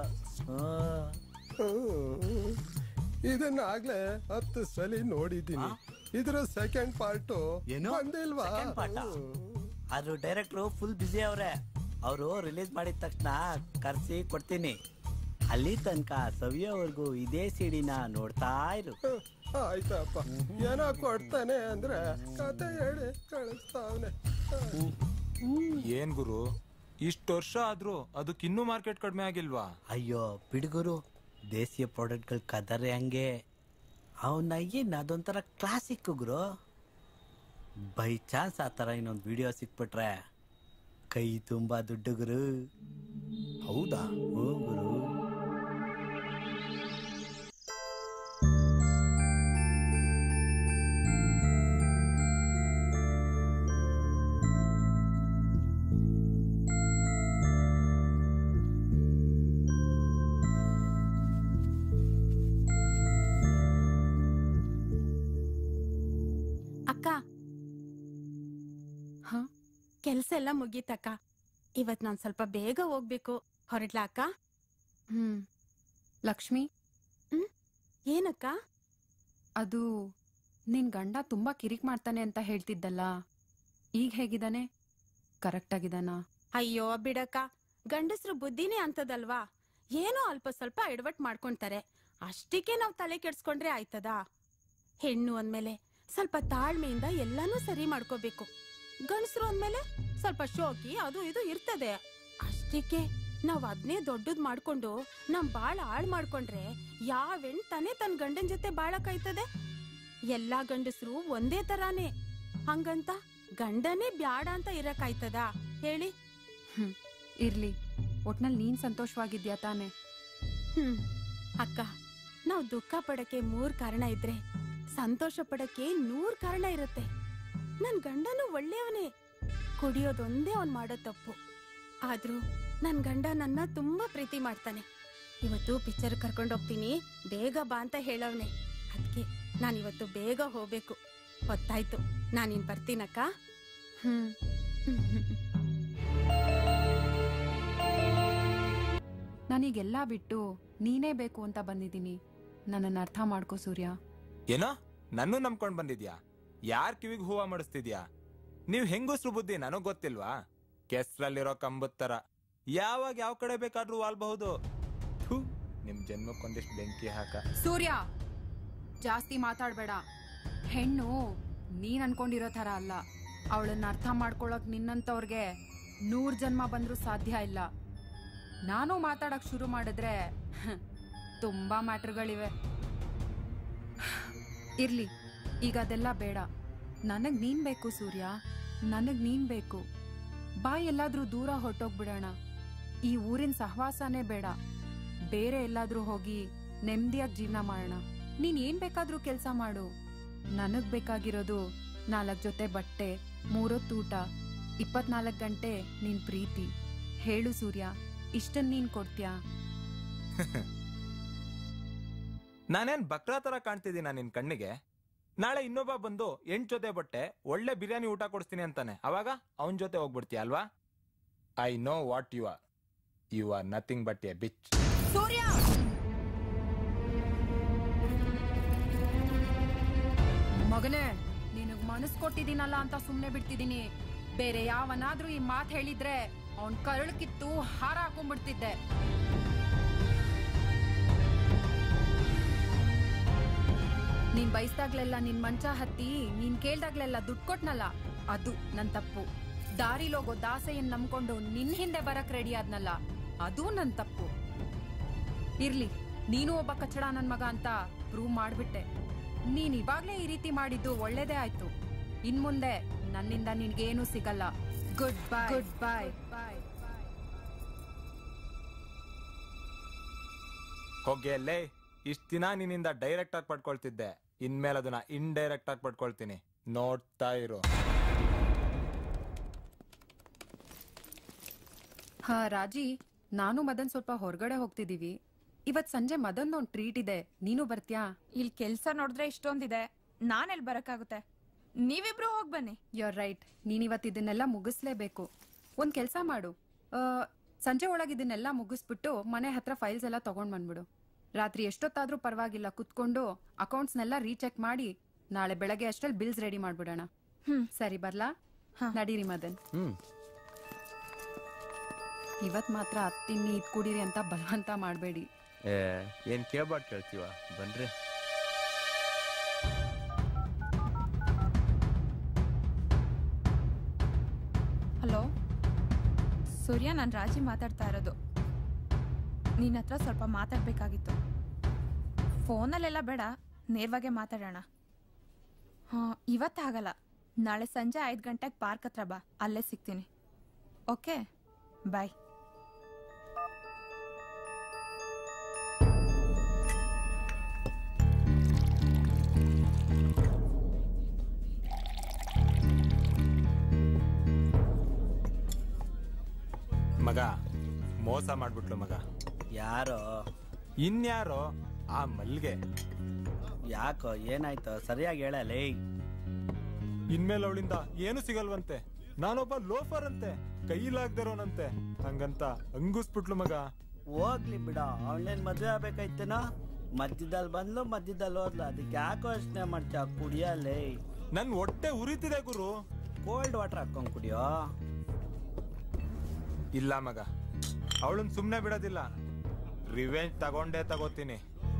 ಹ್ಮ್ ಇದನ್ನ ಆಗ್ಲೇ ಹತ್ತು ಸಲ ನೋಡಿದ್ದೀನಿ ಇದ್ರ ಸೆಕೆಂಡ್ ಪಾರ್ಟ್ ಬಂದಿಲ್ವಾ Second part ಆ? ಆದ್ರೂ ಡೈರೆಕ್ಟ್ರು ಫುಲ್ ಬ್ಯುಸಿ ಅವ್ರೆ ಅವರು ರಿಲೀಸ್ ಮಾಡಿದ ತಕ್ಷಣ ಕರ್ಸಿ ಕೊಡ್ತೀನಿ ಅಲ್ಲಿ ತನಕ ಸವಿಯೋವರೆಗೂ ಇದೇ ಸಿಡಿನ ನೋಡ್ತಾ ಇರು ಆಯ್ತಪ್ಪ ಏನೋ ಕೊಡ್ತಾನೆ ಅಂದ್ರೆ ಕತೆ ಹೇಳಿ ಕಳಿಸ್ತಾವನೆ ಏನ್ ಗುರು ಇಷ್ಟು ವರ್ಷ ಆದ್ರೂ ಅದಕ್ಕಿನ್ನೂ ಮಾರ್ಕೆಟ್ ಕಡಿಮೆ ಆಗಿಲ್ವಾ ಅಯ್ಯೋ ಬಿಡುಗರು ದೇಸಿಯ ಪ್ರಾಡಕ್ಟ್ಗಳ ಕದರೆ ಹಂಗೆ ಅವನ ಏನು ಅದೊಂಥರ ಕ್ಲಾಸಿಕ್ ಗುರು ಬೈ ಚಾನ್ಸ್ ಆ ಥರ ಇನ್ನೊಂದು ವಿಡಿಯೋ ಸಿಕ್ಬಿಟ್ರೆ ಕೈ ತುಂಬ ದುಡ್ಡು ಗುರು ಹೌದಾ ಹ್ಞೂ ಗುರು ಅಕ್ಕ ಹ ಕೆಲ್ಸ ಎಲ್ಲ ಮುಗೀತಕ್ಕ ಇವತ್ ನಾನ್ ಸ್ವಲ್ಪ ಬೇಗ ಹೋಗ್ಬೇಕು ಹೊರಡ್ಲಾ ಅಕ್ಕ ಹ್ಮ್ ಲಕ್ಷ್ಮಿ ಹ್ಮ್ ಏನಕ್ಕ ಅದು ನಿನ್ ಗಂಡ ತುಂಬಾ ಕಿರಿಕ್ ಮಾಡ್ತಾನೆ ಅಂತ ಹೇಳ್ತಿದ್ದಲ್ಲ ಈಗ ಹೇಗಿದ್ದಾನೆ ಕರೆಕ್ಟ್ ಆಗಿದಾನ ಅಯ್ಯೋ ಬಿಡಕ್ಕ ಗಂಡಸ್ರು ಬುದ್ಧಿನೇ ಅಂತದಲ್ವಾ ಏನೋ ಅಲ್ಪ ಸ್ವಲ್ಪ ಎಡವಟ್ ಮಾಡ್ಕೊಂತಾರೆ ಅಷ್ಟಕ್ಕೆ ನಾವ್ ತಲೆ ಕೆಡ್ಸ್ಕೊಂಡ್ರೆ ಆಯ್ತದ ಹೆಣ್ಣು ಅಂದ್ಮೇಲೆ ಸ್ವಲ್ಪ ತಾಳ್ಮೆಯಿಂದ ಎಲ್ಲಾನು ಸರಿ ಮಾಡ್ಕೋಬೇಕು ಗಂಡಸ್ರು ಅಂದ್ಮೇಲೆ ಸ್ವಲ್ಪ ಶೋಕಿ ಅದು ಇದು ಇರ್ತದೆ ಅಷ್ಟಕ್ಕೆ ನಾವ್ ಅದ್ನೇ ದೊಡ್ಡದ್ ಮಾಡ್ಕೊಂಡು ನಮ್ ಬಾಳ ಹಾಳ್ ಮಾಡ್ಕೊಂಡ್ರೆ ಯಾವ ಹೆಣ್ ತಾನೇ ತನ್ ಗಂಡನ್ ಜೊತೆ ಬಾಳಕಾಯ್ತದೆ ಎಲ್ಲಾ ಗಂಡಸ್ರು ಒಂದೇ ತರಾನೇ ಹಂಗಂತ ಗಂಡನೇ ಬ್ಯಾಡ ಅಂತ ಇರಕಾಯ್ತದ ಹೇಳಿ ಹ್ಮ್ ಇರ್ಲಿ ಒಟ್ನಲ್ಲಿ ನೀನ್ ಸಂತೋಷವಾಗಿದ್ಯಾ ತಾನೆ ಹ್ಮ್ ಅಕ್ಕ ನಾವ್ ದುಃಖ ಪಡಕ್ಕೆ ಮೂರ್ ಕಾರಣ ಇದ್ರೆ ಸಂತೋಷ ಪಡಕ್ಕೆ ನೂರ್ ಕಾರಣ ಇರುತ್ತೆ ನನ್ ಗಂಡನು ಒಳ್ಳೆಯವನೇ ಕುಡಿಯೋದೊಂದೇ ಅವ್ನ್ ಮಾಡೋ ತಪ್ಪು ಆದ್ರೂ ನನ್ ಗಂಡ ನನ್ನ ತುಂಬಾ ಪ್ರೀತಿ ಮಾಡ್ತಾನೆ ಇವತ್ತು ಪಿಕ್ಚರ್ ಕರ್ಕೊಂಡು ಹೋಗ್ತೀನಿ ಬೇಗ ಬಾ ಅಂತ ಹೇಳವ್ನೆ ಅದಕ್ಕೆ ನಾನ್ ಇವತ್ತು ಬೇಗ ಹೋಗ್ಬೇಕು ಹೊತ್ತಾಯ್ತು ನಾನಿನ್ ಬರ್ತೀನಕ್ಕ ಹ್ಮ್ ನಾನೀಗೆಲ್ಲ ಬಿಟ್ಟು ನೀನೇ ಬೇಕು ಅಂತ ಬಂದಿದ್ದೀನಿ ನನ್ನನ್ನು ಅರ್ಥ ಮಾಡ್ಕೋ ಸೂರ್ಯ ಏನೋ ನನ್ನೂ ನಂಬ್ಕೊಂಡ್ ಬಂದಿದ್ಯಾ ಯಾರ್ ಕಿವಿಗ್ ಹೂವ ಮಾಡಿಸ್ತಿದ್ಯಾ ನೀವ್ ಹೆಂಗಸ್ರು ಬುದ್ಧಿ ನನಗ್ ಗೊತ್ತಿಲ್ವಾ ಕೆಸ್ರಲ್ಲಿರೋ ಕಂಬದ್ ತರ ಯಾವಾಗ ಯಾವ ಕಡೆ ಬೇಕಾದ್ರೂ ವಾಲ್ಬಹುದು ಥು, ನಿಮ್ ಜನ್ಮಕ್ಕೊಂದಿಷ್ಟು ಬೆಂಕಿ ಹಾಕ ಸೂರ್ಯ ಜಾಸ್ತಿ ಮಾತಾಡ್ಬೇಡ ಹೆಣ್ಣು ನೀನ್ ಅನ್ಕೊಂಡಿರೋ ಥರ ಅಲ್ಲ ಅವಳನ್ನ ಅರ್ಥ ಮಾಡ್ಕೊಳಕ್ ನಿನ್ನಂತವ್ರಿಗೆ ನೂರ್ ಜನ್ಮ ಬಂದ್ರೂ ಸಾಧ್ಯ ಇಲ್ಲ ನಾನು ಮಾತಾಡಕ್ ಶುರು ಮಾಡಿದ್ರೆ ಹ್ಮ್, ತುಂಬಾ ಮ್ಯಾಟ್ರ್ಗಳಿವೆ ಇರ್ಲಿ ಈಗ ಅದೆಲ್ಲ ಬೇಡ ನನಗ್ ನೀನ್ ಬೇಕು ಸೂರ್ಯ ನನಗ್ ನೀನ್ ಬೇಕು ಬಾ ಎಲ್ಲಾದ್ರೂ ದೂರ ಹೊರಟೋಗ್ಬಿಡೋಣ ಈ ಊರಿನ ಸಹವಾಸನೇ ಬೇಡ ಬೇರೆ ಎಲ್ಲಾದ್ರೂ ಹೋಗಿ ನೆಮ್ಮದಿಯಾಗಿ ಜೀವನ ಮಾಡೋಣ ನೀನ್ ಏನ್ ಬೇಕಾದ್ರೂ ಕೆಲಸ ಮಾಡು ನನಗ್ ಬೇಕಾಗಿರೋದು ನಾಲ್ಕ್ ಜೊತೆ ಬಟ್ಟೆ ಮೂರೊತ್ತು ಊಟ ಇಪ್ಪತ್ನಾಲ್ಕು ಗಂಟೆ ನಿನ್ ಪ್ರೀತಿ ಹೇಳು ಸೂರ್ಯ ಇಷ್ಟನ್ ನೀನ್ ಕೊಡ್ತ್ಯಾ ನಾನೇನ್ ಬಕ್ರಾ ತರ ಕಾಣ್ತಿದ್ದೀನ ನಿನ್ ಕಣ್ಣಿಗೆ ನಾಳೆ ಇನ್ನೊಬ್ಬ ಬಂದು ಎಂಟ್ ಜೊತೆ ಬಟ್ಟೆ ಒಳ್ಳೆ ಬಿರಿಯಾನಿ ಊಟ ಕೊಡಿಸ್ತೀನಿ ಅಂತಾನೆ ಅವಾಗ ಅವನ್ ಜೊತೆ ಹೋಗ್ಬಿಡ್ತೀಯ ಅಲ್ವಾ I know what you are you are nothing but a bitch Surya ಮಗನೇ ನಿನಗ್ ಮನಸ್ ಕೊಟ್ಟಿದ್ದೀನಲ್ಲ ಅಂತ ಸುಮ್ನೆ ಬಿಡ್ತಿದೀನಿ ಬೇರೆ ಯಾವನಾದ್ರೂ ಈ ಮಾತ್ ಹೇಳಿದ್ರೆ ಅವನ್ ಕರಳು ಕಿತ್ತು ಹಾರ ಹಾಕೊಂಡ್ಬಿಡ್ತಿದ್ದೆ ನೀನ್ ಬಯಸ್ದಾಗ್ಲೆಲ್ಲ ನಿನ್ ಮಂಚ ಹತ್ತಿ ನೀನ್ ಕೇಳ್ದಾಗ್ಲೆಲ್ಲ ದುಡ್ಡು ಕೊಟ್ನಲ್ಲ ಅದು ನನ್ ತಪ್ಪು ದಾರಿಲೋಗೋ ದಾಸೆಯನ್ ನಂಬ್ಕೊಂಡು ನಿನ್ ಹಿಂದೆ ಬರಕ್ ರೆಡಿ ಆದ್ನಲ್ಲ ಅದು ನನ್ ತಪ್ಪು ಇರ್ಲಿ ನೀನು ಒಬ್ಬ ಕಚ್ಚಡ ನನ್ ಮಗ ಅಂತ ಪ್ರೂವ್ ಮಾಡ್ಬಿಟ್ಟೆ ನೀನ್ ಇವಾಗ್ಲೇ ಈ ರೀತಿ ಮಾಡಿದ್ದು ಒಳ್ಳೇದೇ ಆಯ್ತು ಇನ್ ಮುಂದೆ ನನ್ನಿಂದ ನಿನ್ಗೇನು ಸಿಗಲ್ಲ ಗುಡ್ ಬೈ ಗುಡ್ ಬೈ ಹೋಗಿ ಅಲ್ಲೇ ಇಷ್ಟ ದಿನ ನಿನ್ನಿಂದ ಡೈರೆಕ್ಟ್ ಆಗಿ ಪಡ್ಕೊಳ್ತಿದ್ದೆ ಇನ್ಮೇಲೆ ಅದನ್ನ ಇಂಡೈರೆಕ್ಟ್ ಆಗಿ ಪಡ್ಕೊಳ್ತೀನಿ ನೋಡ್ತಾ ಇರು ಹಾ ರಾಜಿ ನಾನು ಮದನ್ ಸ್ವಲ್ಪ ಹೊರಗಡೆ ಹೋಗ್ತಿದೀವಿ ಇವತ್ ಸಂಜೆ ಮದನ್ ಒಂದ್ ಟ್ರೀಟ್ ಇದೆ ನೀನು ಬರ್ತ್ಯಾ ಇಲ್ಲಿ ಕೆಲ್ಸ ನೋಡಿದ್ರೆ ಇಷ್ಟೊಂದಿದೆ ನಾನೆಲ್ ಬರಕ್ಕಾಗುತ್ತೆ ನೀವಿಬ್ರು ಹೋಗ್ ಬನ್ನಿ ಯರ್ ರೈಟ್ ನೀನ್ ಇವತ್ತು ಇದನ್ನೆಲ್ಲ ಮುಗಿಸ್ಲೇಬೇಕು ಒಂದ್ ಕೆಲ್ಸ ಮಾಡು ಆ, ಸಂಜೆ ಒಳಗೆ ಇದನ್ನೆಲ್ಲ ಮುಗಿಸ್ಬಿಟ್ಟು ಮನೆ ಹತ್ರ ಫೈಲ್ಸ್ ಎಲ್ಲ ತಗೊಂಡ್ ಬಂದ್ಬಿಡು ರಾತ್ರಿ ಎಷ್ಟೊತ್ತಾದ್ರೂ ಪರವಾಗಿಲ್ಲ ಕುತ್ಕೊಂಡು ಅಕೌಂಟ್ಸ್ನೆಲ್ಲ ರೀಚೆಕ್ ಮಾಡಿ ನಾಳೆ ಬೆಳಗ್ಗೆ ಅಷ್ಟ್ರಲ್ಲಿ ಬಿಲ್ಸ್ ರೆಡಿ ಮಾಡ್ಬಿಡೋಣ ಹ್ಮ್ ಸರಿ ಬರ್ಲಾ ನಡೀರಿ ಮದನ್ ಹ್ಮ್ ಇವತ್ ಮಾತ್ರ ಅತ್ತಿನ್ನಿ ಇದ್ ಕುಡೀರಿ ಅಂತ ಬಲವಂತ ಮಾಡ್ಬೇಡಿ ಏ ಏನ್ ಕೇಳ್ಬಾರ್ದು ಕೇಳ್ತೀವ ಬನ್ರಿ ಹಲೋ ಸೂರ್ಯ ನಾನು ರಾಜಿ ಮಾತಾಡ್ತಾ ಇರೋದು ನಿನ್ನ ಹತ್ರ ಸ್ವಲ್ಪ ಮಾತಾಡ್ಬೇಕಾಗಿತ್ತು ಫೋನಲ್ಲೆಲ್ಲ ಬೇಡ ನೇರವಾಗೆ ಮಾತಾಡೋಣ ಹಾಂ ಇವತ್ತಾಗಲ್ಲ ನಾಳೆ ಸಂಜೆ ಐದು ಗಂಟೆಗೆ ಪಾರ್ಕ್ ಹತ್ರ ಬಾ ಅಲ್ಲೇ ಸಿಗ್ತೀನಿ ಓಕೆ ಬಾಯ್ ಮಗ ಮೋಸ ಮಾಡ್ಬಿಟ್ಲು ಮಗ ಯಾರೋ ಇನ್ಯಾರೋ ಆ ಮಲ್ಗೆ ಯಾಕೋ ಏನಾಯ್ತು ಸರಿಯಾಗಿ ಹೇಳಲೇ ಇನ್ಮೇಲೆ ಅವಳಿಂದ ಏನು ಸಿಗಲ್ವಂತೆ ನಾನೊಬ್ಬ ಲೋಫರ್ ಅಂತೆ ಕೈಲಾಗ್ದಿರೋನಂತೆ ಹಂಗಂತ ಹಂಗುಸ್ಬಿಟ್ಲು ಮಗ ಹೋಗ್ಲಿ ಬಿಡ ಅವಳೇನ್ ಮದ್ವೆ ಆಗ್ಬೇಕಾಯ್ತೇನೋ ಮಧ್ಯದಲ್ಲಿ ಬಂದ್ಲು ಮಧ್ಯದಲ್ಲಿ ಹೋದ್ಲು ಅದಕ್ಕೆ ಯಾಕೋ ಯೋಚನೆ ಮಾಡ್ತೀಯ ಕುಡಿಯಲೇ ನನ್ ಹೊಟ್ಟೆ ಉರಿತಿದೆ ಗುರು ಕೋಲ್ಡ್ ವಾಟರ್ ಹಾಕೊಂಡ್ ಕುಡಿಯೋ ಇಲ್ಲ ಮಗ ಅವಳನ್ ಸುಮ್ನೆ ಬಿಡೋದಿಲ್ಲ ರಿವೆಂಜ್ ತಗೊಂಡೇ ತಗೋತೀನಿ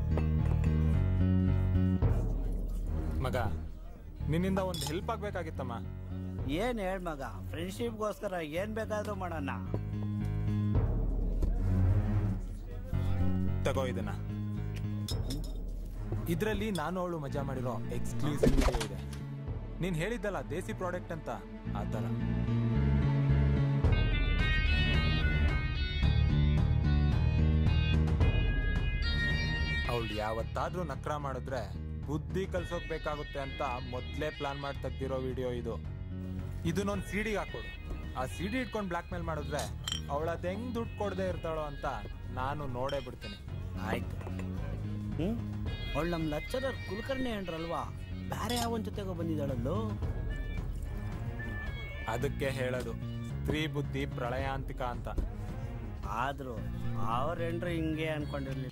ಮಗ ನಿನ್ನಿಂದ ಒಂದು ಹೆಲ್ಪ್ ಆಗ್ಬೇಕಾಗಿತ್ತಮ್ಮ ಏನ್ ಹೇಳ್ ಮಗ ಫ್ರೆಂಡ್ಶಿಪ್ಗೋಸ್ಕರ ಏನ್ ಬೇಕಾದ್ರೂ ಮಾಡೋಣ ತಗೋ ಇದನ್ನ ಇದ್ರಲ್ಲಿ ನಾನು ಅವಳು ಮಜಾ ಮಾಡಿರೋ ಎಕ್ಸ್ಕ್ಲೂಸಿವ್ ವಿಡಿಯೋ ಇದೆ ನೀನ್ ಹೇಳಿದ್ದಲ್ಲ ದೇಸಿ ಪ್ರಾಡಕ್ಟ್ ಅಂತ ಆ ಥರ ಅವಳು ಯಾವತ್ತಾದ್ರೂ ನಕ್ರ ಮಾಡಿದ್ರೆ ಬುದ್ಧಿ ಕಲ್ಸೋಕ್ ಬೇಕಾಗುತ್ತೆ ಅಂತ ಮೊದ್ಲೇ ಪ್ಲಾನ್ ಮಾಡಿ ತೆಗ್ದಿರೋ ವಿಡಿಯೋ ಇದು ಇದನ್ನೊಂದು ಸಿಡಿಗೆ ಹಾಕೊಡು ಆ ಸಿಡಿ ಇಟ್ಕೊಂಡು ಬ್ಲಾಕ್ ಮೇಲ್ ಮಾಡಿದ್ರೆ ಅವಳ ಅದ್ ಹೆಂಗ್ ದುಡ್ಡು ಕೊಡದೆ ಇರ್ತಾಳೋ ಅಂತ ನಾನು ನೋಡೇ ಬಿಡ್ತೀನಿ ಆಯ್ತು ಹ್ಮ್ ಅವಳು ನಮ್ ಲೆಕ್ಚರರ್ ಕುಲಕರ್ಣಿ ಅಂಡ್ರಲ್ವಾ ಬೇರೆ ಯಾವನ್ ಜೊತೆಗೋ ಬಂದಿದ್ದಾಳಲ್ಲೋ ಅದಕ್ಕೆ ಹೇಳೋದು ಸ್ತ್ರೀ ಬುದ್ಧಿ ಪ್ರಳಯಾಂತಿಕ ಅಂತ ಆದ್ರೂ ಅವ್ರೇನ್ರು ಹಿಂಗೆ ಅನ್ಕೊಂಡಿರ್ಲಿ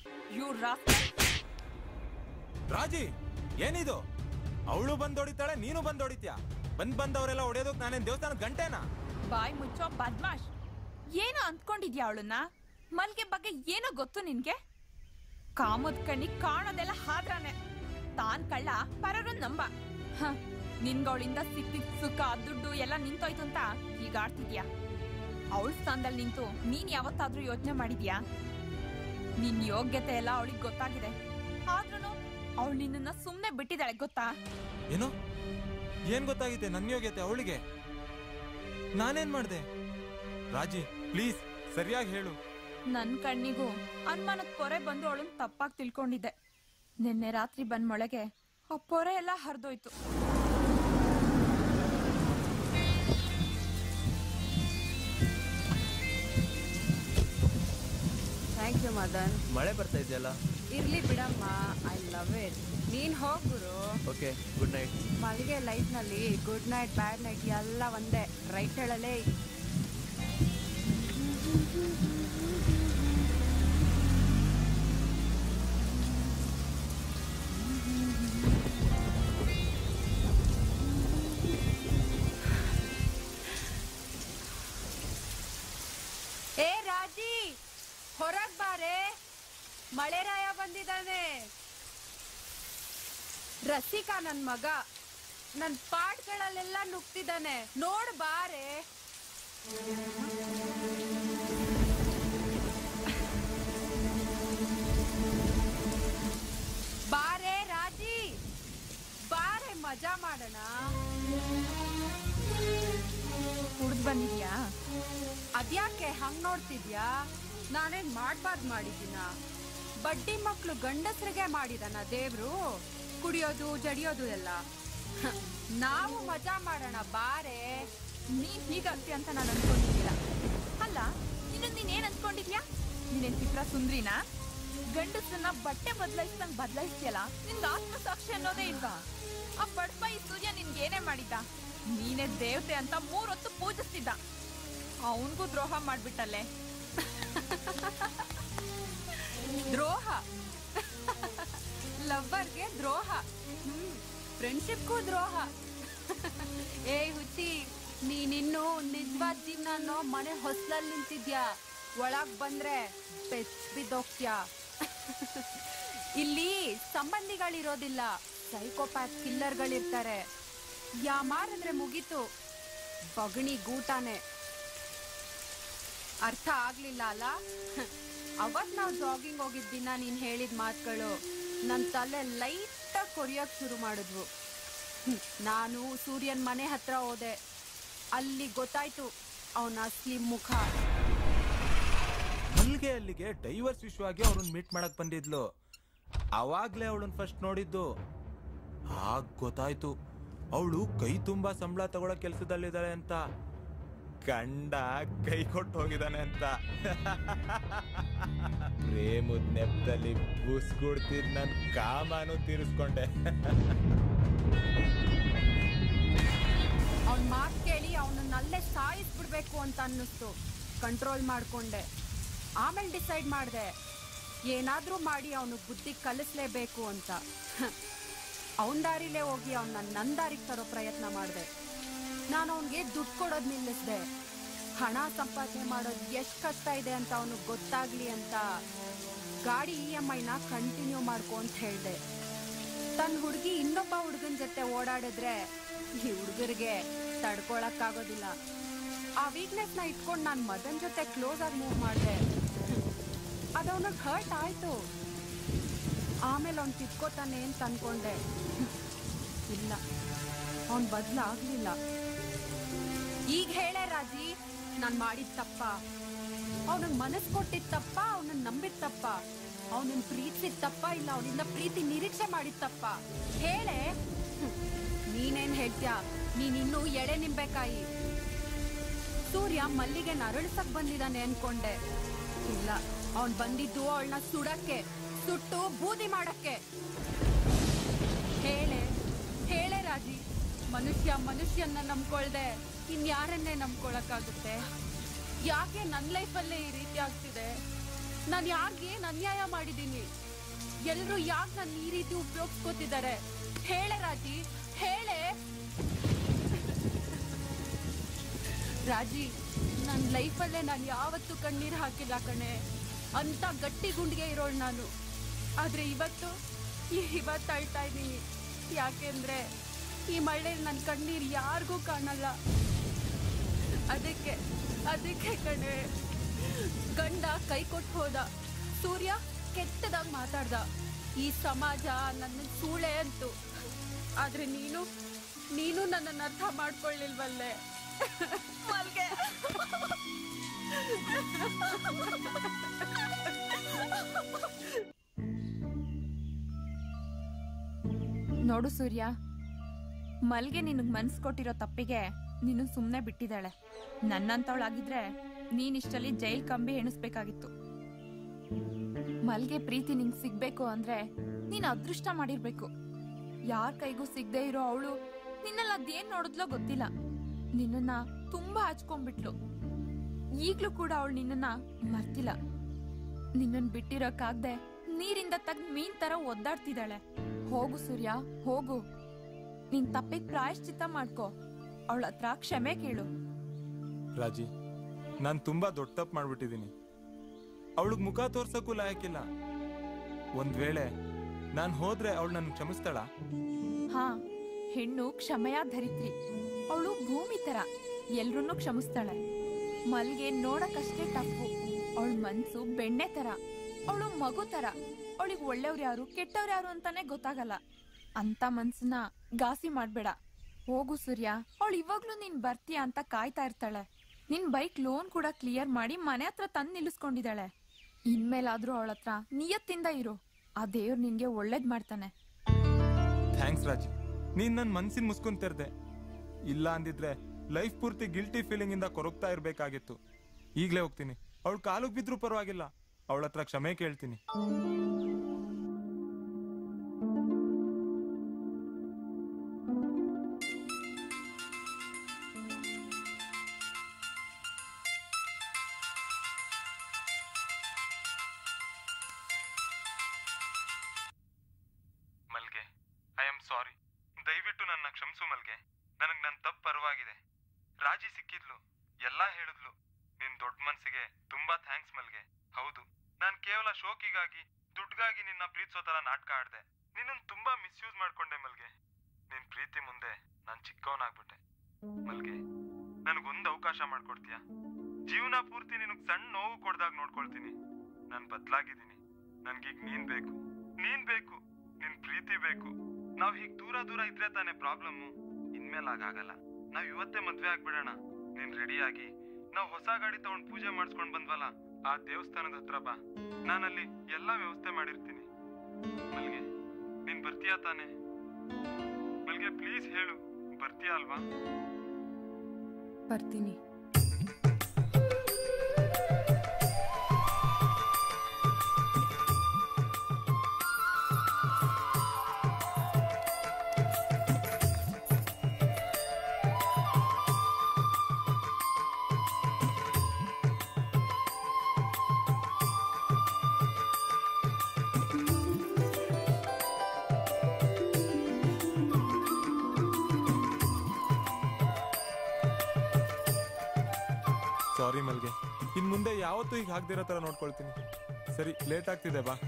ರಾಜಿ ಏನಿದು ಅವಳು ಬಂದ್ ಹೊಡಿತಾಳೆ ನೀನು ಬಂದ್ ಹೊಡಿತ್ಯಾ ಬಂದ್ ಬಂದವರೆಲ್ಲ ಹೊಡೆಯೋದಕ್ ನಾನೇನ್ ದೇವಸ್ಥಾನದ ಗಂಟೆನಾ ಬಾಯ್ ಮುಚ್ಚೋ ಬದ್ಮಾಶ್ ಏನೋ ಅಂದ್ಕೊಂಡಿದ್ಯಾ ಅವಳನ್ನ ಮಲ್ಗೆ ಬಗ್ಗೆ ಏನೋ ಗೊತ್ತು ನಿನ್ಗೆ ಕಾಮದ್ ಕಣ್ಣಿಗ್ ಕಾಣೋದೆಲ್ಲ ಹಾದ್ರಾನೆ ತಾನ್ ಕಳ್ಳ ಪರರು ನಂಬ ಹ, ನಿನ್ಗವಳಿಂದ ಸಿಕ್ತಿದ್ ಸುಖ ದುಡ್ಡು ಎಲ್ಲ ನಿಂತೋಯ್ತು ಅಂತ ಈಗ ಆಡ್ತಿದ್ಯಾ ಅವಳ ಸ್ಥಾನದಲ್ಲಿ ನಿಂತು ನೀನ್ ಯಾವತ್ತಾದ್ರೂ ಯೋಚನೆ ಮಾಡಿದ್ಯಾ ನಿನ್ ಯೋಗ್ಯತೆ ಎಲ್ಲ ಅವಳಿಗೆ ಗೊತ್ತಾಗಿದೆ ಆದ್ರೂ ಅವಳು ನಿನ್ನನ್ನ ಸುಮ್ನೆ ಬಿಟ್ಟಿದ್ದಾಳೆ ಗೊತ್ತಾ ಏನು ಏನ್ ಗೊತ್ತಾಗಿದೆ ನನ್ನ ಯೋಗ್ಯತೆ ಅವಳಿಗೆ ನಾನೇನ್ ಮಾಡ್ದೆ ರಾಜಿ ಪ್ಲೀಸ್ ಸರಿಯಾಗಿ ಹೇಳು ನನ್ ಕಣ್ಣಿಗೂ ಅನುಮಾನದ ಪೊರೆ ಬಂದು ಅವಳನ್ನ ತಪ್ಪಾಗಿ ತಿಳ್ಕೊಂಡಿದ್ದೆ ನಿನ್ನೆ ರಾತ್ರಿ ಬಂದ್ ಮೊಳಗೆ ಆ ಪೊರೆ ಎಲ್ಲ ಹರಿದೋಯ್ತು ಥ್ಯಾಂಕ್ ಯು ಮದನ್ ಮಳೆ ಬರ್ತಾ ಇದೆಯಲ್ಲ ಇರ್ಲಿ ಬಿಡಮ್ಮ ಐ ಲವ್ ಇಟ್ ನೀನ್ ಹೋಗ್ಗುರು ಓಕೆ ಗುಡ್ ನೈಟ್ ಮಲ್ಗೆ ಲೈಫ್ ನಲ್ಲಿ ಗುಡ್ ನೈಟ್ ಬ್ಯಾಡ್ ನೈಟ್ ಎಲ್ಲ ಒಂದೇ ರೈಟ್ ಹೇಳಲೇ ಏ ರಾಜಿ ಹೊರಗ್ ಬಾರೆ ಮಳೆರಾಯ ಬಂದಿದ್ದಾನೆ ರಸಿಕಾ ನನ್ ಮಗ ನನ್ ಪಾಟ್ಗಳಲ್ಲೆಲ್ಲ ನುಗ್ತಿದ್ದಾನೆ ನೋಡ್ ಬಾರೆ ಬಾರೆ ರಾಜಿ ಬಾರೆ ಮಜಾ ಮಾಡೋಣ ಕುಡ್ದ್ ಬಂದಿದ್ಯಾ ಅದ್ಯಾಕೆ ಹಂಗ್ ನೋಡ್ತಿದ್ಯಾ ನಾನೇನ್ ಮಾಡ್ಬಾರ್ದ್ ಮಾಡಿದ್ದೀನ ಬಡ್ಡಿ ಮಕ್ಳು ಗಂಡಸ್ರಿಗೆ ಮಾಡಿದನ ದೇವ್ರು ಕುಡಿಯೋದು ಜಡಿಯೋದು ಎಲ್ಲ ಹ, ನಾವು ಮಜಾ ಮಾಡೋಣ ಬಾರೆ ನೀನ್ ಹೀಗಂತಿ ಅಂತ ನಾನು ಅನ್ಕೊಂಡಿದ್ದಿಲ್ಲ ಅಲ್ಲ ಇನ್ನು ನೀನ್ ಏನ್ ಅನ್ಕೊಂಡಿದ್ಯಾ ನೀನೇನ್ ಚಿತ್ರ ಸುಂದ್ರಿನಾ ಗಂಡಸನ್ನ ಬಟ್ಟೆ ಬದಲಾಯಿಸ್ದಂಗ್ ಬದಲಾಯಿಸ್ತಿಯಲ್ಲ ನಿನ್ಗೆ ಆತ್ಮಸಾಕ್ಷಿ ಅನ್ನೋದೇ ಇಲ್ವಾ ಆ ಬಡಪ ಈ ಸೂರ್ಯ ನಿನ್ಗೆ ಏನೇ ಮಾಡಿದ್ದ ನೀನೇ ದೇವತೆ ಅಂತ ಮೂರೊತ್ತು ಪೂಜಿಸ್ತಿದ್ದ ಅವನ್ಗೂ ದ್ರೋಹ ಮಾಡ್ಬಿಟ್ಟಲ್ಲೇ ದ್ರೋಹ ಲವ್ವರ್ಗೆ ದ್ರೋಹ ಫ್ರೆಂಡ್ಶಿಪ್ಗೂ ದ್ರೋಹ ಏಯ್ ಹುಚ್ಚಿ ನೀನಿನ್ನು ನಿಜವಾದ ಜೀವನ ಅನ್ನೋ ಮನೆ ಹೊಸ್ಲಲ್ಲಿ ನಿಂತಿದ್ಯಾ ಒಳಗ್ ಬಂದ್ರೆ ಬೆಚ್ ಬಿದ್ದೋಗ್ತ್ಯಾ ಇಲ್ಲಿ ಸಂಬಂಧಿಗಳಿರೋದಿಲ್ಲ ಸೈಕೋಪ್ಯಾತ್ ಕಿಲ್ಲರ್ಗಳಿರ್ತಾರೆ ಯಾಮಾರಿದ್ರೆ ಮುಗೀತು ಬಗಣಿ ಗೂಟಾನೆ ಅರ್ಥ ಆಗ್ಲಿಲ್ಲ ಅಲ್ಲ ಅವತ್ ನಾವು ಜಾಗಿಂಗ್ ಹೋಗಿದ್ ದಿನ ನೀನ್ ಹೇಳಿದ ಮಾತುಗಳು ನನ್ ತಲೆ ಲೈಟ್ ಕೊರಿಯಕ್ ಶುರು ಮಾಡಿದ್ವು ಹ್ಮ್, ನಾನು ಸೂರ್ಯನ್ ಮನೆ ಹತ್ರ ಹೋದೆ ಅಲ್ಲಿ ಗೊತ್ತಾಯ್ತು ಅವನ ಅಸ್ಲಿ ಮುಖ ಮಲ್ಗೆ ಅಲ್ಲಿಗೆ ಡೈವರ್ಸ್ ವಿಷಯವಾಗಿ ಅವ್ರನ್ನ ಮೀಟ್ ಮಾಡಕ್ ಬಂದಿದ್ಲು ಅವಾಗ್ಲೇ ಅವಳನ್ನ ಫಸ್ಟ್ ನೋಡಿದ್ದು ಆಗ ಗೊತ್ತಾಯ್ತು ಅವಳು ಕೈ ತುಂಬಾ ಸಂಬಳ ತಗೊಳ್ಳೋ ಕೆಲ್ಸದಲ್ಲಿದ್ದಾಳೆ ಅಂತ ಗಂಡ ಕೈ ಕೊಟ್ಟು ಹೋಗಿದ್ದಾನೆ ಅಂತ ಪ್ರೇಮದ ನೆಪದಲ್ಲಿ ಬುಸ್ಗುಡ್ತಿದ್ ನನ್ ಕಾಮಾನು ತೀರಿಸ್ಕೊಂಡೆ ಅವ್ನ್ ಮಾತ್ ಕೇಳಿ ಅವನನ್ನ ಅಲ್ಲೇ ಸಾಯಿಸ್ಬಿಡ್ಬೇಕು ಅಂತ ಅನ್ನಿಸ್ತು ಕಂಟ್ರೋಲ್ ಮಾಡ್ಕೊಂಡೆ ಆಮೇಲೆ ಡಿಸೈಡ್ ಮಾಡ್ದೆ ಏನಾದ್ರೂ ಮಾಡಿ ಅವನು ಬುದ್ಧಿ ಕಲಿಸ್ಲೇಬೇಕು ಅಂತ ಅವನ ದಾರಿಲೇ ಹೋಗಿ ಅವನ್ನ ನನ್ನ ದಾರಿಗೆ ತರೋ ಪ್ರಯತ್ನ ಮಾಡಿದೆ ನಾನು ಅವನಿಗೆ ದುಡ್ಡು ಕೊಡೋದು ನಿಲ್ಲಿಸ್ದೆ ಹಣ ಸಂಪಾದನೆ ಮಾಡೋದು ಎಷ್ಟು ಕಷ್ಟ ಇದೆ ಅಂತ ಅವನಿಗೆ ಗೊತ್ತಾಗ್ಲಿ ಅಂತ ಗಾಡಿ ಇ ಎಮ್ ಐನ ಕಂಟಿನ್ಯೂ ಮಾಡ್ಕೊ ಅಂತ ಹೇಳ್ದೆ ತನ್ನ ಹುಡುಗಿ ಇನ್ನೊಬ್ಬ ಹುಡುಗನ ಜೊತೆ ಓಡಾಡಿದ್ರೆ ಈ ಹುಡುಗರಿಗೆ ತಡ್ಕೊಳಕ್ಕಾಗೋದಿಲ್ಲ ಆ ವೀಕ್ನೆಸ್ ನ ಇಟ್ಕೊಂಡು ನಾನು ಮದನ್ ಜೊತೆ ಕ್ಲೋಸ್ ಆಗಿ ಮೂವ್ ಮಾಡಿದೆ ಅದು ಅವನಿಗೆ ಹರ್ಟ್ ಆಯ್ತು ಆಮೇಲೆ ಅವ್ನು ತಿದ್ಕೋತಾನೆ ಅಂತ ಅನ್ಕೊಂಡೆ ಇಲ್ಲ ಅವನ್ ಬದ್ಲಾಗ್ಲಿಲ್ಲ ಈಗ ಹೇಳೇ ರಾಜಿ ನಾನ್ ಮಾಡಿದ ತಪ್ಪ ಅವನಿಗೆ ಮನಸ್ ಕೊಟ್ಟಿದ್ ತಪ್ಪ ಅವನನ್ನ ನಂಬಿದ ತಪ್ಪ ಅವನನ್ನ ಪ್ರೀತಿಸಿದ ತಪ್ಪ ಇಲ್ಲ ಅವನಿಂದ ಪ್ರೀತಿ ನಿರೀಕ್ಷೆ ಮಾಡಿದ ತಪ್ಪ ಹೇಳೆ ಹ್ಮ್. ನೀನೇನ್ ಹೇಳ್ತ್ಯಾ ನೀನಿನ್ನೂ ಎಳೆ ನಿಂಬೆಕಾಯಿ ಸೂರ್ಯ ಮಲ್ಲಿಗೆ ನರಳಿಸಕ್ ಬಂದಿದ್ದಾನೆ ಅನ್ಕೊಂಡೆ ಇಲ್ಲ ಅವನ್ ಬಂದಿದ್ದು ಅವಳನ್ನ ಸುಡಕ್ಕೆ ಸುಟ್ಟು ಬೂದಿ ಮಾಡಕ್ಕೆ ಹೇಳೆ ಹೇಳೆ ರಾಜಿ ಮನುಷ್ಯ ಮನುಷ್ಯನ್ನ ನಂಬ್ಕೊಳ್ದೆ ಇನ್ಯಾರನ್ನೇ ನಂಬ್ಕೊಳಕ್ಕಾಗುತ್ತೆ ಯಾಕೆ ನನ್ನ ಲೈಫಲ್ಲೇ ಈ ರೀತಿ ಆಗ್ತಿದೆ ನಾನು ಯಾಕೆ ಏನ್ ಅನ್ಯಾಯ ಮಾಡಿದ್ದೀನಿ ಎಲ್ರು ಯಾಕೆ ನನ್ನ ಈ ರೀತಿ ಉಪಯೋಗಿಸ್ಕೋತಿದ್ದಾರೆ ಹೇಳೆ ರಾಜಿ ಹೇಳೆ ರಾಜಿ ನನ್ನ ಲೈಫಲ್ಲೇ ನಾನು ಯಾವತ್ತೂ ಕಣ್ಣೀರು ಹಾಕಿಲ್ಲ ಕಣೆ ಅಂತ ಗಟ್ಟಿ ಗುಂಡಿಗೆ ಇರೋಳು ನಾನು ಆದ್ರೆ ಇವತ್ತು ಇವತ್ತು ಅಳ್ತಾ ಇದ್ದೀನಿ ಯಾಕೆಂದ್ರೆ ಈ ಮಳೆಯಲ್ಲಿ ನನ್ನ ಕಣ್ಣೀರು ಯಾರಿಗೂ ಕಾಣಲ್ಲ ಅದಕ್ಕೆ ಅದಕ್ಕೆ ಕಣೆ ಗಂಡ ಕೈ ಕೊಟ್ಟು ಹೋದ ಸೂರ್ಯ ಕೆಟ್ಟದಾಗಿ ಮಾತಾಡ್ದ ಈ ಸಮಾಜ ನನ್ನ ಸೂಳೆ ಅಂತು ಆದ್ರೆ ನೀನು ನೀನು ನನ್ನನ್ನು ಅರ್ಥ ಮಾಡ್ಕೊಳ್ಳಿಲ್ವಲ್ಲೇ ಮಲ್ಗೆ ನೋಡು ಸೂರ್ಯ ಮಲ್ಗೆ ನಿನಗ್ ಮನ್ಸ್ ಕೊಟ್ಟಿರೋ ತಪ್ಪಿಗೆ ನೀನು ಸುಮ್ನೆ ಬಿಟ್ಟಿದ್ದಾಳೆ ನನ್ನಂತವಳಾಗಿದ್ರೆ ನೀನಿಷ್ಟಲ್ಲಿ ಜೈಲ್ ಕಂಬಿ ಎಣಿಸ್ಬೇಕಾಗಿತ್ತು ಮಲ್ಗೆ ಪ್ರೀತಿ ನಿಂಗ್ ಸಿಗ್ಬೇಕು ಅಂದ್ರೆ ನೀನ್ ಅದೃಷ್ಟ ಮಾಡಿರ್ಬೇಕು ಯಾರ ಕೈಗೂ ಸಿಗದೆ ಇರೋ ಅವಳು ನಿನ್ನಲ್ಲಿ ಅದೇನ್ ನೋಡಿದ್ಲೋ ಗೊತ್ತಿಲ್ಲ ನಿನ್ನನ್ನ ತುಂಬಾ ಹಚ್ಕೊಂಡ್ಬಿಟ್ಲು ಈಗ್ಲೂ ಕೂಡ ಅವಳು ನಿನ್ನನ್ನ ಮರ್ತಿಲ್ಲ ನಿನ್ನನ್ ಬಿಟ್ಟಿರೋಕ್ಕಾಗ್ದೆ ನೀರಿಂದ ತಗ್ ಮೀನ್ ತರ ಒದ್ದಾಡ್ತಿದ್ದಾಳೆ ಹೋಗು ಸೂರ್ಯ ಹೋಗು ನಿನ್ ತಪ್ಪಿಗೆ ಪ್ರಾಯಶ್ಚಿತ್ತ ಮಾಡ್ಕೋ ಅವಳ ಹತ್ರ ಕ್ಷಮೆ ಕೇಳು ರಾಜಿ ನಾನ್ ತುಂಬಾ ದೊಡ್ಡ ತಪ್ಪು ಮಾಡ್ಬಿಟ್ಟಿದೀನಿ ಅವಳಿಗೆ ಮುಖ ತೋರ್ಸಕ್ಕೂ ಲಾಯಕ್ಕಿಲ್ಲ ಒಂದ್ ವೇಳೆ ನಾನ್ ಹೋದ್ರೆ ಅವಳು ನನ್ ಕ್ಷಮಿಸ್ತಾಳ ಹಾ ಹೆಣ್ಣು ಕ್ಷಮೆಯ ಧರಿತ್ರಿ ಅವಳು ಭೂಮಿ ತರ ಎಲ್ರನ್ನೂ ಕ್ಷಮಿಸ್ತಾಳೆ ಮಲ್ಗೆ ನೋಡಕ್ಕಷ್ಟೇ ಟಫು ಅವಳ ಮನ್ಸು ಬೆಣ್ಣೆ ತರ ಅವಳು ಮಗು ತರ ಅವಳಿಗೆ ಒಳ್ಳೆಯವ್ರು ಯಾರು ಕೆಟ್ಟವ್ರು ಯಾರು ಅಂತಾನೆ ಗೊತ್ತಾಗಲ್ಲ ಅಂತ ಮನ್ಸನ್ನ ಗಾಸಿ ಮಾಡ್ಬೇಡ ಹೋಗು ಸೂರ್ಯ ಅವಳು ಇವಾಗ್ಲೂ ನೀನ್ ಬರ್ತೀಯ ಅಂತ ಕಾಯ್ತಾ ಇರ್ತಾಳೆ ನಿನ್ ಬೈಕ್ ಲೋನ್ ಕೂಡ ಕ್ಲಿಯರ್ ಮಾಡಿ ಮನೆ ಹತ್ರ ತಂದ್ ನಿಲ್ಲಿಸ್ಕೊಂಡಿದ್ದಾಳೆ ಇನ್ಮೇಲಾದ್ರೂ ಅವಳ ಹತ್ರ ನಿಯತ್ತಿಂದ ಇರು ಆ ದೇವ್ರು ನಿನ್ಗೆ ಒಳ್ಳೇದ್ ಮಾಡ್ತಾನೆ ಥ್ಯಾಂಕ್ಸ್ ರಾಜಿ ನೀನ್ ನನ್ ಮನ್ಸಿನ ಮುಸ್ಕೊಂಡ್ ತೆರ್ದೆ ಇಲ್ಲ ಅಂದಿದ್ರೆ ಲೈಫ್ ಪೂರ್ತಿ ಗಿಲ್ಟಿ ಫೀಲಿಂಗ್ ಇಂದ ಕೊರಗ್ತಾ ಇರ್ಬೇಕಾಗಿತ್ತು ಈಗ್ಲೇ ಹೋಗ್ತೀನಿ ಅವಳು ಕಾಲುಗ್ ಬಿದ್ರೂ ಪರವಾಗಿಲ್ಲ ಅವಳ ಹತ್ರ ಕ್ಷಮೆ ಕೇಳ್ತೀನಿ ಮಲ್ಗೆ ಐ ಆಮ್ ಸಾರಿ ದಯವಿಟ್ಟು ನನ್ನ ಕ್ಷಮಿಸು ಮಲ್ಗೆ ನನಗೆ ನನ್ನ ತಪ್ಪು ಪರವಾಗಿದೆ ರಾಜಿ ಸಿಕ್ಕಿದ್ಲು ಎಲ್ಲಾ ಹೇಳಿದ್ಲು ನಿನ್ ದೊಡ್ಡ ಮನ್ಸಿಗೆ ತುಂಬಾ ಥ್ಯಾಂಕ್ಸ್ ಮಲ್ಗೆ ಹೌದು ನಾನ್ ಕೇವಲ ಶೋಕಿಗಾಗಿ ದುಡ್ಗಾಗಿ ನಿನ್ನ ಪ್ರೀತಿಸೋ ತರ ನಾಟಕ ಆಡ್ದೆ ನಿನ್ನನ್ ತುಂಬಾ ಮಿಸ್ಯೂಸ್ ಮಾಡ್ಕೊಂಡೆ ಮಲ್ಗೆ ನಿನ್ ಪ್ರೀತಿ ಮುಂದೆ ನಾನ್ ಚಿಕ್ಕವನಾಗ್ಬಿಟ್ಟೆ ಮಲ್ಗೆ ನನಗೊಂದು ಅವಕಾಶ ಮಾಡ್ಕೊಡ್ತೀಯಾ ಜೀವನ ಪೂರ್ತಿ ನಿನಗ್ ಸಣ್ಣ ನೋವು ಕೊಡ್ದಾಗ ನೋಡ್ಕೊಳ್ತೀನಿ ನಾನ್ ಬದ್ಲಾಗಿದ್ದೀನಿ ನನ್ಗೀಗ ನೀನ್ ಬೇಕು ನೀನ್ ಬೇಕು ನಿನ್ ಪ್ರೀತಿ ಬೇಕು ನಾವ್ ಹೀಗ್ ದೂರ ದೂರ ಇದ್ರೆ ತಾನೇ ಪ್ರಾಬ್ಲಮ್ ಇನ್ಮೇಲೆ ಆಗಾಗಲ್ಲ ನಾವ್ ಇವತ್ತೇ ಮದ್ವೆ ಆಗ್ಬಿಡೋಣ ನೀನ್ ರೆಡಿಯಾಗಿ ನಾವ್ ಹೊಸ ಗಾಡಿ ತಗೊಂಡ್ ಪೂಜೆ ಮಾಡಿಸ್ಕೊಂಡ್ ಬಂದ್ವಲ್ಲ ಆ ದೇವಸ್ಥಾನದ ಹತ್ರ ಬಾ ನಾನಲ್ಲಿ ಎಲ್ಲಾ ವ್ಯವಸ್ಥೆ ಮಾಡಿರ್ತೀನಿ ಮಲ್ಗೆ ನೀನ್ ಬರ್ತೀಯಾ ತಾನೆ ಮಲ್ಗೆ ಪ್ಲೀಸ್ ಹೇಳು ಬರ್ತೀಯಾ ಅಲ್ವಾ ಬರ್ತೀನಿ ಸಾರಿ ಮಲ್ಗೆ ಇನ್ ಮುಂದೆ ಯಾವತ್ತೂ ಈಗ ಹಾಕ್ದಿರೋ ತರ ನೋಡ್ಕೊಳ್ತೀನಿ ಸರಿ ಲೇಟ್ ಆಗ್ತಿದೆ ಬಾ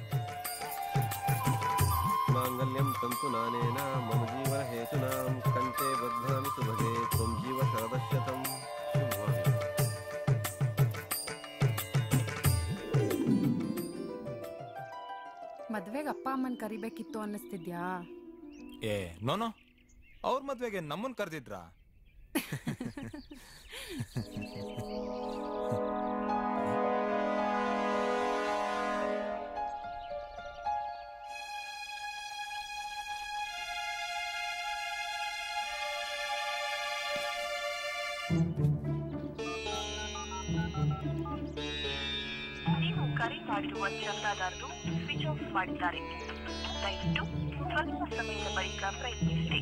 ಮಾಂಗಲ್ಯಂ ತಂತು ನಾನೇನ ಮಮ ಜೀವನ ಹೇತುನಾಂ ಕಂಠೆ ಬದ್ಧಾಮಿ ಸುಭಗೆ ತ್ವಂ ಜೀವ ಶರದಶತಂ ಶುಭವಾಗಲಿ. ಮದ್ವೆಗೆ ಅಪ್ಪ ಅಮ್ಮನ್ ಕರಿಬೇಕಿತ್ತು ಅನ್ನಿಸ್ತಿದ್ಯಾ ಏ ನೋನೋ ಅವ್ರ ಮದ್ವೆಗೆ ನಮ್ಮನ್ ಕರೆದಿದ್ರಾ ನೀವು ಕರೆ ಮಾಡಿರುವ ಚಂದಾದಾರರು ಸ್ವಿಚ್ ಆಫ್ ಮಾಡಿದ್ದಾರೆ ದಯವಿಟ್ಟು ಸ್ವಲ್ಪ ಸಮಯದ ಬಳಿಕ ಪ್ರಯತ್ನಿಸಿ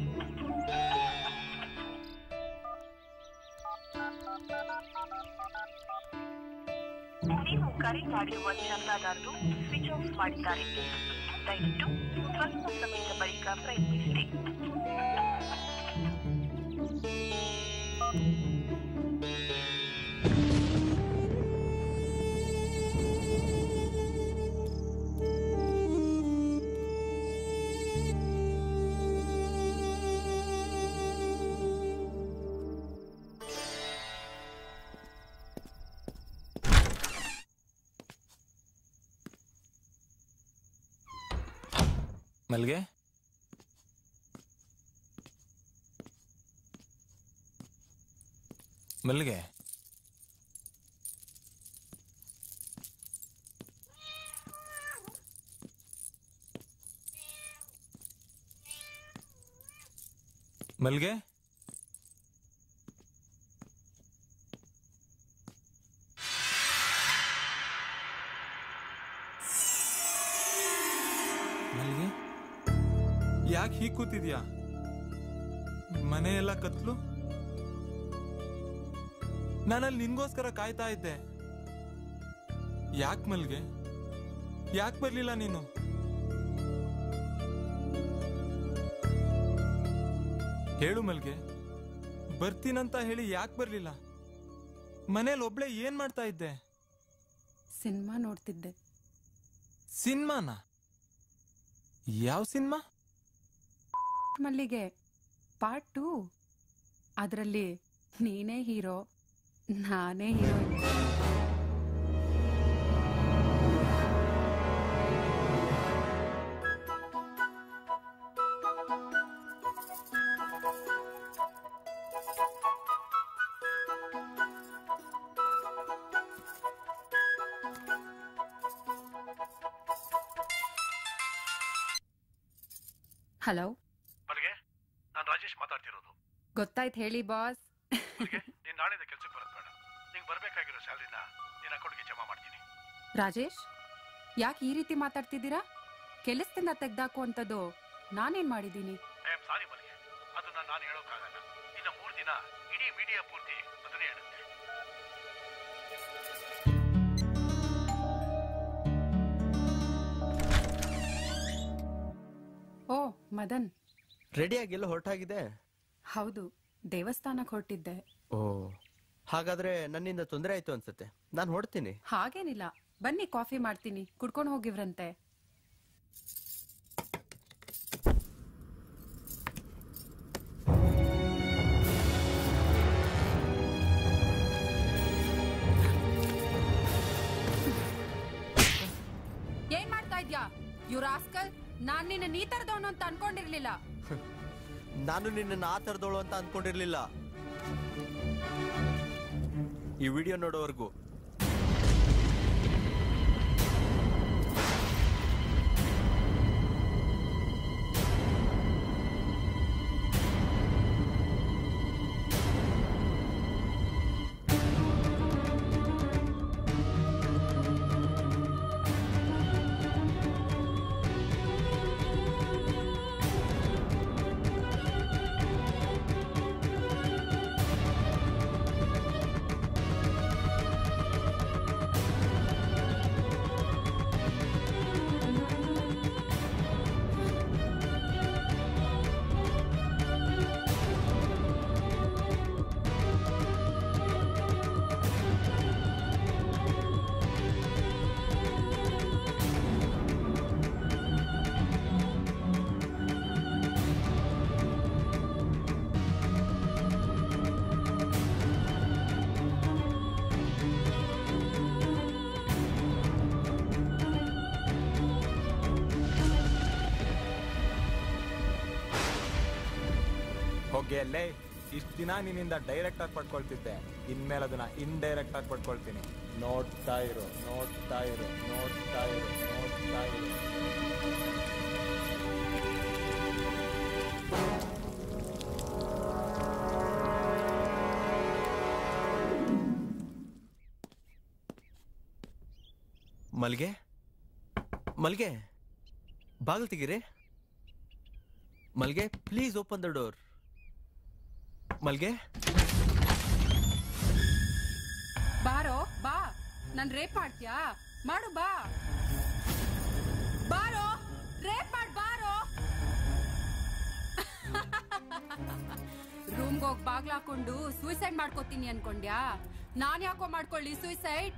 ನೀವು ಕರೆ ಮಾಡಿರುವ ಚಂದಾದಾರರು ಸ್ವಿಚ್ ಆಫ್ ಮಾಡಿದ್ದಾರೆ ದಯವಿಟ್ಟು ಸ್ವಲ್ಪ ಸಮಯದ ಬಳಿಕ ಪ್ರಯತ್ನಿಸಿ ಮಲ್ಗೆ ಮಲ್ಗೆ ಮಲ್ಗೆ ಮಲ್ಗೆ ಯಾಕೆ ಹೀಗ್ ಕೂತಿದ್ಯಾ ಮನೆ ಎಲ್ಲ ಕತ್ಲು ನಾನಲ್ಲಿ ನಿನ್ಗೋಸ್ಕರ ಕಾಯ್ತಾ ಇದ್ದೆ ಯಾಕೆ ಮಲ್ಗೆ ಯಾಕೆ ಬರ್ಲಿಲ್ಲ ನೀನು ಹೇಳು ಮಲ್ಗೆ ಬರ್ತೀನಂತ ಹೇಳಿ ಯಾಕೆ ಬರ್ಲಿಲ್ಲ ಮನೇಲಿ ಒಬ್ಳೆ ಏನ್ ಮಾಡ್ತಾ ಇದ್ದೆ ಸಿನಿಮಾ ನೋಡ್ತಿದ್ದೆ ಸಿನಿಮಾನ ಯಾವ ಸಿನಿಮಾ ಮಲ್ಲಿಗೆ ಪಾರ್ಟ್ ಟೂ ಅದರಲ್ಲಿ ನೀನೇ ಹೀರೋ ನಾನೇ ಹೀರೋಯಿನ್ ಹಲೋ ಮಲ್ಗೆ ನಾನು ರಾಜೇಶ್ ಮಾತಾಡ್ತಿರೋದು ಗೊತ್ತಾಯ್ತು ಹೇಳಿ ಬಾಸ್ ನೀನ್ ನಾಳೆಯಿಂದ ಕೆಲ್ಸಕ್ಕೆ ಬರೋದು ಬೇಡ ನಿಂಗೆ ಬರ್ಬೇಕಾಗಿರೋ ಸ್ಯಾಲ್ರಿನ ನಿನ್ನ ಅಕೌಂಟ್ಗೆ ಜಮಾ ಮಾಡ್ತೀನಿ ರಾಜೇಶ್ ಯಾಕೆ ಈ ರೀತಿ ಮಾತಾಡ್ತಿದ್ದೀರಾ ಕೆಲಸದಿಂದ ತೆಗ್ದಾಕು ಅಂತದ್ದು ನಾನೇನ್ ಮಾಡಿದ್ದೀನಿ ಐ ಆಮ್ ಸಾರಿ ಮಲ್ಗೆ ಅದನ್ನ ನಾನು ಹೇಳೋಕ್ಕಾಗಲ್ಲ ಇನ್ನು ಮೂರು ದಿನ ಇಡೀ ಮೀಡಿಯಾ ಪೂರ್ತಿ ಅದನ್ನೇ ಹೇಳುತ್ತೆ ಓ ಮದನ್ ರೆಡಿಯಾಗೆಲ್ಲ ಹೊರಟಾಗಿದೆ ಹೌದು ದೇವಸ್ಥಾನಕ್ಕೆ ಹೊರಟಿದ್ದೆ ಓ ಹಾಗಾದ್ರೆ ನನ್ನಿಂದ ತೊಂದರೆ ಆಯ್ತು ಅನ್ಸುತ್ತೆ ನಾನು ಹೊಡ್ತೀನಿ ಹಾಗೇನಿಲ್ಲ ಬನ್ನಿ ಕಾಫಿ ಮಾಡ್ತೀನಿ ಕುಡ್ಕೊಂಡು ಹೋಗಿವ್ರಂತೆ ಏನ್ ಮಾಡ್ತಾ ಇದ್ಯಾ ಇವ್ರ ಆಸ್ಕಲ್ ನಾನ್ ನಿನ್ನ ನೀ ತರದವನು ಅಂತ ಅನ್ಕೊಂಡಿರ್ಲಿಲ್ಲ ನಾನು ನಿನ್ನನ್ನು ಆ ಥರದವಳು ಅಂತ ಅನ್ಕೊಂಡಿರ್ಲಿಲ್ಲ ಈ ವಿಡಿಯೋ ನೋಡೋವರೆಗೂ ಹೋಗಿ ಅಲ್ಲೇ ಇಷ್ಟ ದಿನ ನಿನ್ನಿಂದ ಡೈರೆಕ್ಟ್ ಆಗಿ ಪಡ್ಕೊಳ್ತಿದ್ದೆ ಇನ್ಮೇಲೆ ಅದನ್ನ ಇಂಡೈರೆಕ್ಟ್ ಆಗಿ ಪಡ್ಕೊಳ್ತೀನಿ ನೋಡ್ತಾ ಇರು ನೋಡ್ತಾ ಇರು ನೋಡ್ತಾ ಇರು ನೋಡ್ತಾ ಇರು ಮಲ್ಗೆ ಮಲ್ಗೆ ಬಾಗಿಲು ತೆಗೀರಿ ಮಲ್ಗೆ ಪ್ಲೀಸ್ ಓಪನ್ ದ ಡೋರ್ ಮಲ್ಗೆ ಬಾರೋ ಬಾ ನನ್ ರೇಪ್ ಮಾಡ್ತೀಯಾ ಮಾಡು ಬಾ ಬಾರೋ ರೇಪ್ ಮಾಡ್ ಬಾರೋ ರೂಮ್ಗೆ ಹೋಗಿ ಬಾಗ್ಲ ಹಾಕೊಂಡು ಸೂಸೈಡ್ ಮಾಡ್ಕೋತೀನಿ ಅನ್ಕೊಂಡ್ಯಾ ನಾನ್ ಯಾಕೋ ಮಾಡ್ಕೊಳ್ಳಿ ಸೂಸೈಡ್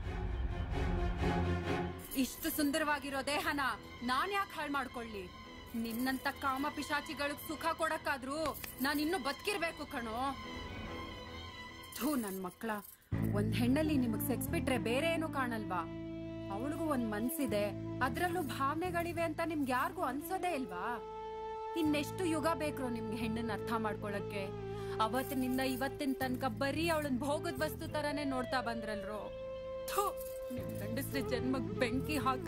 ಇಷ್ಟು ಸುಂದರವಾಗಿರೋ ದೇಹನ ನಾನ್ ಯಾಕೆ ಹಾಳು ಮಾಡ್ಕೊಳ್ಳಿ ನಿನ್ನಂತ ಕಾಮ ಪಿಶಾಚಿಗಳಿಗೆ ಸುಖ ಕೊಡಕ್ಕಾದ್ರೂ ನಾನ್ ಇನ್ನು ಬದುಕಿರ್ಬೇಕು ಕಣೋ ಥೂ ನನ್ ಮಕ್ಳ ಒಂದ್ ಹೆಣ್ಣಲ್ಲಿ ನಿಮಗ್ ಸೆಕ್ಸ್ ಬಿಟ್ರೆ ಬೇರೆ ಏನು ಕಾಣಲ್ವಾ ಅವಳಿಗೂ ಒಂದ್ ಮನ್ಸಿದೆ ಅದ್ರಲ್ಲೂ ಭಾವನೆಗಳಿವೆ ಅಂತ ನಿಮ್ಗೆ ಯಾರಿಗೂ ಅನ್ಸೋದೇ ಇಲ್ವಾ ಇನ್ನೆಷ್ಟು ಯುಗ ಬೇಕ್ರೋ ನಿಮ್ಗೆ ಹೆಣ್ಣನ್ನ ಅರ್ಥ ಮಾಡ್ಕೊಳಕ್ಕೆ ಅವತ್ತಿನಿಂದ ಇವತ್ತಿನ ತನಕ ಬರೀ ಅವಳನ್ ಭೋಗದ ವಸ್ತು ತರಾನೇ ನೋಡ್ತಾ ಬಂದ್ರಲ್ರೋ ಥು, ನಿಮ್ ಗಂಡಸ್ರ ಜನ್ಮಕ್ ಬೆಂಕಿ ಹಾಕ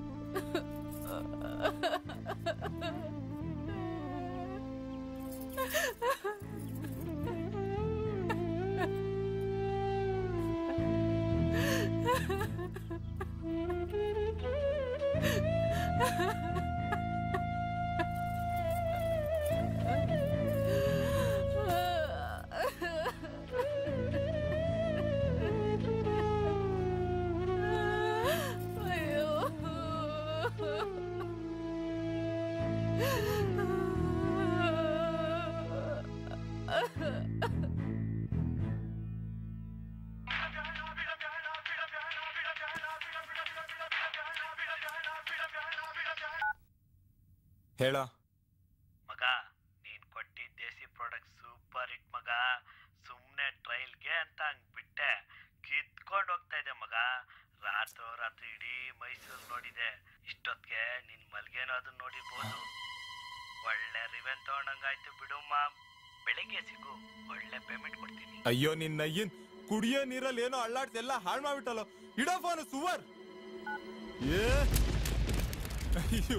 ಹೇಳ ಮಗ ನೀನ್ ಕೊಟ್ಟಿದ್ದ ದೇಸಿ ಪ್ರಾಡಕ್ಟ್ ಸೂಪರ್ ಹಿಟ್ ಮಗ ಸುಮ್ನೆ ಟ್ರಯಲ್ಗೆ ಅಂತ ಹಂಗ್ ಬಿಟ್ಟೆ ಕಿತ್ಕೊಂಡ್ ಹೋಗ್ತಾ ಇದೆ ಮಗ ರಾತ್ರೋ ರಾತ್ರಿ ಇಡೀ ಮೈಸೂರು ನೋಡಿದೆ ಇಷ್ಟೊತ್ತಿಗೆ ನಿನ್ ಮಲ್ಗೇನೋ ಅದನ್ನ ನೋಡಿರ್ಬೋದು ಒಳ್ಳೆ ರಿವೆನ್ ತಗೊಂಡಂಗಾಯ್ತು ಬಿಡು ಮಾಮ್ ಬೆಳಿಗ್ಗೆ ಸಿಗು ಒಳ್ಳೆ ಪೇಮೆಂಟ್ ಕೊಡ್ತೀನಿ ಅಯ್ಯೋ ನಿನ್ನ ಅಯ್ಯನ್ ಕುಡಿಯೋ ನೀರಲ್ಲಿ ಏನೋ ಅಳ್ಳಾಡ್ಸಿ ಎಲ್ಲ ಹಾಳು ಮಾಡ್ಬಿಟ್ಟಲ್ಲ ಇಡೋ ಫೋನ್ ಸುವರ್ ಏ ಅಯ್ಯೋ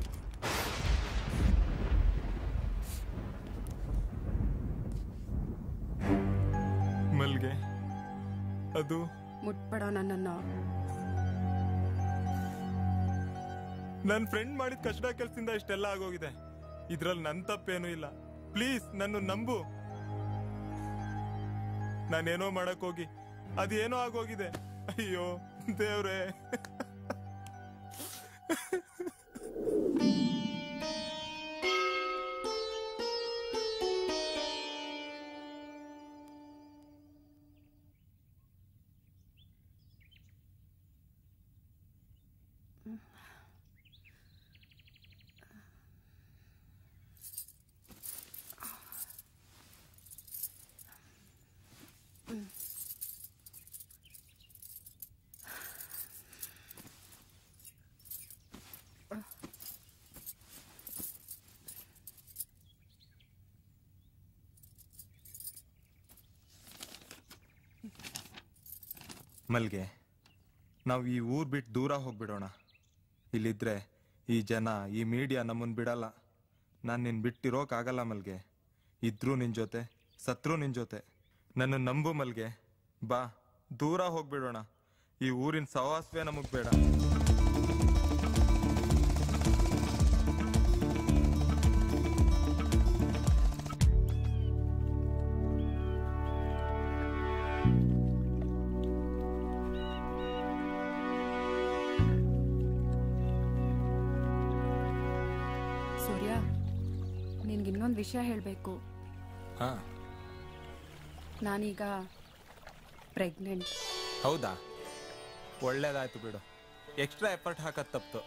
ಮಲ್ಗೆ ಅದು ಮುಟ್ಬೇಡ ನನ್ನನ್ನ ನನ್ ಫ್ರೆಂಡ್ ಮಾಡಿದ ಕಷ್ಟ ಕೆಲ್ಸದಿಂದ ಇಷ್ಟೆಲ್ಲ ಆಗೋಗಿದೆ ಇದ್ರಲ್ಲಿ ನನ್ ತಪ್ಪೇನೂ ಇಲ್ಲ ಪ್ಲೀಸ್ ನನ್ನ ನಂಬು ನಾನೇನೋ ಮಾಡಕ್ ಹೋಗಿ ಅದೇನೋ ಆಗೋಗಿದೆ ಅಯ್ಯೋ ದೇವ್ರೇ ಮಲ್ಗೆ ನಾವು ಈ ಊರ್ ಬಿಟ್ಟು ದೂರ ಹೋಗ್ಬಿಡೋಣ ಇಲ್ಲಿದ್ರೆ ಈ ಜನ ಈ ಮೀಡಿಯಾ ನಮ್ಮನ್ ಬಿಡಲ್ಲ ನಾನು ನಿನ್ ಬಿಟ್ಟಿರೋಕ್ಕಾಗಲ್ಲ ಮಲ್ಗೆ ಇದ್ರೂ ನಿನ್ ಜೊತೆ ಸತ್ರು ನಿನ್ ಜೊತೆ ನನ್ನ ನಂಬು ಮಲ್ಗೆ ಬಾ ದೂರ ಹೋಗ್ಬಿಡೋಣ ಈ ಊರಿನ ಸವಾಸವೇ ನಮಗ್ ಬೇಡ ಸೂರ್ಯ ನಿನ್ಗೆ ಇನ್ನೊಂದು ವಿಷಯ ಹೇಳಬೇಕು ಹಾ ನಾನೀಗ ಪ್ರೆಗ್ನೆಂಟ್ ಹೌದಾ ಒಳ್ಳೇದಾಯ್ತು ಬಿಡು ಎಕ್ಸ್ಟ್ರಾ ಎಫರ್ಟ್ ಹಾಕದ್ ತಪ್ತು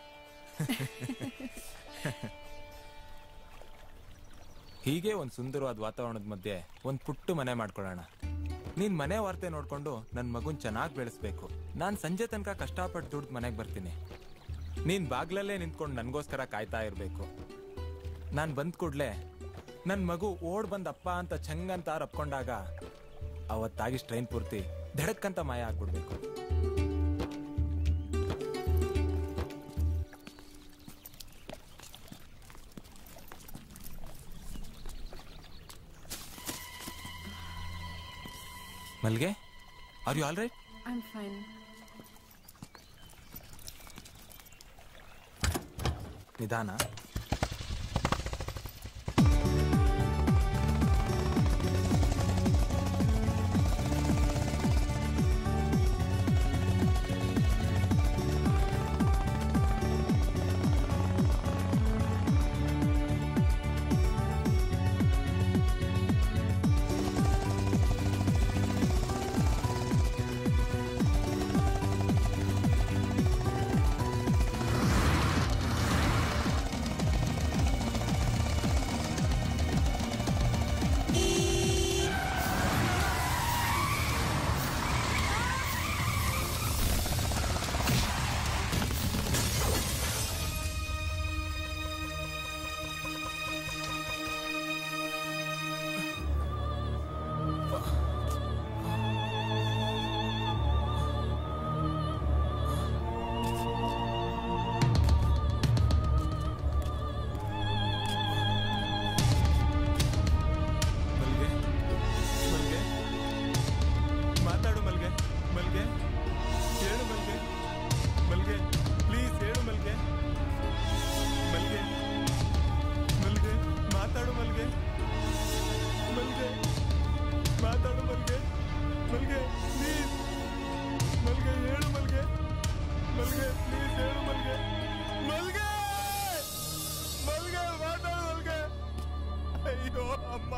ಹೀಗೆ ಒಂದು ಸುಂದರವಾದ ವಾತಾವರಣದ ಮಧ್ಯೆ ಒಂದು ಪುಟ್ಟು ಮನೆ ಮಾಡ್ಕೊಳ್ಳೋಣ ನೀನ್ ಮನೆ ವಾರ್ತೆ ನೋಡ್ಕೊಂಡು ನನ್ನ ಮಗುನ್ ಚೆನ್ನಾಗಿ ಬೆಳೆಸ್ಬೇಕು ನಾನ್ ಸಂಜೆ ತನಕ ಕಷ್ಟಪಟ್ಟು ದುಡ್ದು ಮನೆಗೆ ಬರ್ತೀನಿ ನೀನ್ ಬಾಗ್ಲಲ್ಲೇ ನಿಂತ್ಕೊಂಡು ನನಗೋಸ್ಕರ ಕಾಯ್ತಾ ಇರಬೇಕು ನಾನು ಬಂದ್ ಕೂಡ್ಲೆ ನನ್ನ ಮಗು ಓಡ್ ಬಂದ್ ಅಪ್ಪ ಅಂತ ಚಂಗಂತ ರಪ್ಕೊಂಡಾಗ ಅವತ್ತಾಗಿ ಟ್ರೈನ್ ಪೂರ್ತಿ ಧಡಕ್ಕಂತ ಮಾಯ ಆಗ್ಬಿಡ್ಬೇಕು ಮಲ್ಗೆ are you all right I am fine ನಿಧಾನ ಮಲ್ಗೆ ಮಲ್ಗೆ ಮಾತಾಡು ಮಲ್ಗೆ ಮಲ್ಗೆ ಹೇಳು ಮಲ್ಗೆ ಮಲ್ಗೆ ಪ್ಲೀಸ್ ಹೇಳು ಮಲ್ಗೆ ಮಲ್ಗೆ ಮಲ್ಗೆ ಮಾತಾಡು ಮಲ್ಗೆ ಮಲ್ಗೆ ಮಾತಾಡು ಮಲ್ಗೆ ಮಲ್ಗೆ ಪ್ಲೀಸ್ ಮಲ್ಗೆ ಹೇಳು ಮಲ್ಗೆ ಮಲ್ಗೆ ಪ್ಲೀಸ್ ಹೇಳು ಮಲ್ಗೆ ಮಲ್ಗೆ ಮಲ್ಗೆ ಮಾತಾಡು ಮಲ್ಗೆ ಅಯ್ಯೋ ಅಮ್ಮ